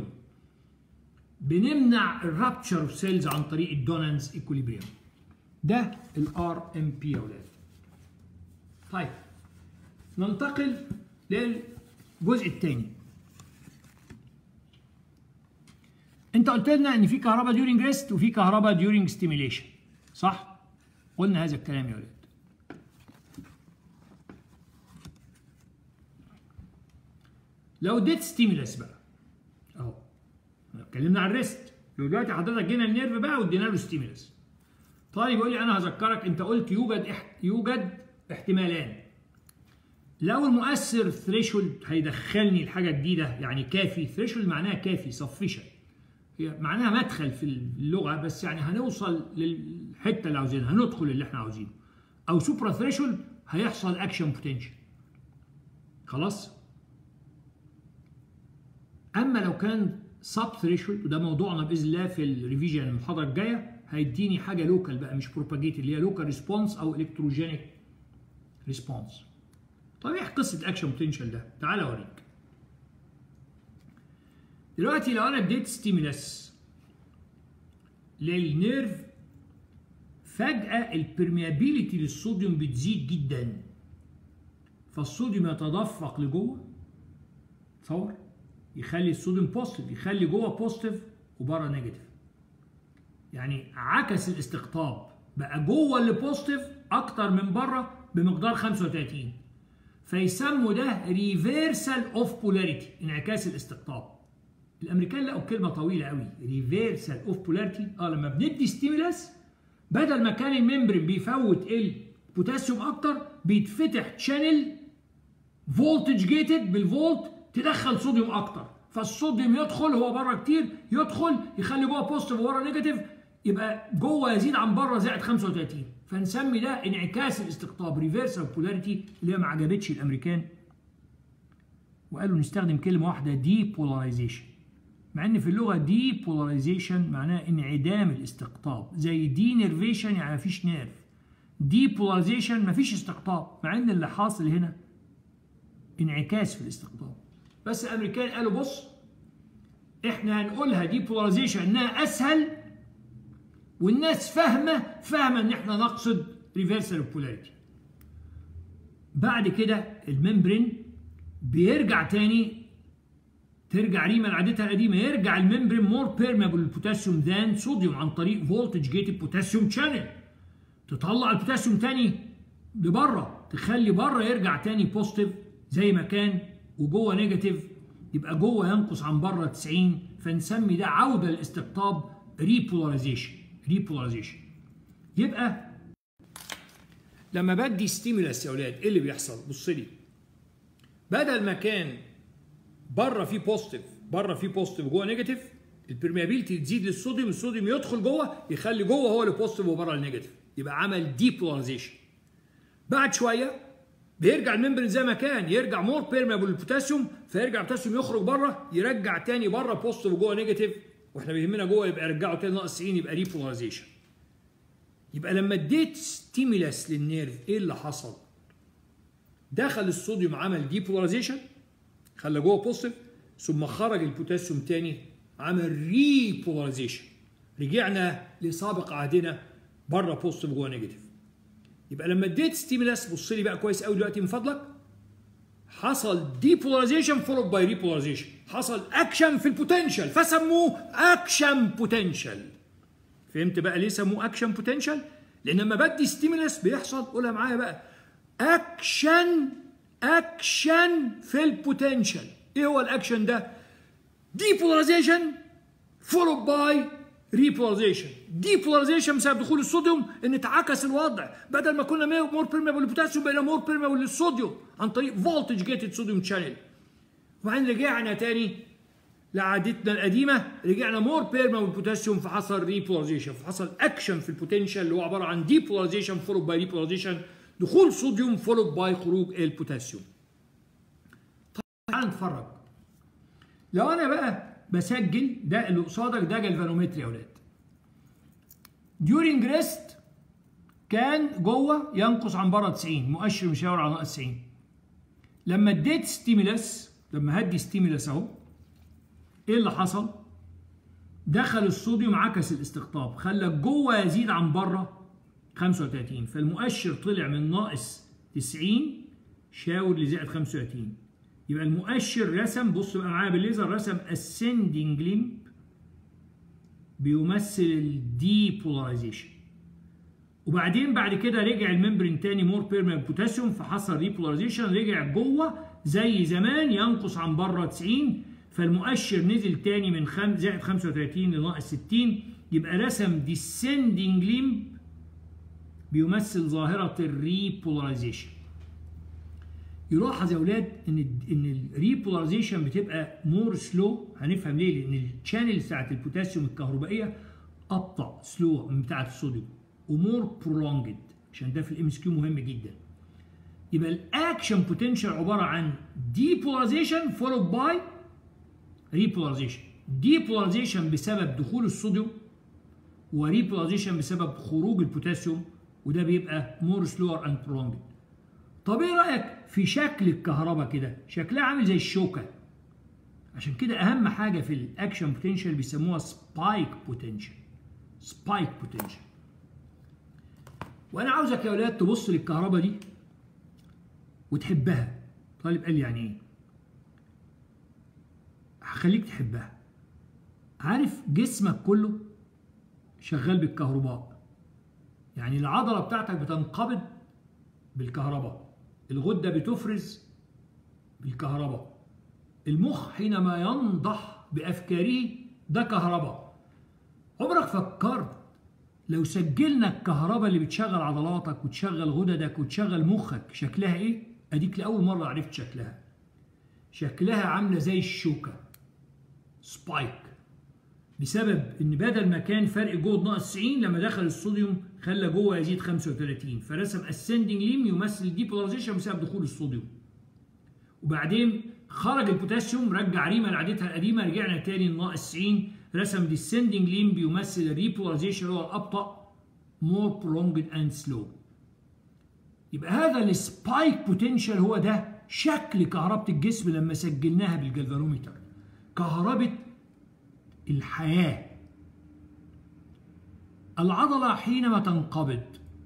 بنمنع الرابتشر اوف سيلز عن طريق الدونانس ايكوليبريم ده الار ام بي يا اولاد طيب ننتقل للجزء الثاني انت قلت لنا ان في كهرباء ديورنج ريست وفي كهرباء ديورنج ستيميليشن صح قلنا هذا الكلام يا ولاد لو اديت ستيمولس بقى اهو اتكلمنا عن الريست لو دلوقتي حضرتك جينا النيرف بقى وادينا له ستيمولس طالب يقول لي انا هذكرك انت قلت يوجد احت... يوجد احتمالان لو المؤثر ثريشولد هيدخلني لحاجه جديده يعني كافي ثريشولد معناها كافي سفيشن هي معناها مدخل في اللغه بس يعني هنوصل للحته اللي عاوزينها هندخل اللي احنا عاوزينه او سوبرا ثريشولد هيحصل اكشن بوتنشال خلاص اما لو كان سب ثريشولد وده موضوعنا باذن الله في الريفيجن المحاضره الجايه هيديني حاجه لوكال بقى مش بروباجيت اللي هي لوكال ريسبونس او الكتروجينيك ريسبونس طب ايه قصه اكشن بوتنشال ده تعال اوريك دلوقتي لو انا اديت ستيمولس للنيرف فجاه البرميابيليتي للصوديوم بتزيد جدا فالصوديوم يتدفق لجوه تصور يخلي الصوديوم بوزيتيف يخلي جوه بوزيتيف وبره نيجاتيف يعني عكس الاستقطاب بقى جوه اللي بوزيتيف اكتر من بره بمقدار 35 فيسموا ده ريفيرسال اوف بولاريتي انعكاس الاستقطاب الامريكان لقوا كلمه طويله قوي ريفيرسال اوف بولاريتي اه لما بندي ستيمولس بدل ما كان الممبرين بيفوت البوتاسيوم اكتر بيتفتح تشانل فولتج جيتد بالفولت تدخل صوديوم اكتر فالصوديوم يدخل هو بره كتير يدخل يخلي جوه بوزيتيف وبره نيجاتيف يبقى جوه يزيد عن بره زائد 35 فنسمي ده انعكاس الاستقطاب ريفيرسال بولاريتي اللي هي ما عجبتش الامريكان وقالوا نستخدم كلمه واحده دي بولاريزيشن مع ان في اللغه دي بولاريزيشن معناها انعدام الاستقطاب زي دي نيرفيشن يعني مفيش نيرف دي بولاريزيشن مفيش استقطاب مع ان اللي حاصل هنا انعكاس في الاستقطاب بس الامريكان قالوا بص احنا هنقولها دي بولاريزيشن انها اسهل والناس فاهمه فاهمه ان احنا نقصد ريفرسال بولاريتي بعد كده الممبرين بيرجع تاني ترجع ريما لعادتها القديمه يرجع الممبرين مور بيرمابل للبوتاسيوم ذان صوديوم عن طريق فولتج جيتد بوتاسيوم شانل تطلع البوتاسيوم تاني لبره تخلي بره يرجع تاني بوزيتيف زي ما كان وجوه نيجاتيف يبقى جوه ينقص عن بره 90 فنسمي ده عوده للاستقطاب ريبولاريزيشن ريبولاريزيشن يبقى لما بدي ستيمولاس يا اولاد ايه اللي بيحصل بص لي بدل ما كان بره في بوزيتيف بره في بوزيتيف جوه نيجاتيف البرميابيلتي تزيد للصوديوم الصوديوم يدخل جوه يخلي جوه هو البوزيتيف وبره النيجاتيف يبقى عمل ديبولاريزيشن بعد شويه بيرجع الممبرين زي ما كان يرجع مور بيرميبل للبوتاسيوم فيرجع البوتاسيوم يخرج بره يرجع تاني بره بوزيتيف وجوه نيجاتيف واحنا بيهمنا جوه يبقى يرجعه تاني ناقص 90 يبقى ريبولاريزيشن يبقى لما اديت ستيمولاس للنيرف ايه اللي حصل؟ دخل الصوديوم عمل ديبولاريزيشن خلى جوه بوزيتيف ثم خرج البوتاسيوم تاني عمل ريبولاريزيشن رجعنا لسابق عهدنا بره بوزيتيف جوه نيجاتيف يبقى لما اديت ستيمولاس بص لي بقى كويس قوي دلوقتي من فضلك حصل ديبولاريزيشن فولود باي ريبولاريزيشن حصل اكشن في البوتنشال فسموه اكشن بوتنشال فهمت بقى ليه سموه اكشن بوتنشال لان لما بدي ستيمولاس بيحصل قولها معايا بقى اكشن اكشن في البوتنشال ايه هو الاكشن ده ديبولاريزيشن فولود باي ريبولاريزيشن ديبولاريزيشن بسبب دخول الصوديوم ان اتعكس الوضع بدل ما كنا مور بيرميبل للبوتاسيوم بقينا مور بيرميبل للصوديوم عن طريق فولتج جيتد صوديوم شانل وبعدين رجعنا تاني لعادتنا القديمه رجعنا مور بيرميبل للبوتاسيوم فحصل ريبولاريزيشن فحصل اكشن في البوتنشال اللي هو عباره عن ديبولاريزيشن فولود باي ريبولاريزيشن دخول صوديوم فولود باي خروج البوتاسيوم تعال نتفرج لو انا بقى بسجل ده اللي قصادك ده جلفانومتر يا اولاد ديورنج ريست كان جوه ينقص عن بره 90 مؤشر مشاور على ناقص 90 لما اديت ستيمولاس لما هدي ستيمولاس اهو ايه اللي حصل؟ دخل الصوديوم عكس الاستقطاب خلى جوه يزيد عن بره 35 فالمؤشر طلع من ناقص 90 شاور لزائد 35 يبقى المؤشر رسم بص بقى معايا بالليزر رسم ascending limb بيمثل الديبولاريزيشن وبعدين بعد كده رجع الممبرين تاني مور بيرميبل بوتاسيوم فحصل ريبولاريزيشن رجع جوه زي زمان ينقص عن بره 90 فالمؤشر نزل تاني من خم... زائد 35 لناقص 60 يبقى رسم descending limb بيمثل ظاهره الريبولاريزيشن يلاحظ يا اولاد ان ان الريبولاريزيشن بتبقى مور سلو هنفهم ليه لان الشانل بتاعت البوتاسيوم الكهربائيه ابطا سلو من بتاعت الصوديوم ومور برولونجد عشان ده في الام اس كيو مهم جدا يبقى الاكشن بوتنشال عباره عن ديبولاريزيشن فولود باي ريبولاريزيشن ديبولاريزيشن بسبب دخول الصوديوم وريبولاريزيشن بسبب خروج البوتاسيوم وده بيبقى مور سلور اند برولونجد طب ايه رايك في شكل الكهرباء كده شكلها عامل زي الشوكه عشان كده اهم حاجه في الاكشن بوتنشال بيسموها سبايك بوتنشال سبايك بوتنشال وانا عاوزك يا اولاد تبص للكهرباء دي وتحبها طالب قال لي يعني ايه هخليك تحبها عارف جسمك كله شغال بالكهرباء يعني العضله بتاعتك بتنقبض بالكهرباء الغدة بتفرز بالكهرباء المخ حينما ينضح بأفكاره ده كهرباء عمرك فكرت لو سجلنا الكهرباء اللي بتشغل عضلاتك وتشغل غددك وتشغل مخك شكلها ايه؟ اديك لأول مرة عرفت شكلها شكلها عاملة زي الشوكة سبايك بسبب ان بدل ما كان فرق جهد ناقص 90 لما دخل الصوديوم خلى جوه يزيد 35 فرسم اسندنج ليم يمثل ديبولاريزيشن بسبب دخول الصوديوم وبعدين خرج البوتاسيوم رجع ريما لعادتها القديمه رجعنا تاني لناقص 90 رسم ديسندنج ليم بيمثل الريبولاريزيشن هو الابطا مور برولونجد اند سلو يبقى هذا السبايك بوتنشال هو ده شكل كهربة الجسم لما سجلناها بالجلفانومتر كهربة الحياة العضلة حينما تنقبض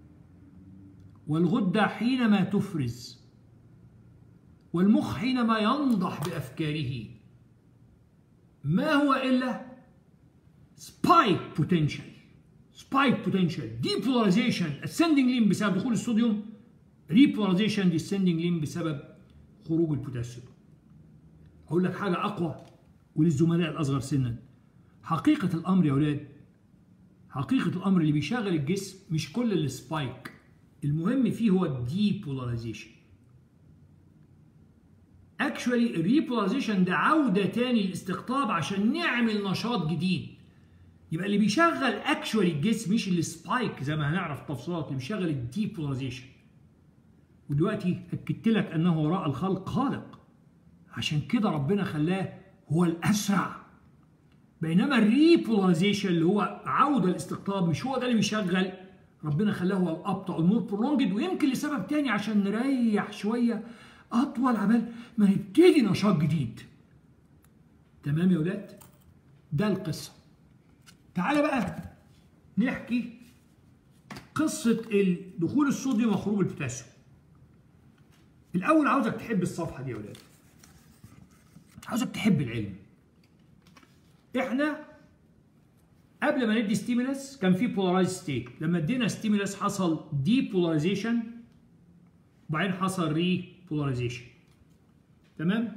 والغدة حينما تفرز والمخ حينما ينضح بأفكاره ما هو إلا سبايك بوتنشال سبايك بوتنشال ديبولاريزيشن ascending limb بسبب دخول الصوديوم ريبولاريزيشن descending limb بسبب خروج البوتاسيوم أقول لك حاجة أقوى وللزملاء الأصغر سنا حقيقة الأمر يا ولاد حقيقة الأمر اللي بيشغل الجسم مش كل السبايك المهم فيه هو الديبولاريزيشن اكشولي الريبولاريزيشن ده عوده تاني للاستقطاب عشان نعمل نشاط جديد يبقى اللي بيشغل اكشولي الجسم مش السبايك زي ما هنعرف تفصيلات اللي بيشغل الديبولاريزيشن ودلوقتي اكدت لك انه وراء الخلق خالق عشان كده ربنا خلاه هو الاسرع بينما الريبولاريزيشن اللي هو عوده الاستقطاب مش هو ده اللي بيشغل ربنا خلاه هو الابطا والمور برولونجد ويمكن لسبب تاني عشان نريح شويه اطول عبال ما نبتدي نشاط جديد تمام يا ولاد ده القصه تعالى بقى نحكي قصه دخول الصوديوم وخروج البوتاسيوم الاول عاوزك تحب الصفحه دي يا ولاد عاوزك تحب العلم احنا قبل ما ندي ستيمولس كان في بولارايز ستيت لما ادينا ستيمولس حصل دي بولاريزيشن وبعدين حصل ري بولاريزيشن تمام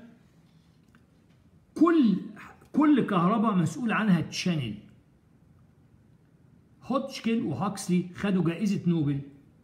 كل كل كهرباء مسؤول عنها تشانل هوتشكن وهاكسلي خدوا جائزة نوبل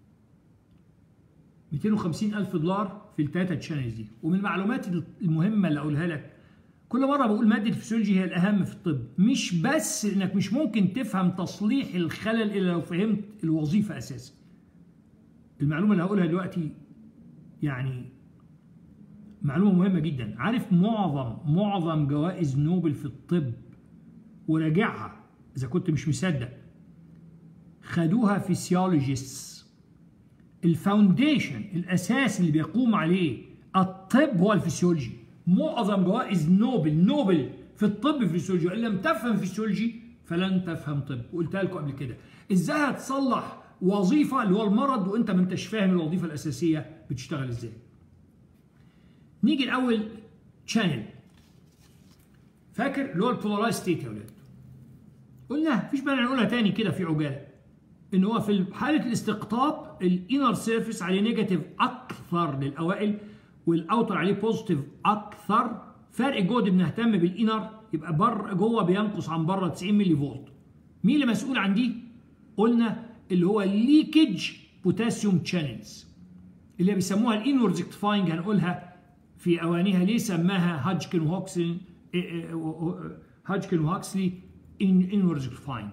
250 ألف دولار في التلاتة تشانلز دي ومن المعلومات المهمة اللي أقولها لك كل مرة بقول مادة الفسيولوجي هي الأهم في الطب مش بس إنك مش ممكن تفهم تصليح الخلل إلا لو فهمت الوظيفة أساسا المعلومة اللي هقولها دلوقتي يعني معلومة مهمة جدا عارف معظم معظم جوائز نوبل في الطب وراجعها إذا كنت مش مصدق خدوها فيسيولوجيستس الفاونديشن الأساس اللي بيقوم عليه الطب هو الفسيولوجي معظم جوائز نوبل نوبل في الطب فيسيولوجي ان لم تفهم فيسيولوجي فلن تفهم طب وقلتها لكم قبل كده ازاي هتصلح وظيفه اللي هو المرض وانت ما انتش فاهم الوظيفه الاساسيه بتشتغل ازاي نيجي الاول شانل فاكر اللي هو البولارايز ستيت يا ولاد قلنا مفيش مانع نقولها تاني كده في عجاله ان هو في حاله الاستقطاب الانر سيرفيس عليه نيجاتيف اكثر للاوائل والاوتر عليه بوزيتيف اكثر فرق جهد بنهتم بالانر يبقى بر جوه بينقص عن بره 90 ملي فولت مين اللي مسؤول عن دي قلنا اللي هو الليكج بوتاسيوم تشانلز اللي بيسموها الانورد ريكتيفاينج هنقولها في اوانيها ليه سماها هاجكن وهوكسلي هاجكن وهوكسلي انورد ريكتيفاينج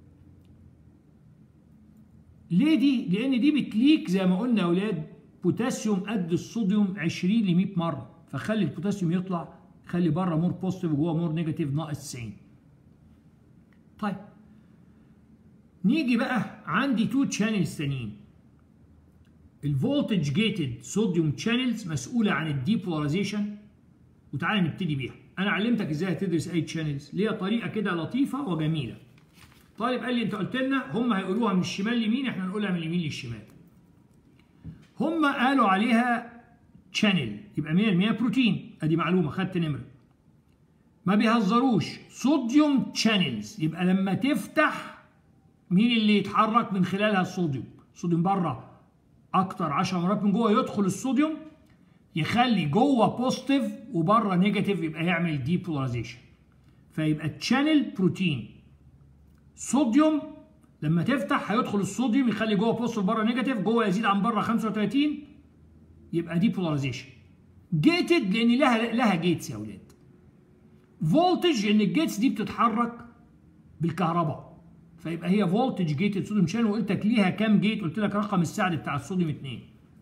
ليه دي؟ لان دي بتليك زي ما قلنا يا اولاد بوتاسيوم قد الصوديوم 20 ل 100 مره فخلي البوتاسيوم يطلع خلي بره مور بوزيتيف وجوه مور نيجاتيف ناقص 90 طيب نيجي بقى عندي تو تشانلز تانيين الفولتج جيتد صوديوم تشانلز مسؤوله عن الديبولاريزيشن وتعالى نبتدي بيها انا علمتك ازاي تدرس اي تشانلز ليها طريقه كده لطيفه وجميله طالب قال لي انت قلت لنا هم هيقولوها من الشمال ليمين احنا هنقولها من اليمين للشمال هم قالوا عليها تشانل يبقى 100% بروتين ادي معلومه خدت نمره ما بيهزروش صوديوم تشانلز يبقى لما تفتح مين اللي يتحرك من خلالها الصوديوم الصوديوم بره اكتر 10 مرات من جوه يدخل الصوديوم يخلي جوه بوزيتيف وبره نيجاتيف يبقى يعمل ديبولاريزيشن فيبقى تشانل بروتين صوديوم لما تفتح هيدخل الصوديوم يخلي جوه بوزيتيف بره نيجاتيف جوه يزيد عن بره 35 يبقى دي بولاريزيشن جيتد لان لها لها جيتس يا اولاد فولتج ان الجيتس دي بتتحرك بالكهرباء فيبقى هي فولتج جيتد صوديوم شانل وقلت لك ليها كام جيت قلت لك رقم السعد بتاع الصوديوم 2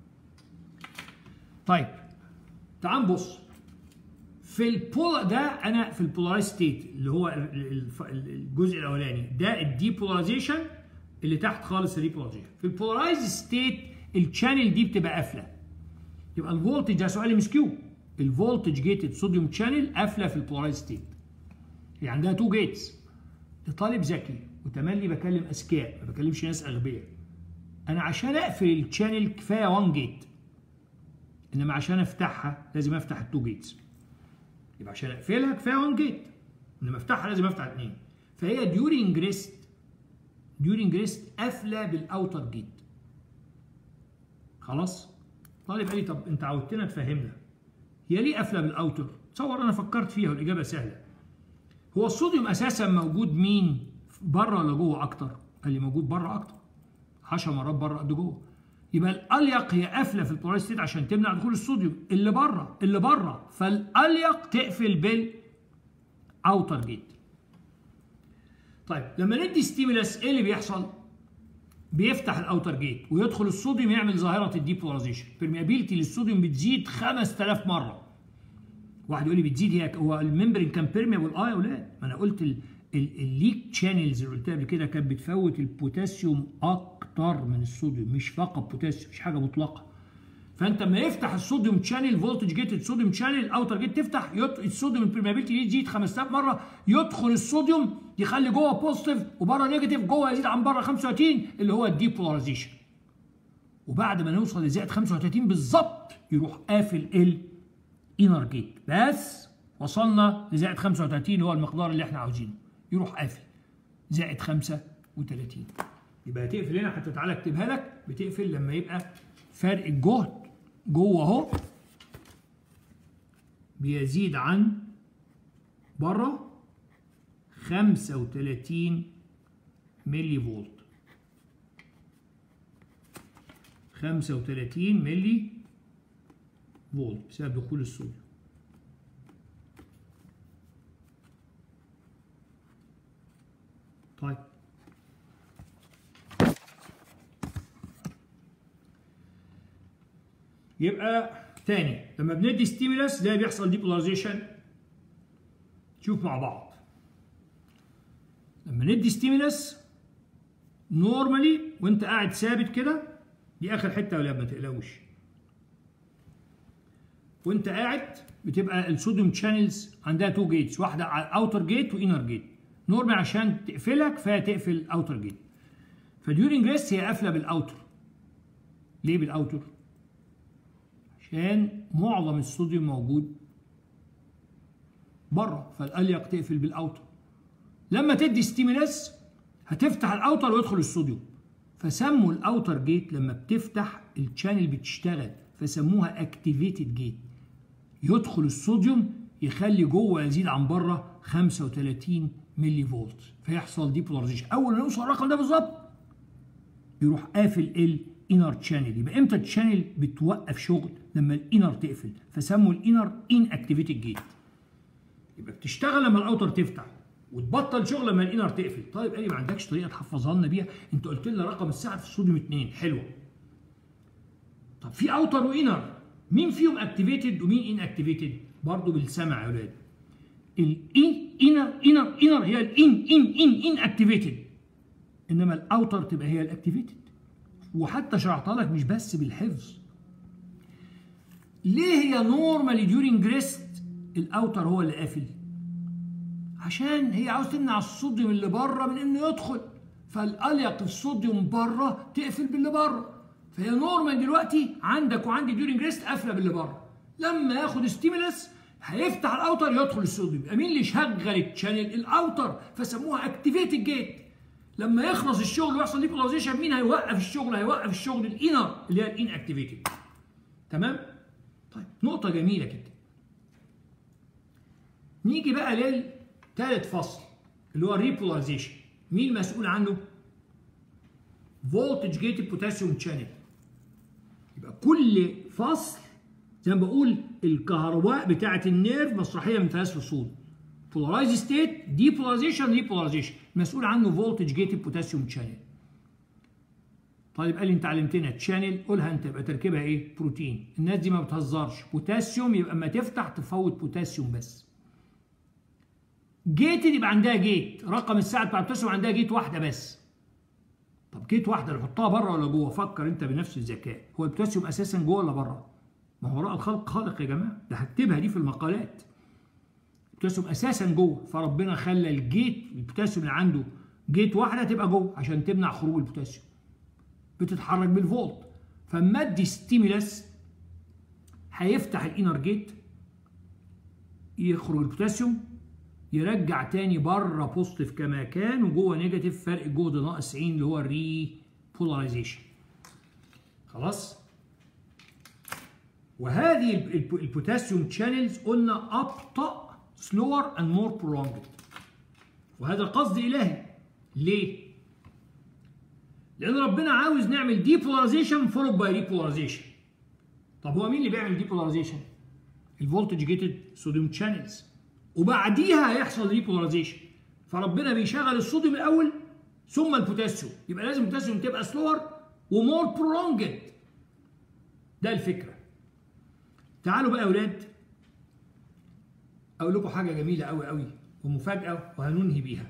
طيب تعال نبص في البول ده انا في البولارايز ستيت اللي هو الجزء الاولاني ده الديبولاريزيشن اللي تحت خالص الريبولاريزيشن في البولارايز ستيت الشانل دي بتبقى قافله يبقى الفولتج ده سؤال ام اس كيو الفولتج جيتد صوديوم شانل قافله في البولارايز ستيت هي عندها تو جيتس لطالب ذكي وتملي بكلم اذكياء ما بكلمش ناس اغبياء انا عشان اقفل الشانل كفايه 1 جيت انما عشان افتحها لازم افتح التو جيتس يبقى عشان اقفلها كفايه 1 جيت انما افتحها لازم افتح اثنين فهي ديورنج ريست ديورنج ريست قافله بالاوتر جيت خلاص طالب قال لي طب انت عودتنا تفهمنا هي ليه قافله بالاوتر تصور انا فكرت فيها والاجابه سهله هو الصوديوم اساسا موجود مين بره ولا جوه اكتر قال لي موجود بره اكتر 10 مرات بره قد جوه يبقى الاليق هي قافله في البولارايز ستيت عشان تمنع دخول الصوديوم اللي بره اللي بره فالاليق تقفل بال اوتر جيت طيب لما ندي ستيمولاس ايه اللي بيحصل؟ بيفتح الاوتر جيت ويدخل الصوديوم يعمل ظاهره الديبولاريزيشن بيرميابيلتي للصوديوم بتزيد 5000 مره واحد يقول لي بتزيد هي هو الممبرين كان بيرميبل اه يا اولاد ما انا قلت ال- ال- الليك تشانلز اللي قلتها قبل كده كانت بتفوت البوتاسيوم اكتر من الصوديوم مش فقط بوتاسيوم مش حاجه مطلقه فانت لما يفتح الصوديوم شانل فولتج جيت الصوديوم شانل الاوتر جيت تفتح يط... الصوديوم البرميابيلتي يزيد 5000 مره يدخل الصوديوم يخلي جوه بوزيتيف وبره نيجاتيف جوه يزيد عن بره 35 اللي هو الديبولاريزيشن وبعد ما نوصل لزائد 35 بالظبط يروح قافل ال انر جيت بس وصلنا لزائد 35 اللي هو المقدار اللي احنا عاوزينه يروح قافل زائد 35 يبقى هتقفل هنا حتى تعالى اكتبها لك بتقفل لما يبقى فرق الجهد جوه اهو بيزيد عن بره 35 ملي فولت 35 ملي فولت بسبب دخول الصوديوم طيب يبقى تاني لما بندي ستيمولاس ده بيحصل ديبولاريزيشن شوف مع بعض لما ندي ستيمولاس نورمالي وانت قاعد ثابت كده دي اخر حته ولا ما تقلقوش وانت قاعد بتبقى الصوديوم شانلز عندها تو جيتس واحده على الاوتر جيت وانر جيت نورمال عشان تقفلها كفايه تقفل الاوتر جيت فديورنج ريست هي قافله بالاوتر ليه بالاوتر؟ عشان معظم الصوديوم موجود بره فالاليق تقفل بالاوتر لما تدي ستيمولاس هتفتح الاوتر ويدخل الصوديوم فسموا الاوتر جيت لما بتفتح الشانل بتشتغل فسموها اكتيفيتد جيت يدخل الصوديوم يخلي جوه يزيد عن بره 35 ملي فولت فيحصل ديبولاريزيشن اول ما يوصل الرقم ده بالظبط يروح قافل الانر شانل يبقى امتى الشانل بتوقف شغل لما الانر تقفل فسموا الانر ان اكتيفيتد جيت يبقى بتشتغل لما الاوتر تفتح وتبطل شغل لما الانر تقفل طيب ايه ما عندكش طريقه تحفظها لنا بيها انت قلت لنا رقم الساعه في الصوديوم 2 حلوه طب في اوتر وانر مين فيهم اكتيفيتد ومين ان اكتيفيتد برضه بالسمع يا اولاد الان انر انر انر هي الان ان ان ان اكتيفيتد انما الاوتر تبقى هي الاكتيفيتد وحتى شرحتها لك مش بس بالحفظ ليه هي نورمالي ديورنج ريست الاوتر هو اللي قافل عشان هي عاوز تمنع الصوديوم اللي بره من انه يدخل فالاليق الصوديوم بره تقفل باللي بره فهي نورمال دلوقتي عندك وعندي ديورنج ريست قافله باللي بره لما ياخد ستيمولس هيفتح الاوتر يدخل الصوديوم يبقى مين اللي شغل الشانل الاوتر فسموها اكتيفيتد جيت لما يخلص الشغل ويحصل ديبولاريزيشن مين هيوقف الشغل هيوقف الشغل الانر اللي هي الان اكتيفيتد تمام طيب نقطه جميله كده نيجي بقى للثالث فصل اللي هو الريبولاريزيشن مين المسؤول عنه فولتج جيت بوتاسيوم شانل يبقى كل فصل زي ما بقول الكهرباء بتاعه النيرف مسرحيه من ثلاث فصول بولارايز ستيت ديبولاريزيشن ريبولاريزيشن مسؤول عنه فولتج جيت بوتاسيوم شانل طيب قال لي انت علمتنا تشانل قولها انت يبقى تركيبها ايه بروتين الناس دي ما بتهزرش بوتاسيوم يبقى اما تفتح تفوت بوتاسيوم بس جيت يبقى عندها جيت رقم الساعه بتاع البوتاسيوم عندها جيت واحده بس طب جيت واحده نحطها بره ولا جوه فكر انت بنفس الذكاء هو البوتاسيوم اساسا جوه ولا بره ما هو وراء الخلق خالق يا جماعه ده هكتبها دي في المقالات البوتاسيوم اساسا جوه فربنا خلى الجيت البوتاسيوم اللي عنده جيت واحده تبقى جوه عشان تمنع خروج البوتاسيوم بتتحرك بالفولت فاما ادي ستيمولاس هيفتح الانر جيت يخرج البوتاسيوم يرجع تاني بره بوزيتيف كما كان وجوه نيجاتيف فرق جهد ناقص 20 اللي هو الري بولاريزيشن خلاص وهذه البوتاسيوم شانلز قلنا ابطا سلور اند مور prolonged وهذا قصد الهي ليه لان ربنا عاوز نعمل ديبولاريزيشن فولود باي ريبولاريزيشن طب هو مين اللي بيعمل ديبولاريزيشن الفولتج جيتد صوديوم شانلز وبعديها هيحصل ريبولاريزيشن فربنا بيشغل الصوديوم الاول ثم البوتاسيوم يبقى لازم البوتاسيوم تبقى سلور ومور برولونجد ده الفكره تعالوا بقى يا اولاد اقول لكم حاجه جميله قوي قوي ومفاجاه وهننهي بيها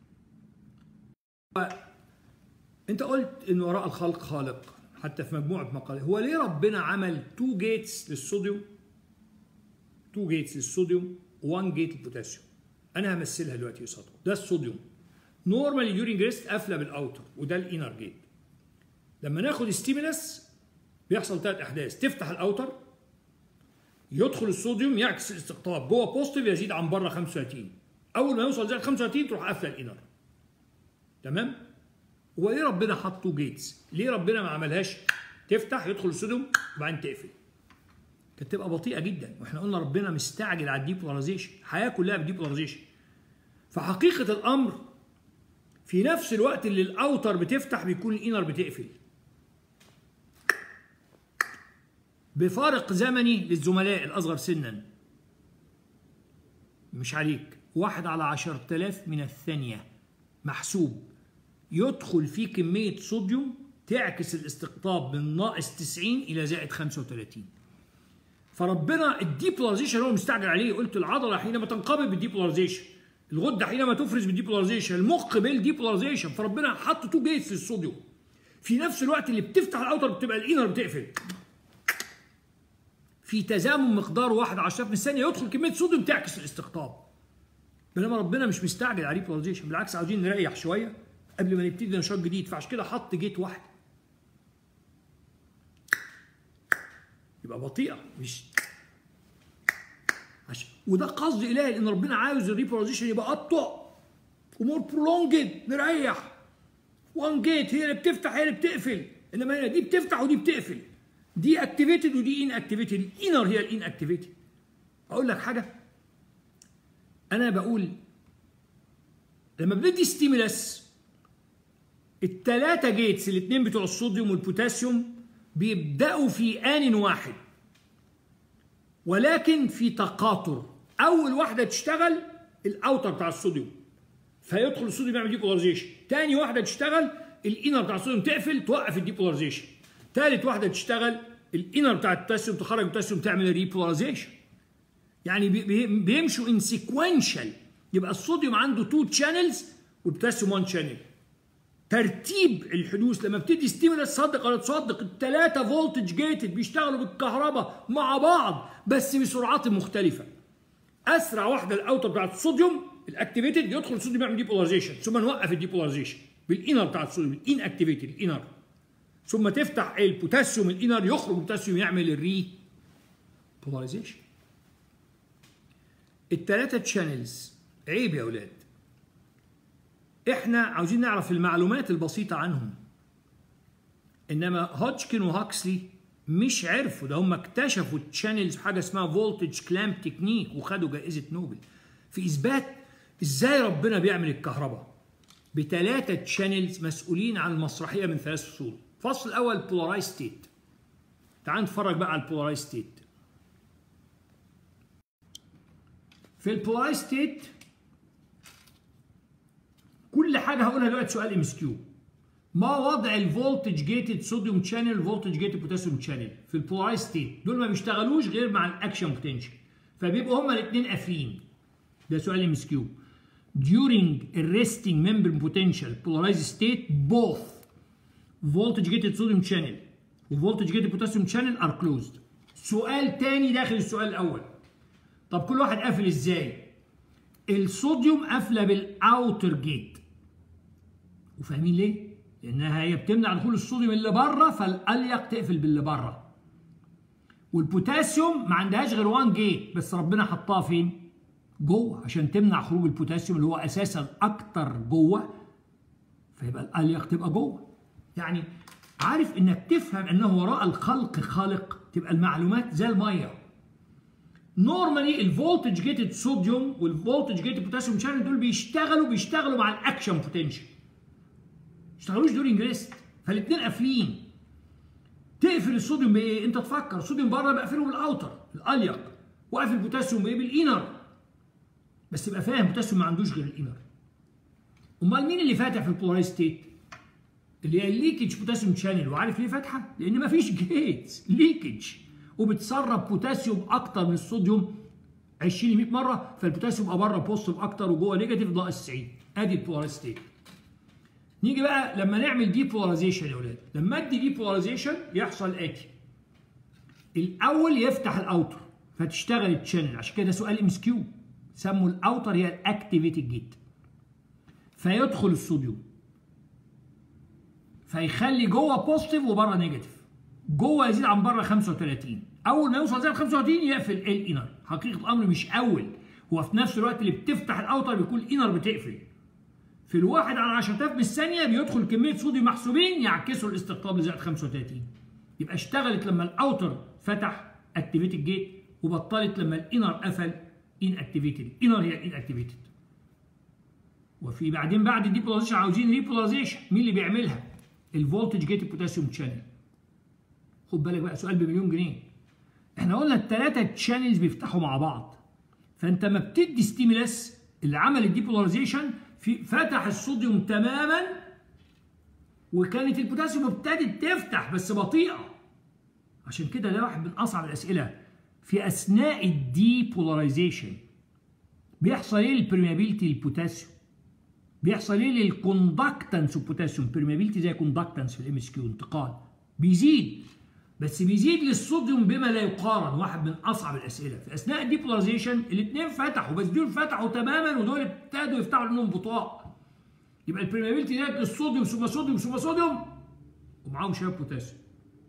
انت قلت ان وراء الخلق خالق حتى في مجموعه مقالات هو ليه ربنا عمل تو جيتس للصوديوم تو جيتس للصوديوم و1 جيت للبوتاسيوم انا همثلها دلوقتي قصادكم ده الصوديوم نورمالي ديورنج ريست قافله بالاوتر وده الانر جيت لما ناخد ستيمولس بيحصل ثلاث احداث تفتح الاوتر يدخل الصوديوم يعكس الاستقطاب جوه بوزيتيف يزيد عن بره 35 اول ما يوصل زائد 35 تروح قافله الانر تمام هو ليه ربنا حط تو جيتس ليه ربنا ما عملهاش تفتح يدخل الصوديوم وبعدين تقفل كانت تبقى بطيئه جدا واحنا قلنا ربنا مستعجل على الديبولاريزيشن الحياه كلها بالديبولاريزيشن فحقيقه الامر في نفس الوقت اللي الاوتر بتفتح بيكون الانر بتقفل بفارق زمني للزملاء الاصغر سنا مش عليك واحد على عشرة آلاف من الثانية محسوب يدخل فيه كمية صوديوم تعكس الاستقطاب من ناقص 90 إلى زائد 35 فربنا الديبولاريزيشن هو مستعجل عليه قلت العضلة حينما تنقبض بالديبولاريزيشن الغدة حينما تفرز بالديبولاريزيشن المخ بالديبولاريزيشن فربنا حط تو جيتس للصوديوم في نفس الوقت اللي بتفتح الاوتر بتبقى الانر بتقفل في تزامن مقدار واحد عشرة من الثانية يدخل كمية صوديوم تعكس الاستقطاب بينما ربنا مش مستعجل على ريبولاريزيشن بالعكس عاوزين نريح شوية قبل ما نبتدي نشاط جديد فعشان كده حط جيت واحد يبقى بطيئة مش عشان وده قصد إلهي لأن ربنا عاوز الريبولاريزيشن يبقى أبطأ ومور برولونجد نريح وان جيت هي اللي بتفتح هي اللي بتقفل انما هنا دي بتفتح ودي بتقفل دي اكتيفيتد ودي ان اكتيفيتد الانر هي الان اكتيفيتد اقول لك حاجه انا بقول لما بندي ستيمولس الثلاثه جيتس الاثنين بتوع الصوديوم والبوتاسيوم بيبداوا في ان واحد ولكن في تقاطر اول واحده تشتغل الاوتر بتاع الصوديوم فيدخل الصوديوم يعمل ديبولاريزيشن تاني واحده تشتغل الانر بتاع الصوديوم تقفل توقف الديبولاريزيشن تالت واحده تشتغل الانر بتاع البوتاسيوم تخرج البوتاسيوم تعمل ريبولاريزيشن يعني بيمشوا ان سيكونشال يبقى الصوديوم عنده تو تشانلز والبوتاسيوم 1 شانل ترتيب الحدوث لما بتدي ستيمولس صدق ولا تصدق الثلاثه فولتج جيتد بيشتغلوا بالكهرباء مع بعض بس بسرعات مختلفه اسرع واحده الاوتر بتاعت الصوديوم الاكتيفيتد يدخل الصوديوم يعمل ديبولاريزيشن ثم نوقف الديبولاريزيشن بالانر بتاع الصوديوم الان اكتيفيتد الانر ثم تفتح البوتاسيوم الانر يخرج البوتاسيوم يعمل الري بولاريزيشن الثلاثه تشانلز عيب يا اولاد احنا عاوزين نعرف المعلومات البسيطه عنهم انما هوتشكن وهاكسلي مش عرفوا ده هم اكتشفوا التشانلز حاجه اسمها فولتج كلامب تكنيك وخدوا جائزه نوبل في اثبات ازاي ربنا بيعمل الكهرباء بثلاثه تشانلز مسؤولين عن المسرحيه من ثلاث فصول الفصل الاول بولارايز ستيت تعال نتفرج بقى على البولارايز ستيت في البولارايز ستيت كل حاجه هقولها دلوقتي سؤال ام اس كيو ما وضع الفولتج جيتد صوديوم شانل فولتج جيتد بوتاسيوم شانل في البولارايز ستيت دول ما بيشتغلوش غير مع الاكشن بوتنشال فبيبقوا هما الاثنين قافلين ده سؤال ام اس كيو during a resting membrane potential polarized state both voltage gated sodium channel و voltage gated potassium channel are closed سؤال تاني داخل السؤال الاول طب كل واحد قافل ازاي الصوديوم قافله بالاوتر جيت وفاهمين ليه لانها هي بتمنع دخول الصوديوم اللي بره فالاليق تقفل باللي بره والبوتاسيوم ما عندهاش غير وان جيت بس ربنا حطها فين جوه عشان تمنع خروج البوتاسيوم اللي هو اساسا اكتر جوه فيبقى الاليق تبقى جوه يعني عارف انك تفهم انه وراء الخلق خالق تبقى المعلومات زي الميه نورمالي الفولتج جيتد صوديوم والفولتج جيتد بوتاسيوم شانل دول بيشتغلوا بيشتغلوا مع الاكشن بوتنشال ما يشتغلوش دورينج ريست فالاثنين قافلين تقفل الصوديوم بايه؟ انت تفكر الصوديوم بره بقفله بالاوتر الاليق واقفل البوتاسيوم بايه؟ بالانر بس تبقى فاهم البوتاسيوم ما عندوش غير الانر امال مين اللي فاتح في البولارايز ستيت؟ اللي هي الليكج بوتاسيوم شانل وعارف ليه فاتحه؟ لان مفيش جيتس ليكج وبتسرب بوتاسيوم اكتر من الصوديوم 20 100 مره فالبوتاسيوم يبقى بره بوزيتيف اكتر وجوه نيجاتيف ناقص 90 ادي البولارايز ستيت نيجي بقى لما نعمل دي بولاريزيشن يا ولاد لما ادي دي بولاريزيشن يحصل اتي الاول يفتح الاوتر فتشتغل التشانل عشان كده سؤال ام اس كيو سموا الاوتر هي الاكتيفيتد جيت فيدخل الصوديوم فيخلي جوه بوزيتيف وبره نيجاتيف جوه يزيد عن بره 35 اول ما يوصل زي 35 يقفل الانر حقيقه الامر مش اول هو في نفس الوقت اللي بتفتح الاوتر بيكون الانر بتقفل في الواحد على 10000 من الثانيه بيدخل كميه صوديوم محسوبين يعكسوا الاستقطاب لزائد 35 يبقى اشتغلت لما الاوتر فتح اكتيفيتد جيت وبطلت لما الانر قفل ان اكتيفيتد انر هي ان اكتيفيتد وفي بعدين بعد الديبولاريزيشن عاوزين ريبولاريزيشن مين اللي بيعملها الفولتج جيت بوتاسيوم شانل خد بالك بقى سؤال بمليون جنيه احنا قلنا الثلاثه تشانلز بيفتحوا مع بعض فانت ما بتدي ستيمولاس اللي عمل الديبولاريزيشن في فتح الصوديوم تماما وكانت البوتاسيوم ابتدت تفتح بس بطيئه عشان كده ده واحد من اصعب الاسئله في اثناء الديبولاريزيشن بيحصل ايه للبرميابيلتي للبوتاسيوم بيحصل ايه للكوندكتنس البوتاسيوم برميابيلتي زي كوندكتنس في الام اس كيو انتقال بيزيد بس بيزيد للصوديوم بما لا يقارن واحد من اصعب الاسئله في اثناء الديبولاريزيشن الاثنين فتحوا بس دول فتحوا تماما ودول ابتدوا يفتحوا لانهم بطاء يبقى البرميابيلتي ديت للصوديوم ثم صوديوم ثم صوديوم ومعاهم شويه بوتاسيوم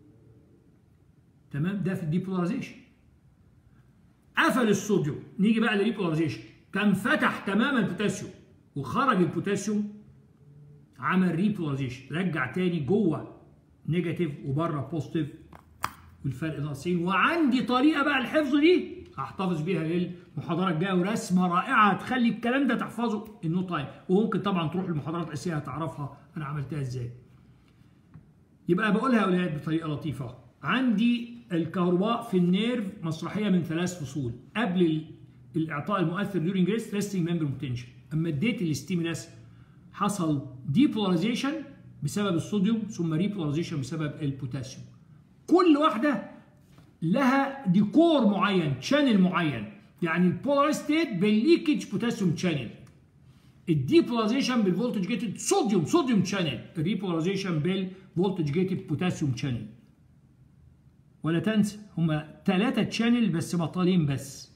تمام ده في الديبولاريزيشن قفل الصوديوم نيجي بقى للريبولاريزيشن كان فتح تماما البوتاسيوم وخرج البوتاسيوم عمل ريبولاريزيشن رجع تاني جوه نيجاتيف وبره بوزيتيف والفرق ناقصين وعندي طريقه بقى الحفظ دي هحتفظ بيها للمحاضره الجايه ورسمه رائعه تخلي الكلام ده تحفظه النو تايم وممكن طبعا تروح المحاضرات الاساسيه هتعرفها انا عملتها ازاي يبقى بقولها يا اولاد بطريقه لطيفه عندي الكهرباء في النيرف مسرحيه من ثلاث فصول قبل الاعطاء المؤثر ديورنج ريست ريستنج ممبر بوتنشال اما اديت الاستيمولاس حصل ديبولاريزيشن بسبب الصوديوم ثم ريبولاريزيشن بسبب البوتاسيوم كل واحده لها ديكور معين شانل معين يعني البولار ستيت بالليكج بوتاسيوم شانل الديبولاريزيشن بالفولتج جيتد صوديوم صوديوم شانل الريبولاريزيشن بالفولتج جيتد بوتاسيوم شانل ولا تنسى هما ثلاثة شانل بس بطالين بس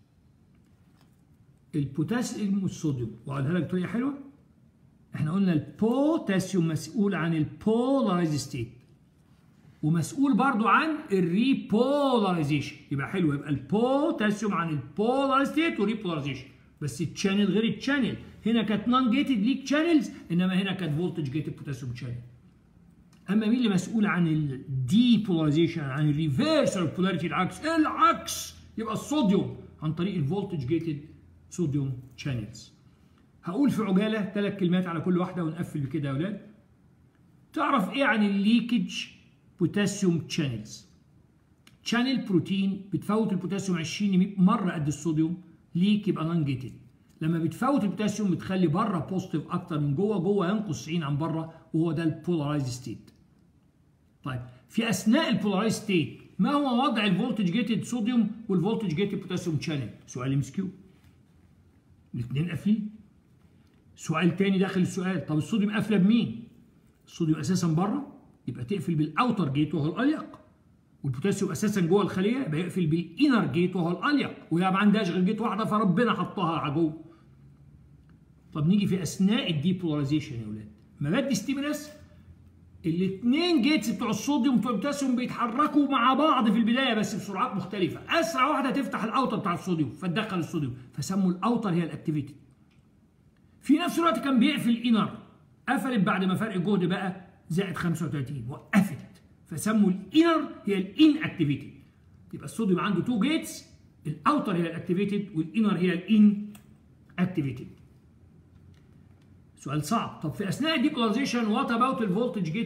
البوتاسيوم والصوديوم وأقولها لك بطريقة حلوة احنا قلنا البوتاسيوم مسؤول عن البولارايز ستيت ومسؤول برضو عن الريبولاريزيشن يبقى حلو يبقى البوتاسيوم عن البولارايز ستيت والريبولاريزيشن بس التشانل غير التشانل هنا كانت نون جيتد ليك شانلز انما هنا كانت فولتج جيتد بوتاسيوم شانل اما مين اللي مسؤول عن الديبولاريزيشن عن الريفيرسال بولاريتي العكس العكس يبقى الصوديوم عن طريق الفولتج جيتد صوديوم شانلز هقول في عجاله ثلاث كلمات على كل واحده ونقفل بكده يا اولاد تعرف ايه عن الليكج بوتاسيوم شانلز شانل بروتين بتفوت البوتاسيوم 20 مره قد الصوديوم ليك يبقى نون جيتد لما بتفوت البوتاسيوم بتخلي بره بوزيتيف اكتر من جوه جوه ينقص 90 عن بره وهو ده البولارايز ستيت طيب في اثناء البولارايز ستيت ما هو وضع الفولتج جيتد صوديوم والفولتج جيتد بوتاسيوم شانل سؤال ام اس كيو الاثنين قافلين سؤال تاني داخل السؤال طب الصوديوم قافله بمين الصوديوم اساسا بره يبقى تقفل بالاوتر جيت وهو الاليق والبوتاسيوم اساسا جوه الخليه يبقى يقفل بالانر جيت وهو الاليق وهي ما عندهاش غير جيت واحده فربنا حطها على جوه طب نيجي في اثناء الديبولاريزيشن يا اولاد ما بدي ستيمولاس الاثنين جيتس بتوع الصوديوم بتوع البوتاسيوم بيتحركوا مع بعض في البدايه بس بسرعات مختلفه اسرع واحده تفتح الاوتر بتاع الصوديوم فتدخل الصوديوم فسموا الاوتر هي الاكتيفيتي في نفس الوقت كان بيقفل الانر قفلت بعد ما فرق الجهد بقى زائد 35 وقفت فسموا الانر هي الان اكتيفيتد يبقى الصوديوم عنده تو جيتس الاوتر هي الاكتيفيتد والانر هي الان اكتيفيتد سؤال صعب طب في اثناء الديبولاريزيشن وات اباوت الفولتج جيتد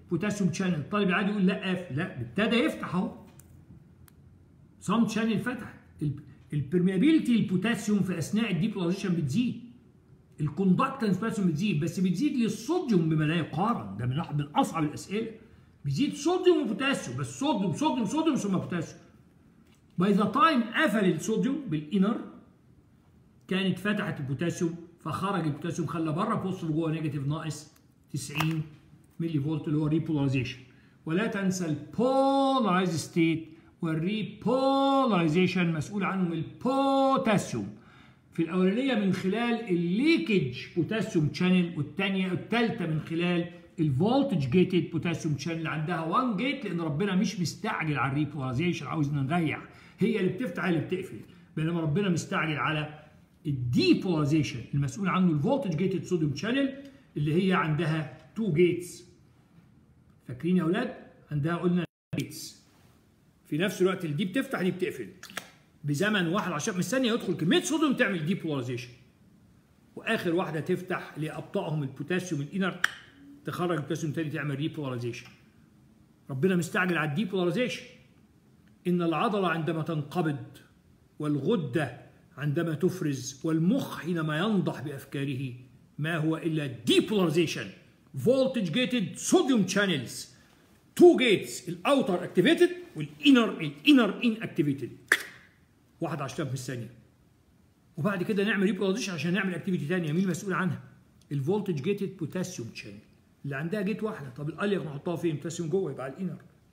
بوتاسيوم شانل الطالب العادي يقول لا قافل لا ابتدى يفتح اهو صم شانل فتح البرميابيلتي البوتاسيوم في اثناء الديبولاريزيشن بتزيد الكوندكتنس بوتاسيوم بتزيد بس بتزيد للصوديوم بما لا يقارن ده من من اصعب الاسئله بيزيد صوديوم وبوتاسيوم بس صوديوم صوديوم صوديوم ثم بوتاسيوم باي ذا تايم قفل الصوديوم بالانر كانت فتحت البوتاسيوم فخرج البوتاسيوم خلى بره بوزيتيف جوه نيجاتيف ناقص 90 ملي فولت اللي هو ريبولاريزيشن ولا تنسى البولارايز ستيت والريبولاريزيشن مسؤول عنهم البوتاسيوم في الاولانيه من خلال الليكج بوتاسيوم شانل والثانيه الثالثه من خلال الفولتج جيتد بوتاسيوم شانل عندها 1 جيت لان ربنا مش مستعجل على الريبولاريزيشن عاوزنا نريح هي اللي بتفتح هي اللي بتقفل بينما ربنا مستعجل على الديبولاريزيشن المسؤول عنه الفولتج جيتد صوديوم شانل اللي هي عندها 2 جيتس فاكرين يا اولاد عندها قلنا جيتس في نفس الوقت اللي دي بتفتح دي بتقفل بزمن واحد عشان من ثانيه يدخل كميه صوديوم تعمل ديبولاريزيشن واخر واحده تفتح لابطائهم البوتاسيوم الانر تخرج البوتاسيوم تاني تعمل ريبولاريزيشن ربنا مستعجل على الديبولاريزيشن ان العضله عندما تنقبض والغده عندما تفرز والمخ حينما ينضح بافكاره ما هو الا ديبولاريزيشن فولتج جيتد صوديوم شانلز تو جيتس الاوتر اكتيفيتد والانر الانر ان اكتيفيتد واحد عشرة في الثانيه وبعد كده نعمل ريبولاريزيشن عشان نعمل اكتيفيتي ثانيه مين المسؤول عنها الفولتج جيتد بوتاسيوم شانل اللي عندها جيت واحده طب الالياف نحطها فين بوتاسيوم جوه يبقى على الانر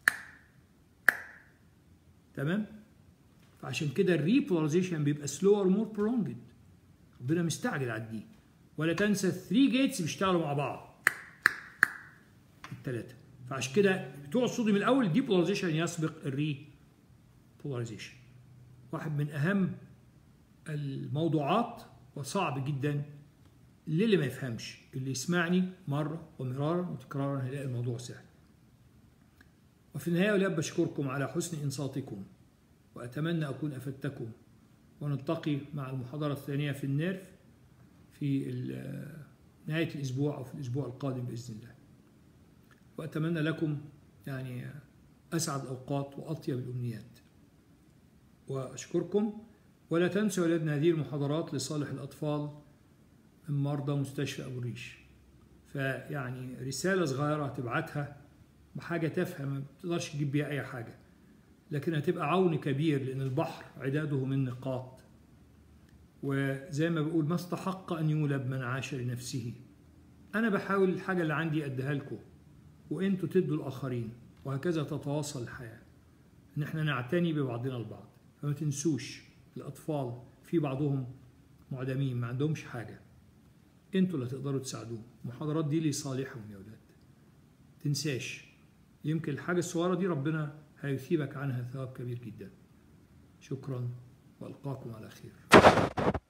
تمام فعشان كده الريبولاريزيشن بيبقى سلور مور برونجد ربنا مستعجل على الدي ولا تنسى 3 جيتس بيشتغلوا مع بعض الثلاثه فعشان كده بتوع الصوديوم الاول الديبولاريزيشن يسبق الري بولاريزيشن واحد من اهم الموضوعات وصعب جدا للي ما يفهمش اللي يسمعني مرة ومرارا وتكرارا هيلاقي الموضوع سهل وفي النهاية أولاد بشكركم على حسن إنصاتكم وأتمنى أكون أفدتكم ونلتقي مع المحاضرة الثانية في النيرف في نهاية الأسبوع أو في الأسبوع القادم بإذن الله وأتمنى لكم يعني أسعد الأوقات وأطيب الأمنيات وأشكركم ولا تنسوا أولادنا هذه المحاضرات لصالح الأطفال من مرضى مستشفى أبو الريش فيعني رسالة صغيرة هتبعتها بحاجة تافهة ما بتقدرش تجيب بيها أي حاجة لكن هتبقى عون كبير لأن البحر عداده من نقاط وزي ما بقول ما استحق أن يولد من عاش لنفسه أنا بحاول الحاجة اللي عندي أديها لكم وأنتوا تدوا الآخرين وهكذا تتواصل الحياة إن إحنا نعتني ببعضنا البعض فما تنسوش الأطفال في بعضهم معدمين ما عندهمش حاجة انتوا اللي تقدروا تساعدوهم المحاضرات دي لصالحهم يا ولاد تنساش يمكن الحاجة الصغيرة دي ربنا هيثيبك عنها ثواب كبير جدا شكرا والقاكم على خير